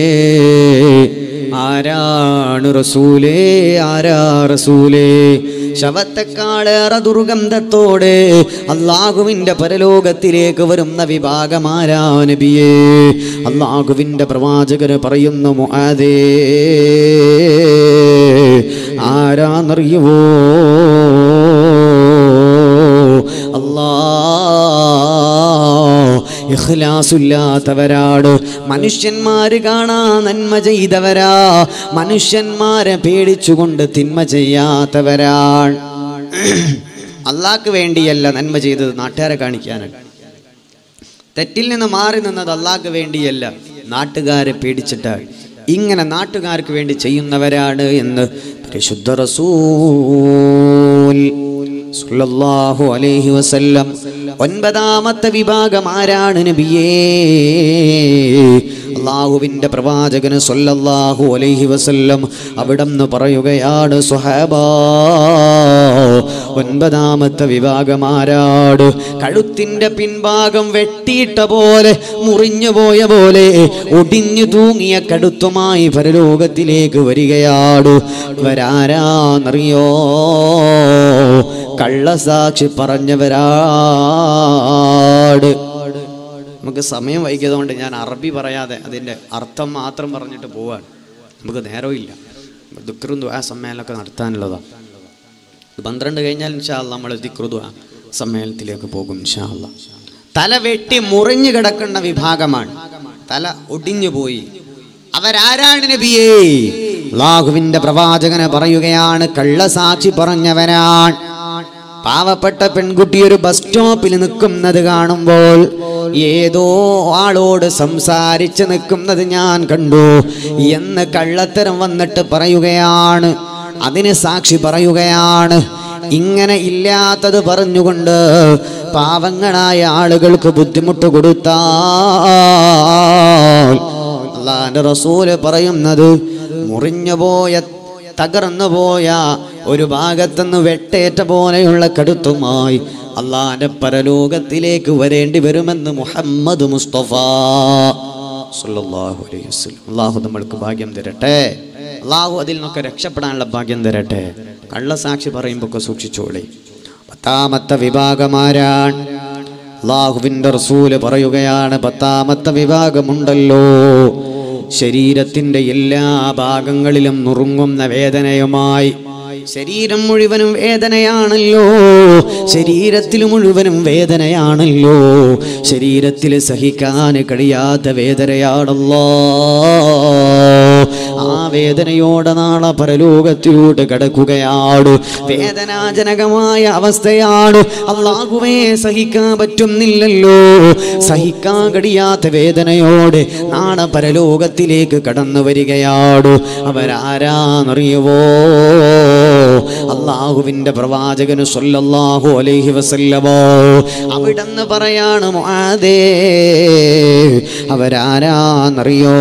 ആരാണ് റസൂലേ ആരാ റസൂലേ ശവത്തെക്കാളേറെ ദുർഗന്ധത്തോടെ അള്ളാഹുവിന്റെ പരലോകത്തിലേക്ക് വരുന്ന വിഭാഗമാരാ നബിയേ അള്ളാഹുവിന്റെ പ്രവാചകര് പറയുന്നു മുആദേ ആരാന്നറിയുവോ അല്ലാ ഇഖ്ലാസുല്ലാത്തവരാണ് മനുഷ്യന്മാര് കാണാ നന്മ ചെയ്തവരാ മനുഷ്യന്മാരെ പേടിച്ചുകൊണ്ട് തിന്മ ചെയ്യാത്തവരാണ് അള്ളാഹ്ക്ക് വേണ്ടിയല്ല നന്മ ചെയ്തത് നാട്ടുകാരെ കാണിക്കാനാണ് തെറ്റിൽ നിന്ന് മാറി നിന്നത് അള്ളാഹ്ക്ക് വേണ്ടിയല്ല നാട്ടുകാരെ പേടിച്ചിട്ടാണ് ഇങ്ങനെ നാട്ടുകാർക്ക് വേണ്ടി ചെയ്യുന്നവരാണ് എന്ന് പരിശുദ്ധ റസൂൽ സല്ലല്ലാഹു അലൈഹി വസല്ലം ഒൻപതാമത്തെ വിഭാഗം ആരാണ് നബിയേ അള്ളാഹുവിൻ്റെ പ്രവാചകന് സല്ലല്ലാഹു അലൈഹി വസല്ലം അവിടെന്ന് പറയുകയാണ് സുഹാബാ ഒൻപതാമത്തെ വിഭാഗം ആരാട് കഴുത്തിൻ്റെ പിൻഭാഗം വെട്ടിയിട്ട പോലെ മുറിഞ്ഞു പോയ പോലെ ഒടിഞ്ഞു തൂങ്ങിയ കടുത്തുമായി പരലോകത്തിലേക്ക് വരികയാട് വരാരാന്നറിയോ കള്ളസാക്ഷി പറഞ്ഞവരാട് നമുക്ക് സമയം വൈകിയതുകൊണ്ട് ഞാൻ അറബി പറയാതെ അതിൻ്റെ അർത്ഥം മാത്രം പറഞ്ഞിട്ട് പോവാണ് നമുക്ക് നേരമില്ല ദുഃഖറും ദ്വാ സമ്മേളനമൊക്കെ നടത്താനുള്ളതാണ് പന്ത്രണ്ട് കഴിഞ്ഞാൽ ഇൻഷാല്ല നമ്മൾ ദിക്റുദ്വ സമ്മേളനത്തിലേക്ക് പോകും ഇൻഷാല്ല തല വെട്ടി മുറിഞ്ഞു കിടക്കുന്ന വിഭാഗമാണ് തല ഒടിഞ്ഞു പോയി അവരാരാണ് നബിയേ അള്ളാഹുവിന്റെ പ്രവാചകനെ പറയുകയാണ് കള്ളസാക്ഷി പറഞ്ഞവനാണ് പാവപ്പെട്ട പെൺകുട്ടി ഒരു ബസ് സ്റ്റോപ്പിൽ നിൽക്കുന്നത് കാണുമ്പോൾ ഏതോ ആളോട് സംസാരിച്ച് നിൽക്കുന്നത് ഞാൻ കണ്ടു എന്ന് കള്ളത്തരം വന്നിട്ട് പറയുകയാണ് അതിന് സാക്ഷി പറയുകയാണ് ഇങ്ങനെ ഇല്ലാത്തത് പറഞ്ഞുകൊണ്ട് പാവങ്ങളായ ആളുകൾക്ക് ബുദ്ധിമുട്ട് കൊടുത്താൽ അള്ളാന്റെ റസൂല് പറയുന്നത് മുറിഞ്ഞു പോയ തകർന്നു പോയ ഒരു ഭാഗത്തുനിന്ന് വെട്ടേറ്റ പോലെയുള്ള കടുത്തുമായി അള്ളാന്റെ പരലോകത്തിലേക്ക് വരേണ്ടി വരുമെന്ന് മുഹമ്മദ് മുസ്തഫ സല്ലല്ലാഹു അലൈഹി വസല്ലം അള്ളാഹു നമ്മൾക്ക് ഭാഗ്യം തരട്ടെ അള്ളാഹു അതിൽ നിന്നൊക്കെ രക്ഷപ്പെടാനുള്ള ഭാഗ്യം തരട്ടെ കള്ളസാക്ഷി പറയുമ്പോൾ ഒക്കെ സൂക്ഷിച്ചോളി പത്താമത്തെ വിഭാഗമാരാണ് അള്ളാഹുവിൻ്റെ റസൂല് പറയുകയാണ് പത്താമത്തെ വിഭാഗമുണ്ടല്ലോ ശരീരത്തിൻ്റെ എല്ലാ ഭാഗങ്ങളിലും നുറുങ്ങുന്ന വേദനയുമായി ശരീരം മുഴുവനും വേദനയാണല്ലോ ശരീരത്തിൽ മുഴുവനും വേദനയാണല്ലോ ശരീരത്തിൽ സഹിക്കാൻ കഴിയാത്ത വേദനയാണല്ലോ ആ വേദനയോടെ നാളെ പരലോകത്തിലൂടെ കടക്കുകയാണ് വേദനാജനകമായ അവസ്ഥയാണ് അള്ളാഹുവേ സഹിക്കാൻ പറ്റുന്നില്ലല്ലോ സഹിക്കാൻ കഴിയാത്ത വേദനയോടെ നാളെ പരലോകത്തിലേക്ക് കടന്നു വരികയാണ് അവരാരാന്നറിയുവോ അള്ളാഹുവിന്റെ പ്രവാചകന് സല്ലല്ലാഹു അലൈഹി വസല്ലമോ അവിടെന്ന് പറയാണ് മുആദേ അവരാരാന്നറിയോ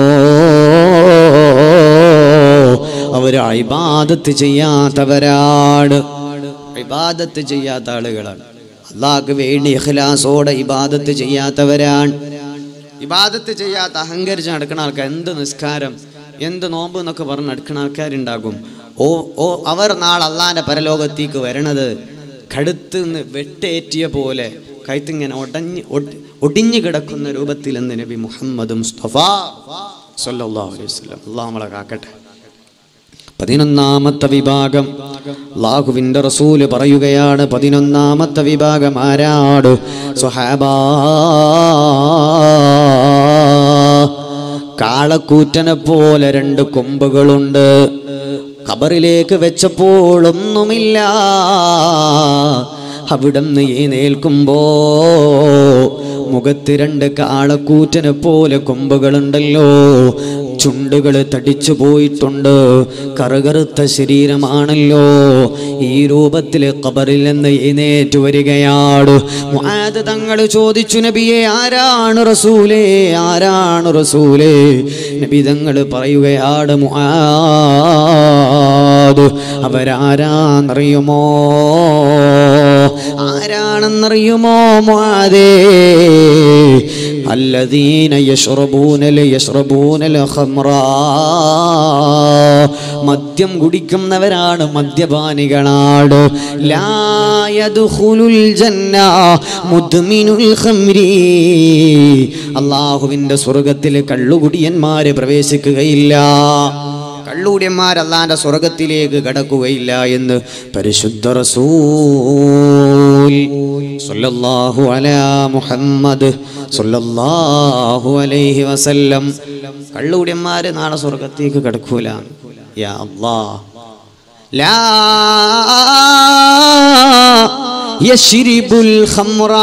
അവർ ഇബാദത്ത് ചെയ്യാത്തവരാണ് ഇബാദത്ത് ചെയ്യാത്ത ആളുകളാണ് അള്ളാഹ്ക്ക് വേണ്ടി ഇഖ്ലാസോടെ ഇബാദത്ത് ചെയ്യാത്തവരാണ് ഇബാദത്ത് ചെയ്യാത്ത അഹങ്കരിച്ച് നടക്കുന്ന ആൾക്കാർ എന്ത് നിസ്കാരം എന്ത് നോമ്പ് എന്നൊക്കെ പറഞ്ഞ് നടക്കുന്ന ആൾക്കാരുണ്ടാകും ഓ ഓ അവർ നാളെ അള്ളാന്റെ പരലോകത്തേക്ക് വരണത് കടുത്ത് നിന്ന് വെട്ടേറ്റിയ പോലെ കഴുത്തിങ്ങനെ ഒടഞ്ഞ് ഒട്- ഒടിഞ്ഞു കിടക്കുന്ന രൂപത്തിൽ എന്ന് നബി മുഹമ്മദ് മുസ്തഫ സല്ലല്ലാഹു അലൈഹി വസല്ലം അള്ളാഹ് നമ്മളെ കാക്കട്ടെ പതിനൊന്നാമത്തെ വിഭാഗം അള്ളാഹുവിന്റെ റസൂല് പറയുകയാണ് പതിനൊന്നാമത്തെ വിഭാഗം ആരാട് സ്വഹാബാ കാളക്കൂറ്റനെ പോലെ രണ്ട് കൊമ്പുകളുണ്ട് ഖബറിലേക്ക് വെച്ചപ്പോൾ ഒന്നുമില്ല അവിടുന്ന് എഴുന്നേൽക്കുമ്പോ മുഖത്ത് രണ്ട് കാളക്കൂറ്റനെ പോലെ കൊമ്പുകളുണ്ടല്ലോ ചുണ്ടുകൾ തടിച്ചു പോയിട്ടുണ്ട് കറുകറുത്ത ശരീരമാണല്ലോ ഈ രൂപത്തിൽ ഖബറിൽ നിന്ന് എഴുന്നേറ്റ് വരികയാണ് മുആദ് തങ്ങൾ ചോദിച്ചു നബിയെ ആരാണ് റസൂലേ ആരാണ് റസൂലേ നബി തങ്ങൾ പറയുകയാണ് മുആദ് അവരാരാന്നറിയുമോ ആരാണെന്നറിയുമോ മുആദേ الذين يشربون يشربون الخمر മദ്യം കുടിക്കുന്നവരാണ് മദ്യപാനികളാണ് ലാ യദ്ഖുലുൽ ജന്ന മുദ്മിനുൽ ഖംരി അള്ളാഹുവിൻ്റെ സ്വർഗത്തിൽ കള്ളുകുടിയന്മാര് പ്രവേശിക്കുകയില്ല കള്ളുകുടിയന്മാർ അള്ളാന്റെ സ്വർഗത്തിലേക്ക് കടക്കുകയില്ല എന്ന് പരിശുദ്ധ റസൂൽ സല്ലല്ലാഹു അലാ മുഹമ്മദ് സല്ലല്ലാഹു അലൈഹി വസല്ലം കള്ളുകുടിയന്മാര് നാളെ സ്വർഗത്തേക്ക് കടക്കൂല യാ അല്ലാ ലാ യശ്രിബുൽ ഖംറ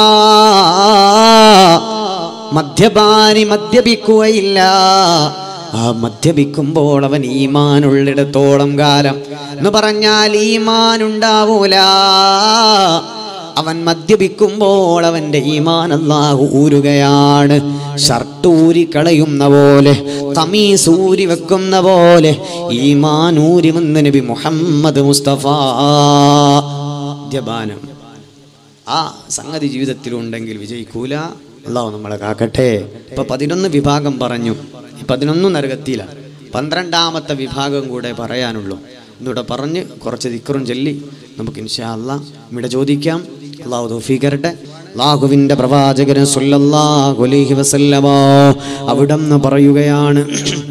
മദ്യപാനി മദ്യപിക്കുകയില്ല ആ മദ്യപിക്കുമ്പോൾ അവൻ ഈമാനുള്ളിടത്തോളം കാലം എന്ന് പറഞ്ഞാൽ ഈമാൻ ഉണ്ടാവൂല അവൻ മദ്യപിക്കുമ്പോൾ അവന്റെ ഈമാൻ അല്ലാഹു ഊരുകയാണ് ഷർട്ട് ഊരി കളയുന്ന പോലെ തമീസ് ഊരി വെക്കുന്ന പോലെ ഈമാൻ ഊരിമെന്ന് നബി മുഹമ്മദ് മുസ്തഫ മദ്യപാനം ആ സംഗതി ജീവിതത്തിലുണ്ടെങ്കിൽ വിജയിക്കൂല അള്ളാഹു നമ്മളെ കാക്കട്ടെ ഇപ്പൊ പതിനൊന്ന് വിഭാഗം പറഞ്ഞു ഈ പതിനൊന്ന് നരകത്തിയിലാണ് പന്ത്രണ്ടാമത്തെ വിഭാഗം കൂടെ പറയാനുള്ളൂ എന്നിവിടെ പറഞ്ഞ് കുറച്ച് ദിക്കറും ചൊല്ലി നമുക്ക് ഇൻഷാ അല്ലാ ഇവിടെ ചോദിക്കാം അള്ളാഹു തോഫീകരട്ടെ അള്ളാഹുവിൻ്റെ പ്രവാചകന് സല്ലല്ലാഹു അലൈഹി വസല്ലമ അവിടന്ന് പറയുകയാണ്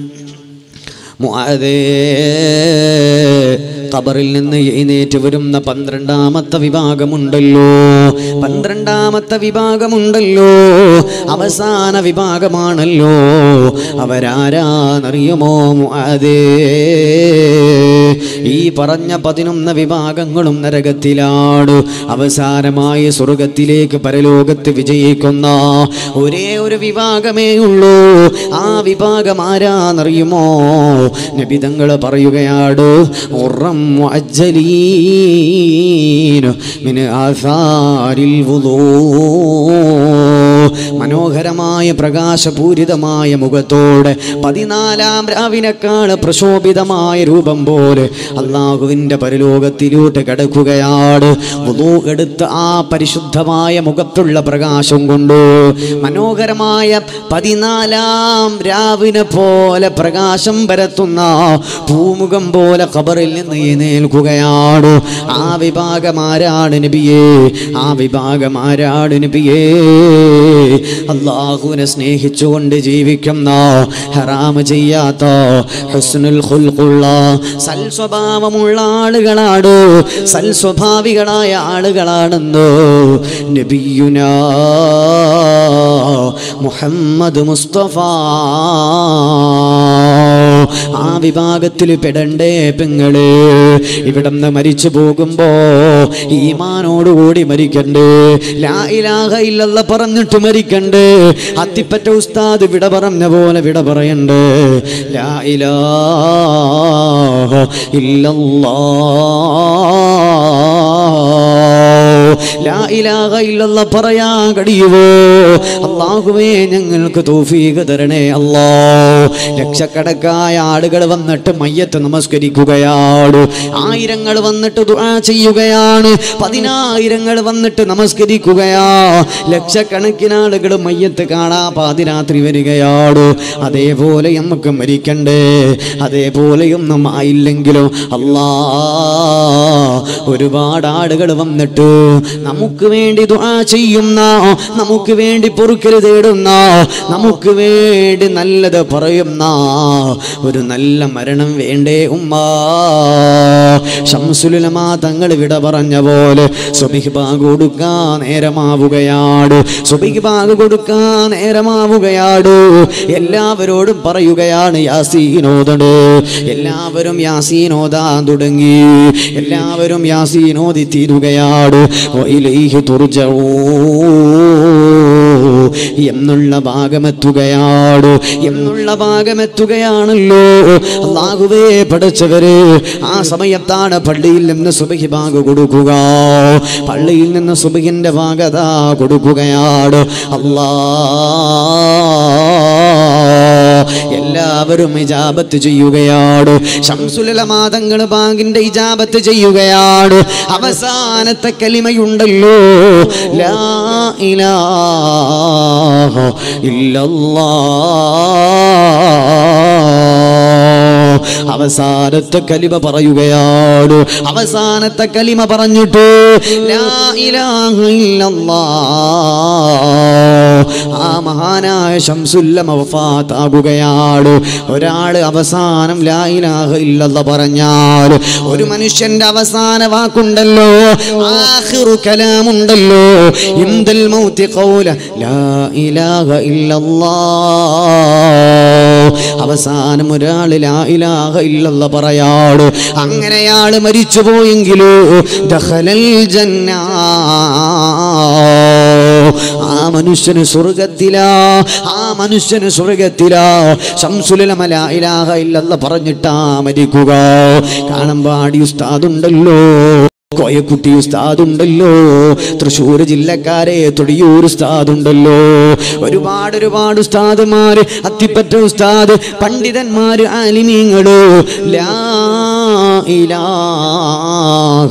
മുആദേ ഖബറിൽ നിന്ന് എഴുന്നേറ്റ് വരുന്ന പന്ത്രണ്ടാമത്തെ വിഭാഗമുണ്ടല്ലോ പന്ത്രണ്ടാമത്തെ വിഭാഗമുണ്ടല്ലോ അവസാന വിഭാഗമാണല്ലോ അവരാരാന്നറിയുമോ മുആദേ ഈ പറഞ്ഞ പതിനൊന്ന് വിഭാഗങ്ങളും നരകത്തിലാണ് അവസാനമായി സ്വർഗത്തിലേക്ക് പരലോകത്ത് വിജയിക്കുന്ന ഒരേ ഒരു വിഭാഗമേ ഉള്ളൂ ആ വിഭാഗം ആരാന്നറിയുമോ നബിതങ്ങൾ പറയുകയാണ് ഉറം മുഅജ്ജലീൻ മിൻ ആസാരിൽ വുളൂ മനോഹരമായ പ്രകാശപൂരിതമായ മുഖത്തോടെ പതിനാലാം രാവിനേക്കാൾ പ്രശോഭിതമായ രൂപം പോലെ അള്ളാഹുവിൻ്റെ പരലോകത്തിലോട്ട് കിടക്കുകയാണ് വുളൂ എടുത്ത ആ പരിശുദ്ധമായ മുഖത്തുള്ള പ്രകാശം കൊണ്ട് മനോഹരമായ പതിനാലാം രാവിനെ പോലെ പ്രകാശം പരത്തുന്ന പൂമുഖം പോലെ ഖബറിൽ നിന്ന് എഴുന്നേൽക്കുകയാണ് ആ വിഭാഗം ആരാണ് നബിയേ ആ വിഭാഗം ആരാണ് നബിയേ അള്ളാഹുവിനെ സ്നേഹിച്ചുകൊണ്ട് ജീവിക്കുന്ന ഹറാമ് ചെയ്യാത്ത ഹുസ്നുൽ ഖുൽഖുള്ള സൽ സ്വഭാവമുള്ള ആളുകളാണ് സൽ സ്വഭാവികളായ ആളുകളാണെന്ന് നബിയുന മുഹമ്മദ് മുസ്തഫ ആ വിഭാഗത്തിൽ പെടണ്ടേ പെങ്ങള് ഇവിടുന്ന് മരിച്ചു പോകുമ്പോ ഈമാനോടുകൂടി മരിക്കണ്ടേ ലാ ഇലാഹ ഇല്ലല്ല പറഞ്ഞിട്ട് മരിക്കണ്ടേ അത്തിപ്പറ്റ ഉസ്താദ് വിട പറഞ്ഞ പോലെ വിട പറയണ്ടേ ലാ ഇലാഹ ഇല്ലല്ലാ ലാ ഇലാഹ ഇല്ലല്ല പറയാൻ കഴിയുവോ അള്ളാഹുവേ ഞങ്ങൾക്ക് തോഫീക തരണേ അല്ലോ ലക്ഷക്കണക്കായ ആളുകൾ വന്നിട്ട് മയ്യത്ത് നമസ്കരിക്കുകയാണ് ആയിരങ്ങൾ വന്നിട്ട് ദുആ ചെയ്യുകയാണ് പതിനായിരങ്ങൾ വന്നിട്ട് നമസ്കരിക്കുകയാ ലക്ഷക്കണക്കിന് ആളുകൾ മയ്യത്ത് കാണാ പാതിരാത്രി വരികയാണ് അതേപോലെ നമുക്ക് മരിക്കണ്ടേ അതേപോലെയൊന്നും ആയില്ലെങ്കിലോ അല്ലാ ഒരുപാട് ആളുകൾ വന്നിട്ട് നമുക്ക് വേണ്ടി ദുആ ചെയ്യുന്ന നമുക്ക് വേണ്ടി പൊറുക്കൽ തേടുന്ന നമുക്ക് വേണ്ടി നല്ലത് പറയുന്ന ഒരു നല്ല മരണം വേണ്ടേ ഉമ്മ ഷംസുലുലമാ തങ്ങൾ വിട പറഞ്ഞ പോലെ സുബിഹ് ബാഗ് കൊടുക്കാൻ നേരമാവുകയാണ് സുബിഹ് ബാഗ് കൊടുക്കാൻ നേരമാവുകയാണ് എല്ലാവരോടും പറയുകയാണ് യാസീനോദട് എല്ലാവരും യാസീനോദാൻ തുടങ്ങി എല്ലാവരും യാസീനോദി തീരുകയാണ് വഇലൈഹി തുർജഊ എന്നുള്ള ഭാഗമെത്തുകയാണ് എന്നുള്ള ഭാഗമെത്തുകയാണല്ലോ അള്ളാഹുവേ പഠിച്ചവര് ആ സമയത്താണ് പള്ളിയിൽ നിന്ന് സുബഹി ഭാഗ കൊടുക്കുക പള്ളിയിൽ നിന്ന് സുബഹിന്റെ ഭാഗത കൊടുക്കുകയാണ് അല്ലാ എല്ലാവരും ഇജാബത്ത് ചെയ്യുകയാണ് ശംസുലമാതങ്ങൾ ബാങ്കിന്റെ ഇജാബത്ത് ചെയ്യുകയാണ് അവസാനത്തെ കലിമയുണ്ടല്ലോ ലാ ഇലാഹ ഇല്ലല്ലാഹ് അവസാനത്തെ കലിമ പറയുകയാണ് അവസാനത്തെ കലിമ പറഞ്ഞിട്ട് ലാ ഇലാഹ ഇല്ലല്ലാഹ് ആ മഹാനായ ശംസുല്ലമ വഫാത്താകുകയാണ് ഒരാള് അവസാനം ലാ ഇലാഹ ഇല്ലല്ലാഹ് പറഞ്ഞാൽ ഒരു മനുഷ്യന്റെ അവസാന വാക്കുണ്ടല്ലോ ആഖിറു കലാമുണ്ടല്ലോ ഇന്ദൽ മൗതി ഖൗല ലാ ഇലാഹ ഇല്ലല്ലാഹ് അവസാനം ഒരാൾ ലാ ഇലാഹ ഇല്ലല്ലാഹ് പറയാട് അങ്ങനെയാള് മരിച്ചു പോയെങ്കിലോ ദഖലൽ ജന്ന ആ മനുഷ്യന് സ്വർഗത്തിലാ ആ മനുഷ്യന് സ്വർഗത്തിലാ ശംസുലമ ലാ ഇലാഹ ഇല്ലല്ലാഹ് പറഞ്ഞിട്ടാ മരിക്കുക കാണമ്പാടി ഉസ്താദുണ്ടല്ലോ കോയക്കുട്ടി ഉസ്താദുണ്ടല്ലോ തൃശ്ശൂർ ജില്ലക്കാരെ തൊടിയൂർ ഉസ്താദുണ്ടല്ലോ ഒരുപാട് ഒരുപാട് ഉസ്താദുമാര് അത്തിപ്പറ്റ ഉസ്താദ് പണ്ഡിതന്മാര് ആലിമീങ്ങള് ലാ ഇലാഹ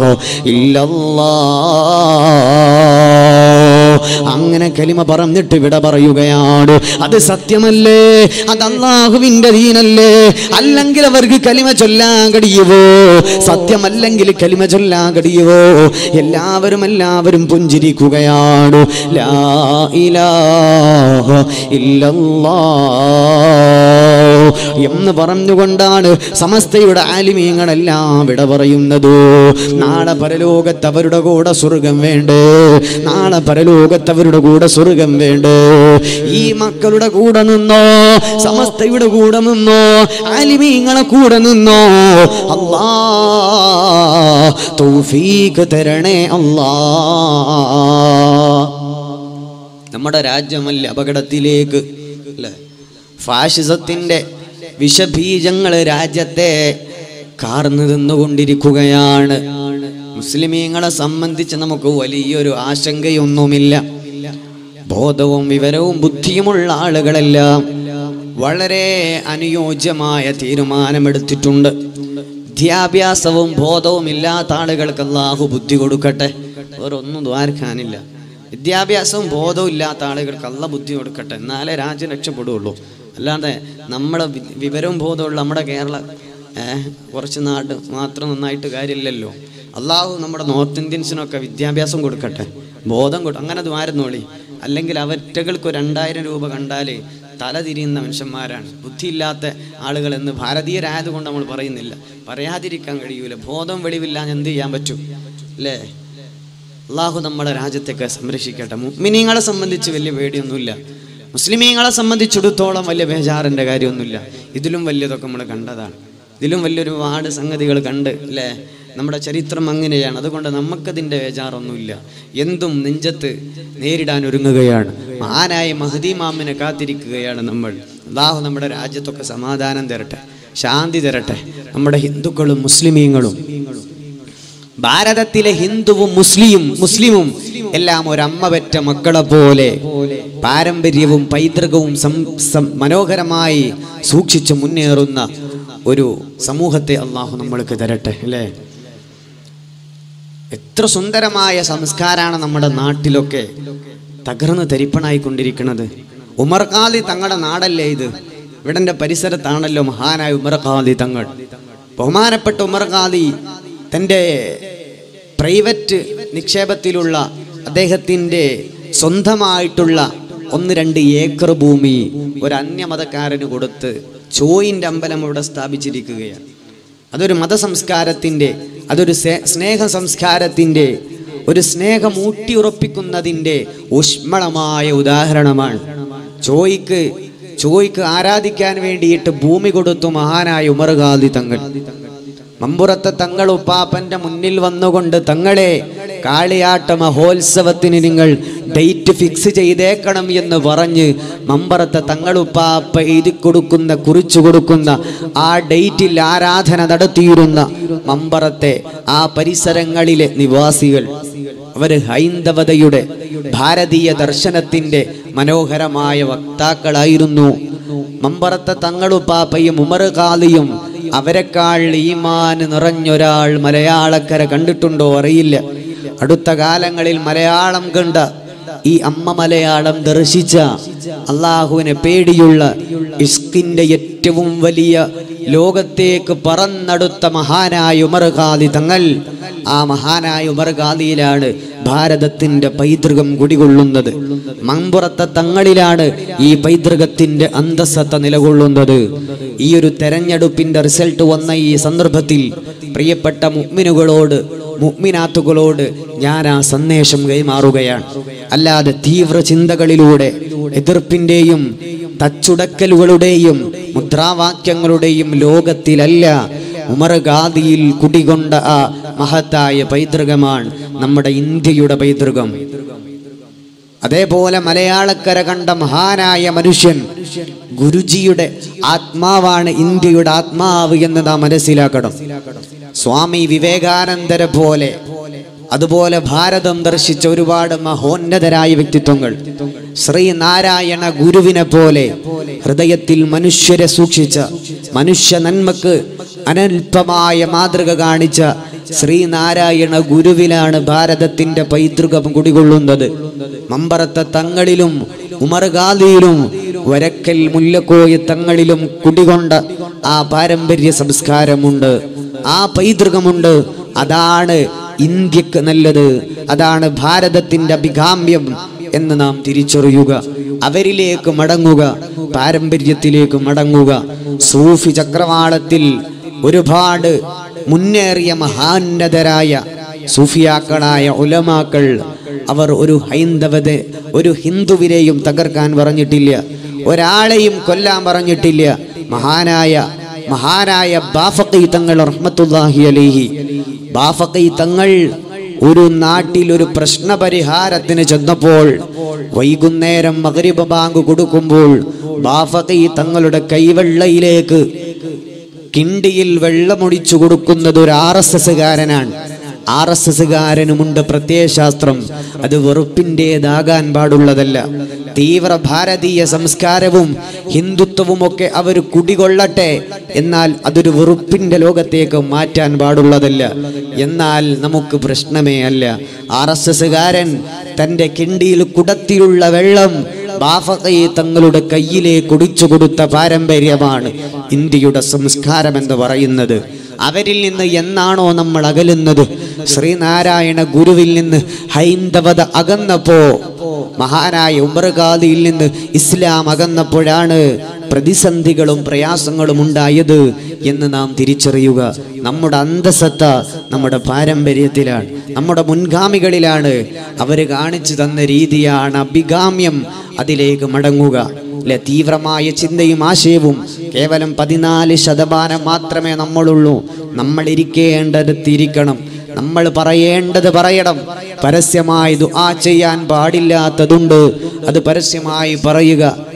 ഇല്ലല്ലാഹ് അങ്ങനെ കലിമ പറഞ്ഞിട്ട് വിട പറയുകയാണ് അത് സത്യമല്ലേ അത് അള്ളാഹുവിന്റെ ദീനല്ലേ അല്ലെങ്കിൽ അവർക്ക് കലിമ ചൊല്ലാൻ കഴിയുവോ സത്യമല്ലെങ്കിൽ കലിമ ചൊല്ലാൻ കഴിയുവോ എല്ലാവരും എല്ലാവരും പുഞ്ചിരിക്കുകയാണ് ലാ ഇലാഹ ഇല്ലല്ലാഹ് എന്ന് പറഞ്ഞുകൊണ്ടാണ് സമസ്തയുടെ ആലിമീങ്ങളെല്ലാം വിട പറയുന്നത് നാളെ പരലോകത്ത് അവരുടെ കൂടെ സ്വർഗം വേണ്ടേ നാളെ പരലോകത്ത് അവരുടെ കൂടെ സ്വർഗം വേണ്ടേ ഈ മക്കളുടെ കൂടെ നിന്നോ സമസ്തയുടെ കൂടെ നിന്നോ ആലിമീങ്ങളെ കൂടെ നിന്നോ അല്ലാ തൗഫീഖ് തരണേ അല്ലാ നമ്മുടെ രാജ്യമല്ല അപകടത്തിലേക്ക് അല്ലേ ഫാഷിസത്തിന്റെ വിഷബീജങ്ങൾ രാജ്യത്തെ കാർന്നു തിന്നുകൊണ്ടിരിക്കുകയാണ് മുസ്ലിമീങ്ങളെ സംബന്ധിച്ച് നമുക്ക് വലിയൊരു ആശങ്കയൊന്നുമില്ല ബോധവും വിവരവും ബുദ്ധിയുമുള്ള ആളുകളെല്ലാം വളരെ അനുയോജ്യമായ തീരുമാനമെടുത്തിട്ടുണ്ട് വിദ്യാഭ്യാസവും ബോധവും ഇല്ലാത്ത ആളുകൾക്ക് അള്ളാഹു ബുദ്ധി കൊടുക്കട്ടെ വേറൊന്നും ദ്വാരക്കാനില്ല വിദ്യാഭ്യാസവും ബോധവും ഇല്ലാത്ത ആളുകൾക്ക് അല്ല ബുദ്ധി കൊടുക്കട്ടെ എന്നാലേ രാജ്യം രക്ഷപ്പെടുകയുള്ളൂ അല്ലാതെ നമ്മുടെ വി- വിവരവും ബോധമുള്ള നമ്മുടെ കേരള ഏഹ്, കുറച്ച് നാട് മാത്രം നന്നായിട്ട് കാര്യമില്ലല്ലോ അള്ളാഹു നമ്മുടെ നോർത്ത് ഇന്ത്യൻസിനൊക്കെ വിദ്യാഭ്യാസം കൊടുക്കട്ടെ ബോധം കൊടു അങ്ങനെ ദ്വാരുന്നോളി അല്ലെങ്കിൽ അവറ്റകൾക്ക് ഒരു രണ്ടായിരം രൂപ കണ്ടാൽ തല തിരിയുന്ന മനുഷ്യന്മാരാണ് ബുദ്ധിയില്ലാത്ത ആളുകൾ എന്ന് ഭാരതീയരായതുകൊണ്ട് നമ്മൾ പറയുന്നില്ല പറയാതിരിക്കാൻ കഴിയൂല ബോധം വെളിവില്ലാതെ എന്ത് ചെയ്യാൻ പറ്റും അല്ലേ അള്ളാഹു നമ്മുടെ രാജ്യത്തൊക്കെ സംരക്ഷിക്കട്ടെ മുഅ്മിനീങ്ങളെ സംബന്ധിച്ച് വലിയ പേടിയൊന്നുമില്ല മുസ്ലിമീങ്ങളെ സംബന്ധിച്ചിടത്തോളം വലിയ ബേജാറിൻ്റെ കാര്യമൊന്നുമില്ല ഇതിലും വലിയതൊക്കെ നമ്മൾ കണ്ടതാണ് ഇതിലും വലിയൊരുപാട് സംഗതികൾ കണ്ട് അല്ലേ നമ്മുടെ ചരിത്രം അങ്ങനെയാണ് അതുകൊണ്ട് നമുക്കതിൻ്റെ ബേജാറൊന്നുമില്ല എന്തും നെഞ്ചത്ത് നേരിടാൻ ഒരുങ്ങുകയാണ് മഹാനായ മഹദി മാമിനെ കാത്തിരിക്കുകയാണ് നമ്മൾ അള്ളാഹു നമ്മുടെ രാജ്യത്തൊക്കെ സമാധാനം തരട്ടെ ശാന്തി തരട്ടെ നമ്മുടെ ഹിന്ദുക്കളും മുസ്ലിമീങ്ങളും ഭാരതത്തിലെ ഹിന്ദുവും മുസ്ലിം മുസ്ലിമും എല്ലാം ഒരമ്മ പെറ്റ മക്കളെ പോലെ പാരമ്പര്യവും പൈതൃകവും സം- സം- മനോഹരമായി സൂക്ഷിച്ച് മുന്നേറുന്ന ഒരു സമൂഹത്തെ അള്ളാഹു നമ്മൾക്ക് തരട്ടെ അല്ലേ എത്ര സുന്ദരമായ സംസ്കാരമാണ് നമ്മുടെ നാട്ടിലൊക്കെ തകർന്ന് തരിപ്പണായിക്കൊണ്ടിരിക്കുന്നത് ഉമർ ഖാദി തങ്ങളുടെ നാടല്ലേ ഇത് ഇവിടെ എൻ്റെ പരിസരത്താണല്ലോ മഹാനായ ഉമർ ഖാദി തങ്ങൾ ബഹുമാനപ്പെട്ട ഉമർ ഖാദി തൻ്റെ പ്രൈവറ്റ് നിക്ഷേപത്തിലുള്ള അദ്ദേഹത്തിൻ്റെ സ്വന്തമായിട്ടുള്ള ഒന്ന് രണ്ട് ഏക്കർ ഭൂമി ഒരു അന്യമതക്കാരന് കൊടുത്ത് ചോയിൻ്റെ അമ്പലം ഇവിടെ സ്ഥാപിച്ചിരിക്കുകയാണ് അതൊരു മതസംസ്കാരത്തിൻ്റെ അതൊരു സേ- സ്നേഹ സംസ്കാരത്തിൻ്റെ ഒരു സ്നേഹം ഊട്ടിയുറപ്പിക്കുന്നതിൻ്റെ ഊഷ്മളമായ ഉദാഹരണമാണ് ചോയ്ക്ക് ചോയ്ക്ക് ആരാധിക്കാൻ വേണ്ടിയിട്ട് ഭൂമി കൊടുത്തു മഹാനായ ഉമർ ഖാദി തങ്ങൾ മമ്പുറത്തെ തങ്ങൾ ഉപ്പാപ്പന്റെ മുന്നിൽ വന്നുകൊണ്ട് തങ്ങളെ കാളിയാട്ട മഹോത്സവത്തിന് നിങ്ങൾ ഡേറ്റ് ഫിക്സ് ചെയ്തേക്കണം എന്ന് പറഞ്ഞ് മമ്പറത്തെ തങ്ങൾ ഉപ്പാപ്പ എഴുതി കൊടുക്കുന്ന കുറിച്ചു കൊടുക്കുന്ന ആ ഡേറ്റിൽ ആരാധന നടത്തിയിരുന്ന മമ്പറത്തെ ആ പരിസരങ്ങളിലെ നിവാസികൾ അവര് ഹൈന്ദവതയുടെ ഭാരതീയ ദർശനത്തിന്റെ മനോഹരമായ വക്താക്കളായിരുന്നു മമ്പറത്തെ തങ്ങളുപ്പാപ്പയും ഉമർ ഖാദിയും അവരെക്കാൾ ഈമാൻ നിറഞ്ഞൊരാൾ മലയാളക്കര കണ്ടിട്ടുണ്ടോ അറിയില്ല അടുത്ത കാലങ്ങളിൽ മലയാളം കണ്ട ഈ അമ്മ മലയാളം ദർശിച്ച അള്ളാഹുവിനെ പേടിയുള്ള ഇസ്കിന്റെ ഏറ്റവും വലിയ ലോകത്തേക്ക് പറന്നടുത്ത മഹാനായ ഉമർ ഖാദി തങ്ങൾ ആ മഹാനായ ഉമർ ഖാദിയിലാണ് ഭാരതത്തിന്റെ പൈതൃകം കുടികൊള്ളുന്നത് മമ്പുറത്തെ തങ്ങളിലാണ് ഈ പൈതൃകത്തിന്റെ അന്തസ്സത്ത നിലകൊള്ളുന്നത് ഈ ഒരു തെരഞ്ഞെടുപ്പിന്റെ റിസൾട്ട് വന്ന ഈ സന്ദർഭത്തിൽ പ്രിയപ്പെട്ട മുഗ്മിനുകളോട് മുഗ്മിനാത്തുകളോട് ഞാൻ ആ സന്ദേശം കൈമാറുകയാണ് അല്ലാതെ തീവ്ര ചിന്തകളിലൂടെ എതിർപ്പിന്റെയും തച്ചുടക്കലുകളുടെയും മുദ്രാവാക്യങ്ങളുടെയും ലോകത്തിലല്ല ഉമർ ഖാദിയിൽ കുടികൊണ്ട ആ മഹത്തായ പൈതൃകമാണ് നമ്മുടെ ഇന്ത്യയുടെ പൈതൃകം അതേപോലെ മലയാളക്കര കണ്ട മഹാനായ മനുഷ്യൻ ഗുരുജിയുടെ ആത്മാവാണ് ഇന്ത്യയുടെ ആത്മാവ് എന്ന് നാം മനസ്സിലാക്കണം സ്വാമി വിവേകാനന്ദരെ പോലെ അതുപോലെ ഭാരതം ദർശിച്ച ഒരുപാട് മഹോന്നതരായ വ്യക്തിത്വങ്ങൾ ശ്രീനാരായണ ഗുരുവിനെ പോലെ ഹൃദയത്തിൽ മനുഷ്യരെ സൂക്ഷിച്ച മനുഷ്യ നന്മക്ക് അനൽപമായ മാതൃക കാണിച്ച ശ്രീനാരായണ ഗുരുവിലാണ് ഭാരതത്തിന്റെ പൈതൃകം കുടികൊള്ളുന്നത് മമ്പറത്തെ തങ്ങളിലും ഉമർ ഖാദിയിലും വരക്കൽ മുല്ലക്കോയ തങ്ങളിലും കുടികൊണ്ട ആ പാരമ്പര്യ സംസ്കാരമുണ്ട് ആ പൈതൃകമുണ്ട് അതാണ് ഇന്ത്യക്ക് നല്ലത് അതാണ് ഭാരതത്തിന്റെ അഭികാമ്യം എന്ന് നാം തിരിച്ചറിയുക അവരിലേക്ക് മടങ്ങുക പാരമ്പര്യത്തിലേക്ക് മടങ്ങുക സൂഫി ചക്രവാളത്തിൽ ഒരുപാട് മുന്നേറിയ മഹാന്നതരായ സൂഫിയാക്കളായ ഉലമാക്കൾ അവർ ഒരു ഹൈന്ദവത ഒരു ഹിന്ദുവിനെയും തകർക്കാൻ പറഞ്ഞിട്ടില്ല ഒരാളെയും കൊല്ലാൻ പറഞ്ഞിട്ടില്ല മഹാനായ മഹാനായ ബാഫഖി തങ്ങൾ റഹ്മത്തുല്ലാഹി അലൈഹി ബാഫഖി തങ്ങൾ ഒരു നാട്ടിൽ ഒരു പ്രശ്നപരിഹാരത്തിന് ചെന്നപ്പോൾ വൈകുന്നേരം മകരിബ ബാങ്ക് കൊടുക്കുമ്പോൾ ബാഫഖി തങ്ങളുടെ കൈവെള്ളയിലേക്ക് കിണ്ടിയിൽ വെള്ളമൊഴിച്ചു കൊടുക്കുന്നത് ഒരു ആർ എസ് എസ്സുകാരനാണ് ആർ എസ് എസ്സുകാരനുമുണ്ട് പ്രത്യയശാസ്ത്രം അത് വെറുപ്പിൻ്റെതാകാൻ പാടുള്ളതല്ല തീവ്ര ഭാരതീയ സംസ്കാരവും ഹിന്ദുത്വവും ഒക്കെ അവർ കുടികൊള്ളട്ടെ എന്നാൽ അതൊരു വെറുപ്പിന്റെ ലോകത്തേക്ക് മാറ്റാൻ പാടുള്ളതല്ല എന്നാൽ നമുക്ക് പ്രശ്നമേ അല്ല ആർ എസ് എസ്സുകാരൻ തൻ്റെ കിണ്ടിയിൽ കുടത്തിലുള്ള വെള്ളം ബാഫഖയെ തങ്ങളുടെ കയ്യിലേക്ക് ഒടിച്ചു കൊടുത്ത പാരമ്പര്യമാണ് ഇന്ത്യയുടെ സംസ്കാരം എന്ന് പറയുന്നത് അവരിൽ നിന്ന് എന്നാണോ നമ്മൾ അകലുന്നത് ശ്രീനാരായണ ഗുരുവിൽ നിന്ന് ഹൈന്ദവത അകന്നപ്പോ മഹാനായ ഉമർ ഖാദിയിൽ നിന്ന് ഇസ്ലാം അകന്നപ്പോഴാണ് പ്രതിസന്ധികളും പ്രയാസങ്ങളും ഉണ്ടായത് എന്ന് നാം തിരിച്ചറിയുക നമ്മുടെ അന്തസത്ത നമ്മുടെ പാരമ്പര്യത്തിലാണ് നമ്മുടെ മുൻഗാമികളിലാണ് അവർ കാണിച്ചു തന്ന രീതിയാണ് അഭികാമ്യം അതിലേക്ക് മടങ്ങുക അല്ലെ തീവ്രമായ ചിന്തയും ആശയവും കേവലം പതിനാല് ശതമാനം മാത്രമേ നമ്മളുള്ളൂ നമ്മൾ ഇരിക്കേണ്ടടുത്ത് ഇരിക്കണം നമ്മൾ പറയേണ്ടത് പറയണം പരസ്യമായി ദുആ ചെയ്യാൻ പാടില്ലാത്തതുണ്ട് അത് പരസ്യമായി പറയുക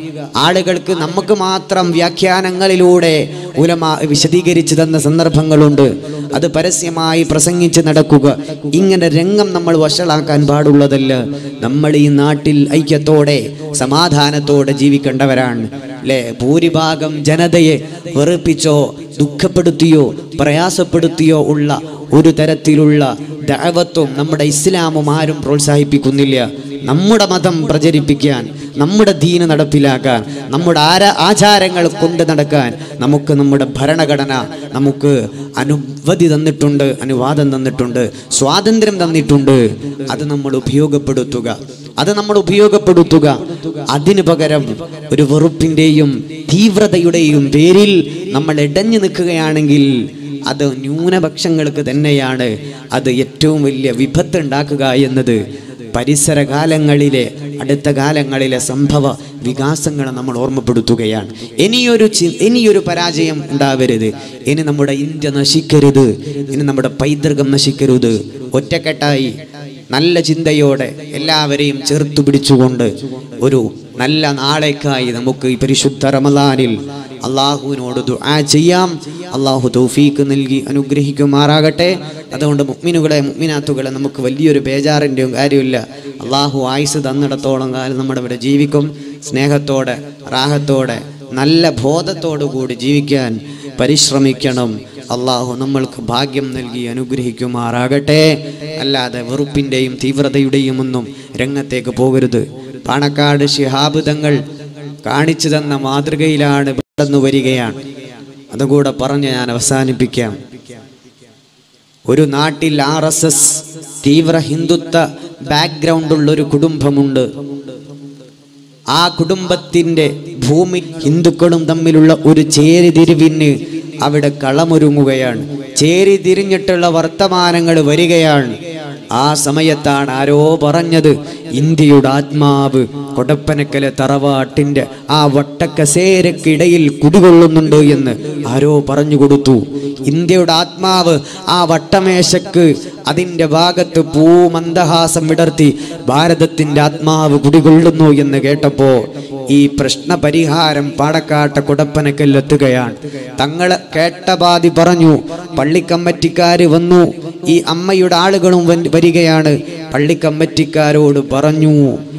ആളുകൾക്ക് നമുക്ക് മാത്രം വ്യാഖ്യാനങ്ങളിലൂടെ ഉലമ വിശദീകരിച്ചു തന്ന സന്ദർഭങ്ങളുണ്ട് അത് പരസ്യമായി പ്രസംഗിച്ച് നടക്കുക ഇങ്ങനെ രംഗം നമ്മൾ വഷളാക്കാൻ പാടുള്ളതല്ല നമ്മൾ ഈ നാട്ടിൽ ഐക്യത്തോടെ സമാധാനത്തോടെ ജീവിക്കേണ്ടവരാണ് അല്ലേ ഭൂരിഭാഗം ജനതയെ വെറുപ്പിച്ചോ ദുഃഖപ്പെടുത്തിയോ പ്രയാസപ്പെടുത്തിയോ ഉള്ള ഒരു തരത്തിലുള്ള ദഅവത്തും നമ്മുടെ ഇസ്ലാമും ആരും പ്രോത്സാഹിപ്പിക്കുന്നില്ല നമ്മുടെ മതം പ്രചരിപ്പിക്കാൻ നമ്മുടെ ദീന നടപ്പിലാക്കാൻ നമ്മുടെ ആര ആചാരങ്ങൾ കൊണ്ട് നടക്കാൻ നമുക്ക് നമ്മുടെ ഭരണഘടന നമുക്ക് അനുമതി തന്നിട്ടുണ്ട് അനുവാദം തന്നിട്ടുണ്ട് സ്വാതന്ത്ര്യം തന്നിട്ടുണ്ട് അത് നമ്മൾ ഉപയോഗപ്പെടുത്തുക അത് നമ്മൾ ഉപയോഗപ്പെടുത്തുക അതിനു പകരം ഒരു വെറുപ്പിൻ്റെയും തീവ്രതയുടെയും പേരിൽ നമ്മൾ ഇടഞ്ഞു നിൽക്കുകയാണെങ്കിൽ അത് ന്യൂനപക്ഷങ്ങൾക്ക് തന്നെയാണ് അത് ഏറ്റവും വലിയ വിപത്ത് ഉണ്ടാക്കുക എന്നത് പരിസര കാലങ്ങളിലെ അടുത്ത കാലങ്ങളിലെ സംഭവ വികാസങ്ങളെ നമ്മൾ ഓർമ്മപ്പെടുത്തുകയാണ് ഇനിയൊരു ചി- ഇനിയൊരു പരാജയം ഉണ്ടാവരുത് ഇനി നമ്മുടെ ഇന്ത്യ നശിക്കരുത് ഇനി നമ്മുടെ പൈതൃകം നശിക്കരുത് ഒറ്റക്കെട്ടായി നല്ല ചിന്തയോടെ എല്ലാവരെയും ചേർത്തു പിടിച്ചുകൊണ്ട് ഒരു നല്ല നാളേക്കായി നമുക്ക് ഈ പരിശുദ്ധ റമദാനിൽ അള്ളാഹുവിനോട് ദുആ ചെയ്യാം അള്ളാഹു തൗഫീക്ക് നൽകി അനുഗ്രഹിക്കുമാറാകട്ടെ അതുകൊണ്ട് മുഗ്മിനുകളെ മുഗ്മിനാത്തുകളെ നമുക്ക് വലിയൊരു ബേജാറിൻ്റെയും കാര്യമില്ല അള്ളാഹു ആയുസ് തന്നിടത്തോളം കാലം നമ്മുടെ ഇവിടെ ജീവിക്കും സ്നേഹത്തോടെ റാഹത്തോടെ നല്ല ബോധത്തോടു കൂടി ജീവിക്കാൻ പരിശ്രമിക്കണം അള്ളാഹു നമ്മൾക്ക് ഭാഗ്യം നൽകി അനുഗ്രഹിക്കുമാറാകട്ടെ അല്ലാതെ വെറുപ്പിൻ്റെയും തീവ്രതയുടെയും ഒന്നും രംഗത്തേക്ക് പോകരുത് പാണക്കാട് ശിഹാബ് തങ്ങൾ കാണിച്ചു തന്ന മാതൃകയിലാണ് കടന്നു വരികയാണ് അതുകൂടെ പറഞ്ഞ് ഞാൻ അവസാനിപ്പിക്കാം ഒരു നാട്ടിൽ ആർ എസ് എസ് തീവ്ര ഹിന്ദുത്വ ബാക്ക്ഗ്രൗണ്ട് ഉള്ള ഒരു കുടുംബമുണ്ട് ആ കുടുംബത്തിന്റെ ഭൂമി ഹിന്ദുക്കളും തമ്മിലുള്ള ഒരു ചേരിതിരിവിന് അവിടെ കളമൊരുങ്ങുകയാണ് ചേരിതിരിഞ്ഞിട്ടുള്ള വർത്തമാനങ്ങൾ വരികയാണ് ആ സമയത്താണ് ആരോ പറഞ്ഞത് ഇന്ത്യയുടെ ആത്മാവ് കൊടപ്പനക്കലെ തറവാട്ടിന്റെ ആ വട്ടക്കസേരക്കിടയിൽ കുടികൊള്ളുന്നുണ്ട് എന്ന് ആരോ പറഞ്ഞു കൊടുത്തു ഇന്ത്യയുടെ ആത്മാവ് ആ വട്ടമേശക്ക് അതിൻ്റെ ഭാഗത്ത് പൂമന്ദഹാസം വിടർത്തി ഭാരതത്തിൻ്റെ ആത്മാവ് കുടികൊള്ളുന്നു എന്ന് കേട്ടപ്പോ ഈ പ്രശ്ന പരിഹാരം പാടക്കാട്ട കുടപ്പനക്കല്ലെത്തുകയാണ് തങ്ങളെ കേട്ട ബാധി പറഞ്ഞു പള്ളിക്കമ്മറ്റിക്കാര് വന്നു ഈ അമ്മയുടെ ആളുകളും വൻ- വരികയാണ് പള്ളിക്കമ്മറ്റിക്കാരോട് പറഞ്ഞു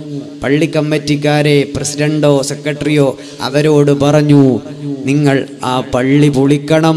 പള്ളിക്കമ്മറ്റിക്കാരെ പ്രസിഡന്റോ സെക്രട്ടറിയോ അവരോട് പറഞ്ഞു നിങ്ങൾ ആ പള്ളി പൊളിക്കണം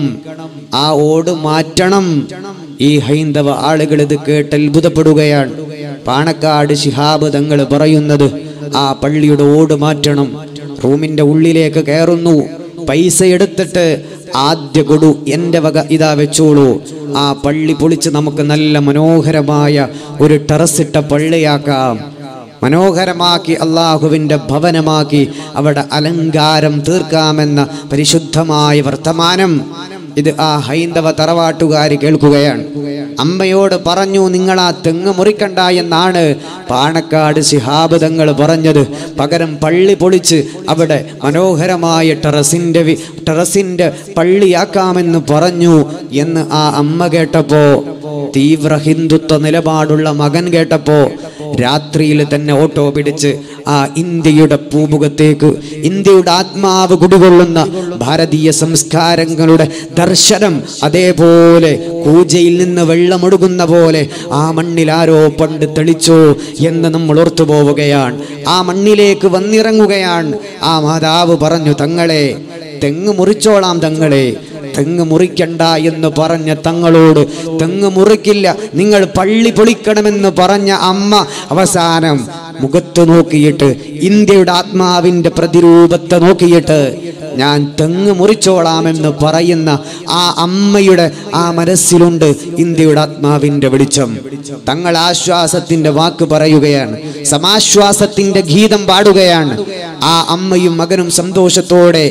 ആ ഓട് മാറ്റണം ഈ ഹൈന്ദവ ആളുകൾ ഇത് കേട്ട് അത്ഭുതപ്പെടുകയാണ് പാണക്കാട് ശിഹാബ് തങ്ങൾ പറയുന്നത് ആ പള്ളിയുടെ ഓട് മാറ്റണം റൂമിന്റെ ഉള്ളിലേക്ക് കയറുന്നു പൈസ എടുത്തിട്ട് ആദ്യ കൊടു എൻ്റെ വക ഇതാ വെച്ചോളൂ ആ പള്ളി പൊളിച്ച് നമുക്ക് നല്ല മനോഹരമായ ഒരു ടെറസിട്ട പള്ളിയാക്കാം മനോഹരമാക്കി അള്ളാഹുവിൻ്റെ ഭവനമാക്കി അവിടെ അലങ്കാരം തീർക്കാമെന്ന പരിശുദ്ധമായ വർത്തമാനം ഇത് ആ ഹൈന്ദവ തറവാട്ടുകാരി കേൾക്കുകയാണ് അമ്മയോട് പറഞ്ഞു നിങ്ങൾ ആ തെങ്ങ് മുറിക്കണ്ട എന്നാണ് പാണക്കാട് ശിഹാബ് തങ്ങൾ പറഞ്ഞത് പകരം പള്ളി പൊളിച്ച് അവിടെ മനോഹരമായ ടെറസിൻ്റെ വി- ടെറസിൻ്റെ പള്ളിയാക്കാമെന്ന് പറഞ്ഞു എന്ന് ആ അമ്മ കേട്ടപ്പോ തീവ്ര ഹിന്ദുത്വ നിലപാടുള്ള മകൻ കേട്ടപ്പോ രാത്രിയിൽ തന്നെ ഓട്ടോ പിടിച്ച് ആ ഇന്ത്യയുടെ പൂമുഖത്തേക്ക് ഇന്ത്യയുടെ ആത്മാവ് കുടികൊള്ളുന്ന ഭാരതീയ സംസ്കാരങ്ങളുടെ ദർശനം അതേപോലെ കൂജയിൽ നിന്ന് വെള്ളമൊടുകുന്ന പോലെ ആ മണ്ണിൽ ആരോ പണ്ട് തെളിച്ചോ എന്ന് നമ്മൾ ഓർത്തു പോവുകയാണ് ആ മണ്ണിലേക്ക് വന്നിറങ്ങുകയാണ് ആ മാതാവ് പറഞ്ഞു തങ്ങളെ തെങ്ങ് മുറിച്ചോളാം തങ്ങളെ തെങ്ങ് മുറിക്കണ്ട എന്ന് പറഞ്ഞ തങ്ങളോട് തെങ്ങ് മുറിക്കില്ല നിങ്ങൾ പള്ളി പൊളിക്കണമെന്ന് പറഞ്ഞ അമ്മ അവസാനം മുഖത്ത് നോക്കിയിട്ട് ഇന്ത്യയുടെ ആത്മാവിന്റെ പ്രതിരൂപത്തെ നോക്കിയിട്ട് ഞാൻ തെങ്ങ് മുറിച്ചോളാമെന്ന് പറയുന്ന ആ അമ്മയുടെ ആ മനസ്സിലുണ്ട് ഇന്ത്യയുടെ ആത്മാവിന്റെ വെളിച്ചം തങ്ങൾ ആശ്വാസത്തിന്റെ വാക്ക് പറയുകയാണ് സമാശ്വാസത്തിന്റെ ഗീതം പാടുകയാണ് ആ അമ്മയും മകനും സന്തോഷത്തോടെ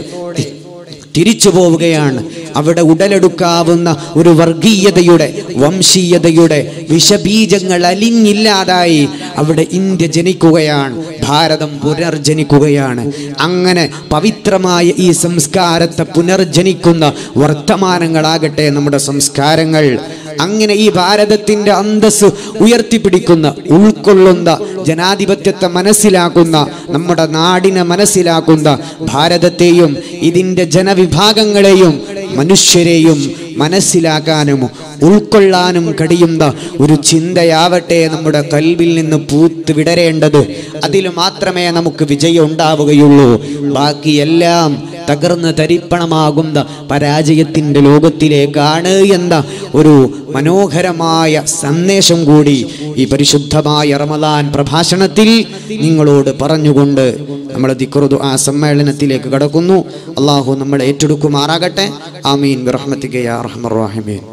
തിരിച്ചു പോവുകയാണ് അവിടെ ഉടലെടുക്കാവുന്ന ഒരു വർഗീയതയുടെ വംശീയതയുടെ വിഷബീജങ്ങൾ അലിഞ്ഞില്ലാതായി അവിടെ ഇന്ത്യ ജനിക്കുകയാണ് ഭാരതം പുനർജനിക്കുകയാണ് അങ്ങനെ പവിത്രമായ ഈ സംസ്കാരത്തെ പുനർജനിക്കുന്ന വർത്തമാനങ്ങളാകട്ടെ നമ്മുടെ സംസ്കാരങ്ങൾ അങ്ങനെ ഈ ഭാരതത്തിന്റെ അന്തസ് ഉയർത്തിപ്പിടിക്കുന്ന ഉൾക്കൊള്ളുന്ന ജനാധിപത്യത്തെ മനസ്സിലാക്കുന്ന നമ്മുടെ നാടിനെ മനസ്സിലാക്കുന്ന ഭാരതത്തെയും ഇതിൻ്റെ ജനവിഭാഗങ്ങളെയും മനുഷ്യരെയും മനസ്സിലാക്കാനും ഉൾക്കൊള്ളാനും കഴിയുന്ന ഒരു ചിന്തയാവട്ടെ നമ്മുടെ കൽവിൽ നിന്ന് പൂത്ത് വിടരേണ്ടത് അതിൽ മാത്രമേ നമുക്ക് വിജയം ഉണ്ടാവുകയുള്ളൂ ബാക്കിയെല്ലാം തകർന്ന് തരിപ്പണമാകുന്ന പരാജയത്തിൻ്റെ ലോകത്തിലേക്കാണ് എന്ന ഒരു മനോഹരമായ സന്ദേശം കൂടി ഈ പരിശുദ്ധമായ റമദാൻ പ്രഭാഷണത്തിൽ നിങ്ങളോട് പറഞ്ഞുകൊണ്ട് നമ്മൾ ദിക്റുദു ആ സമ്മേളനത്തിലേക്ക് കടക്കുന്നു അള്ളാഹു നമ്മളെ ഏറ്റെടുക്കുമാറാകട്ടെ ആമീൻ ബിറഹ്മത്തിക യാ റഹ്മർ റഹീമീൻ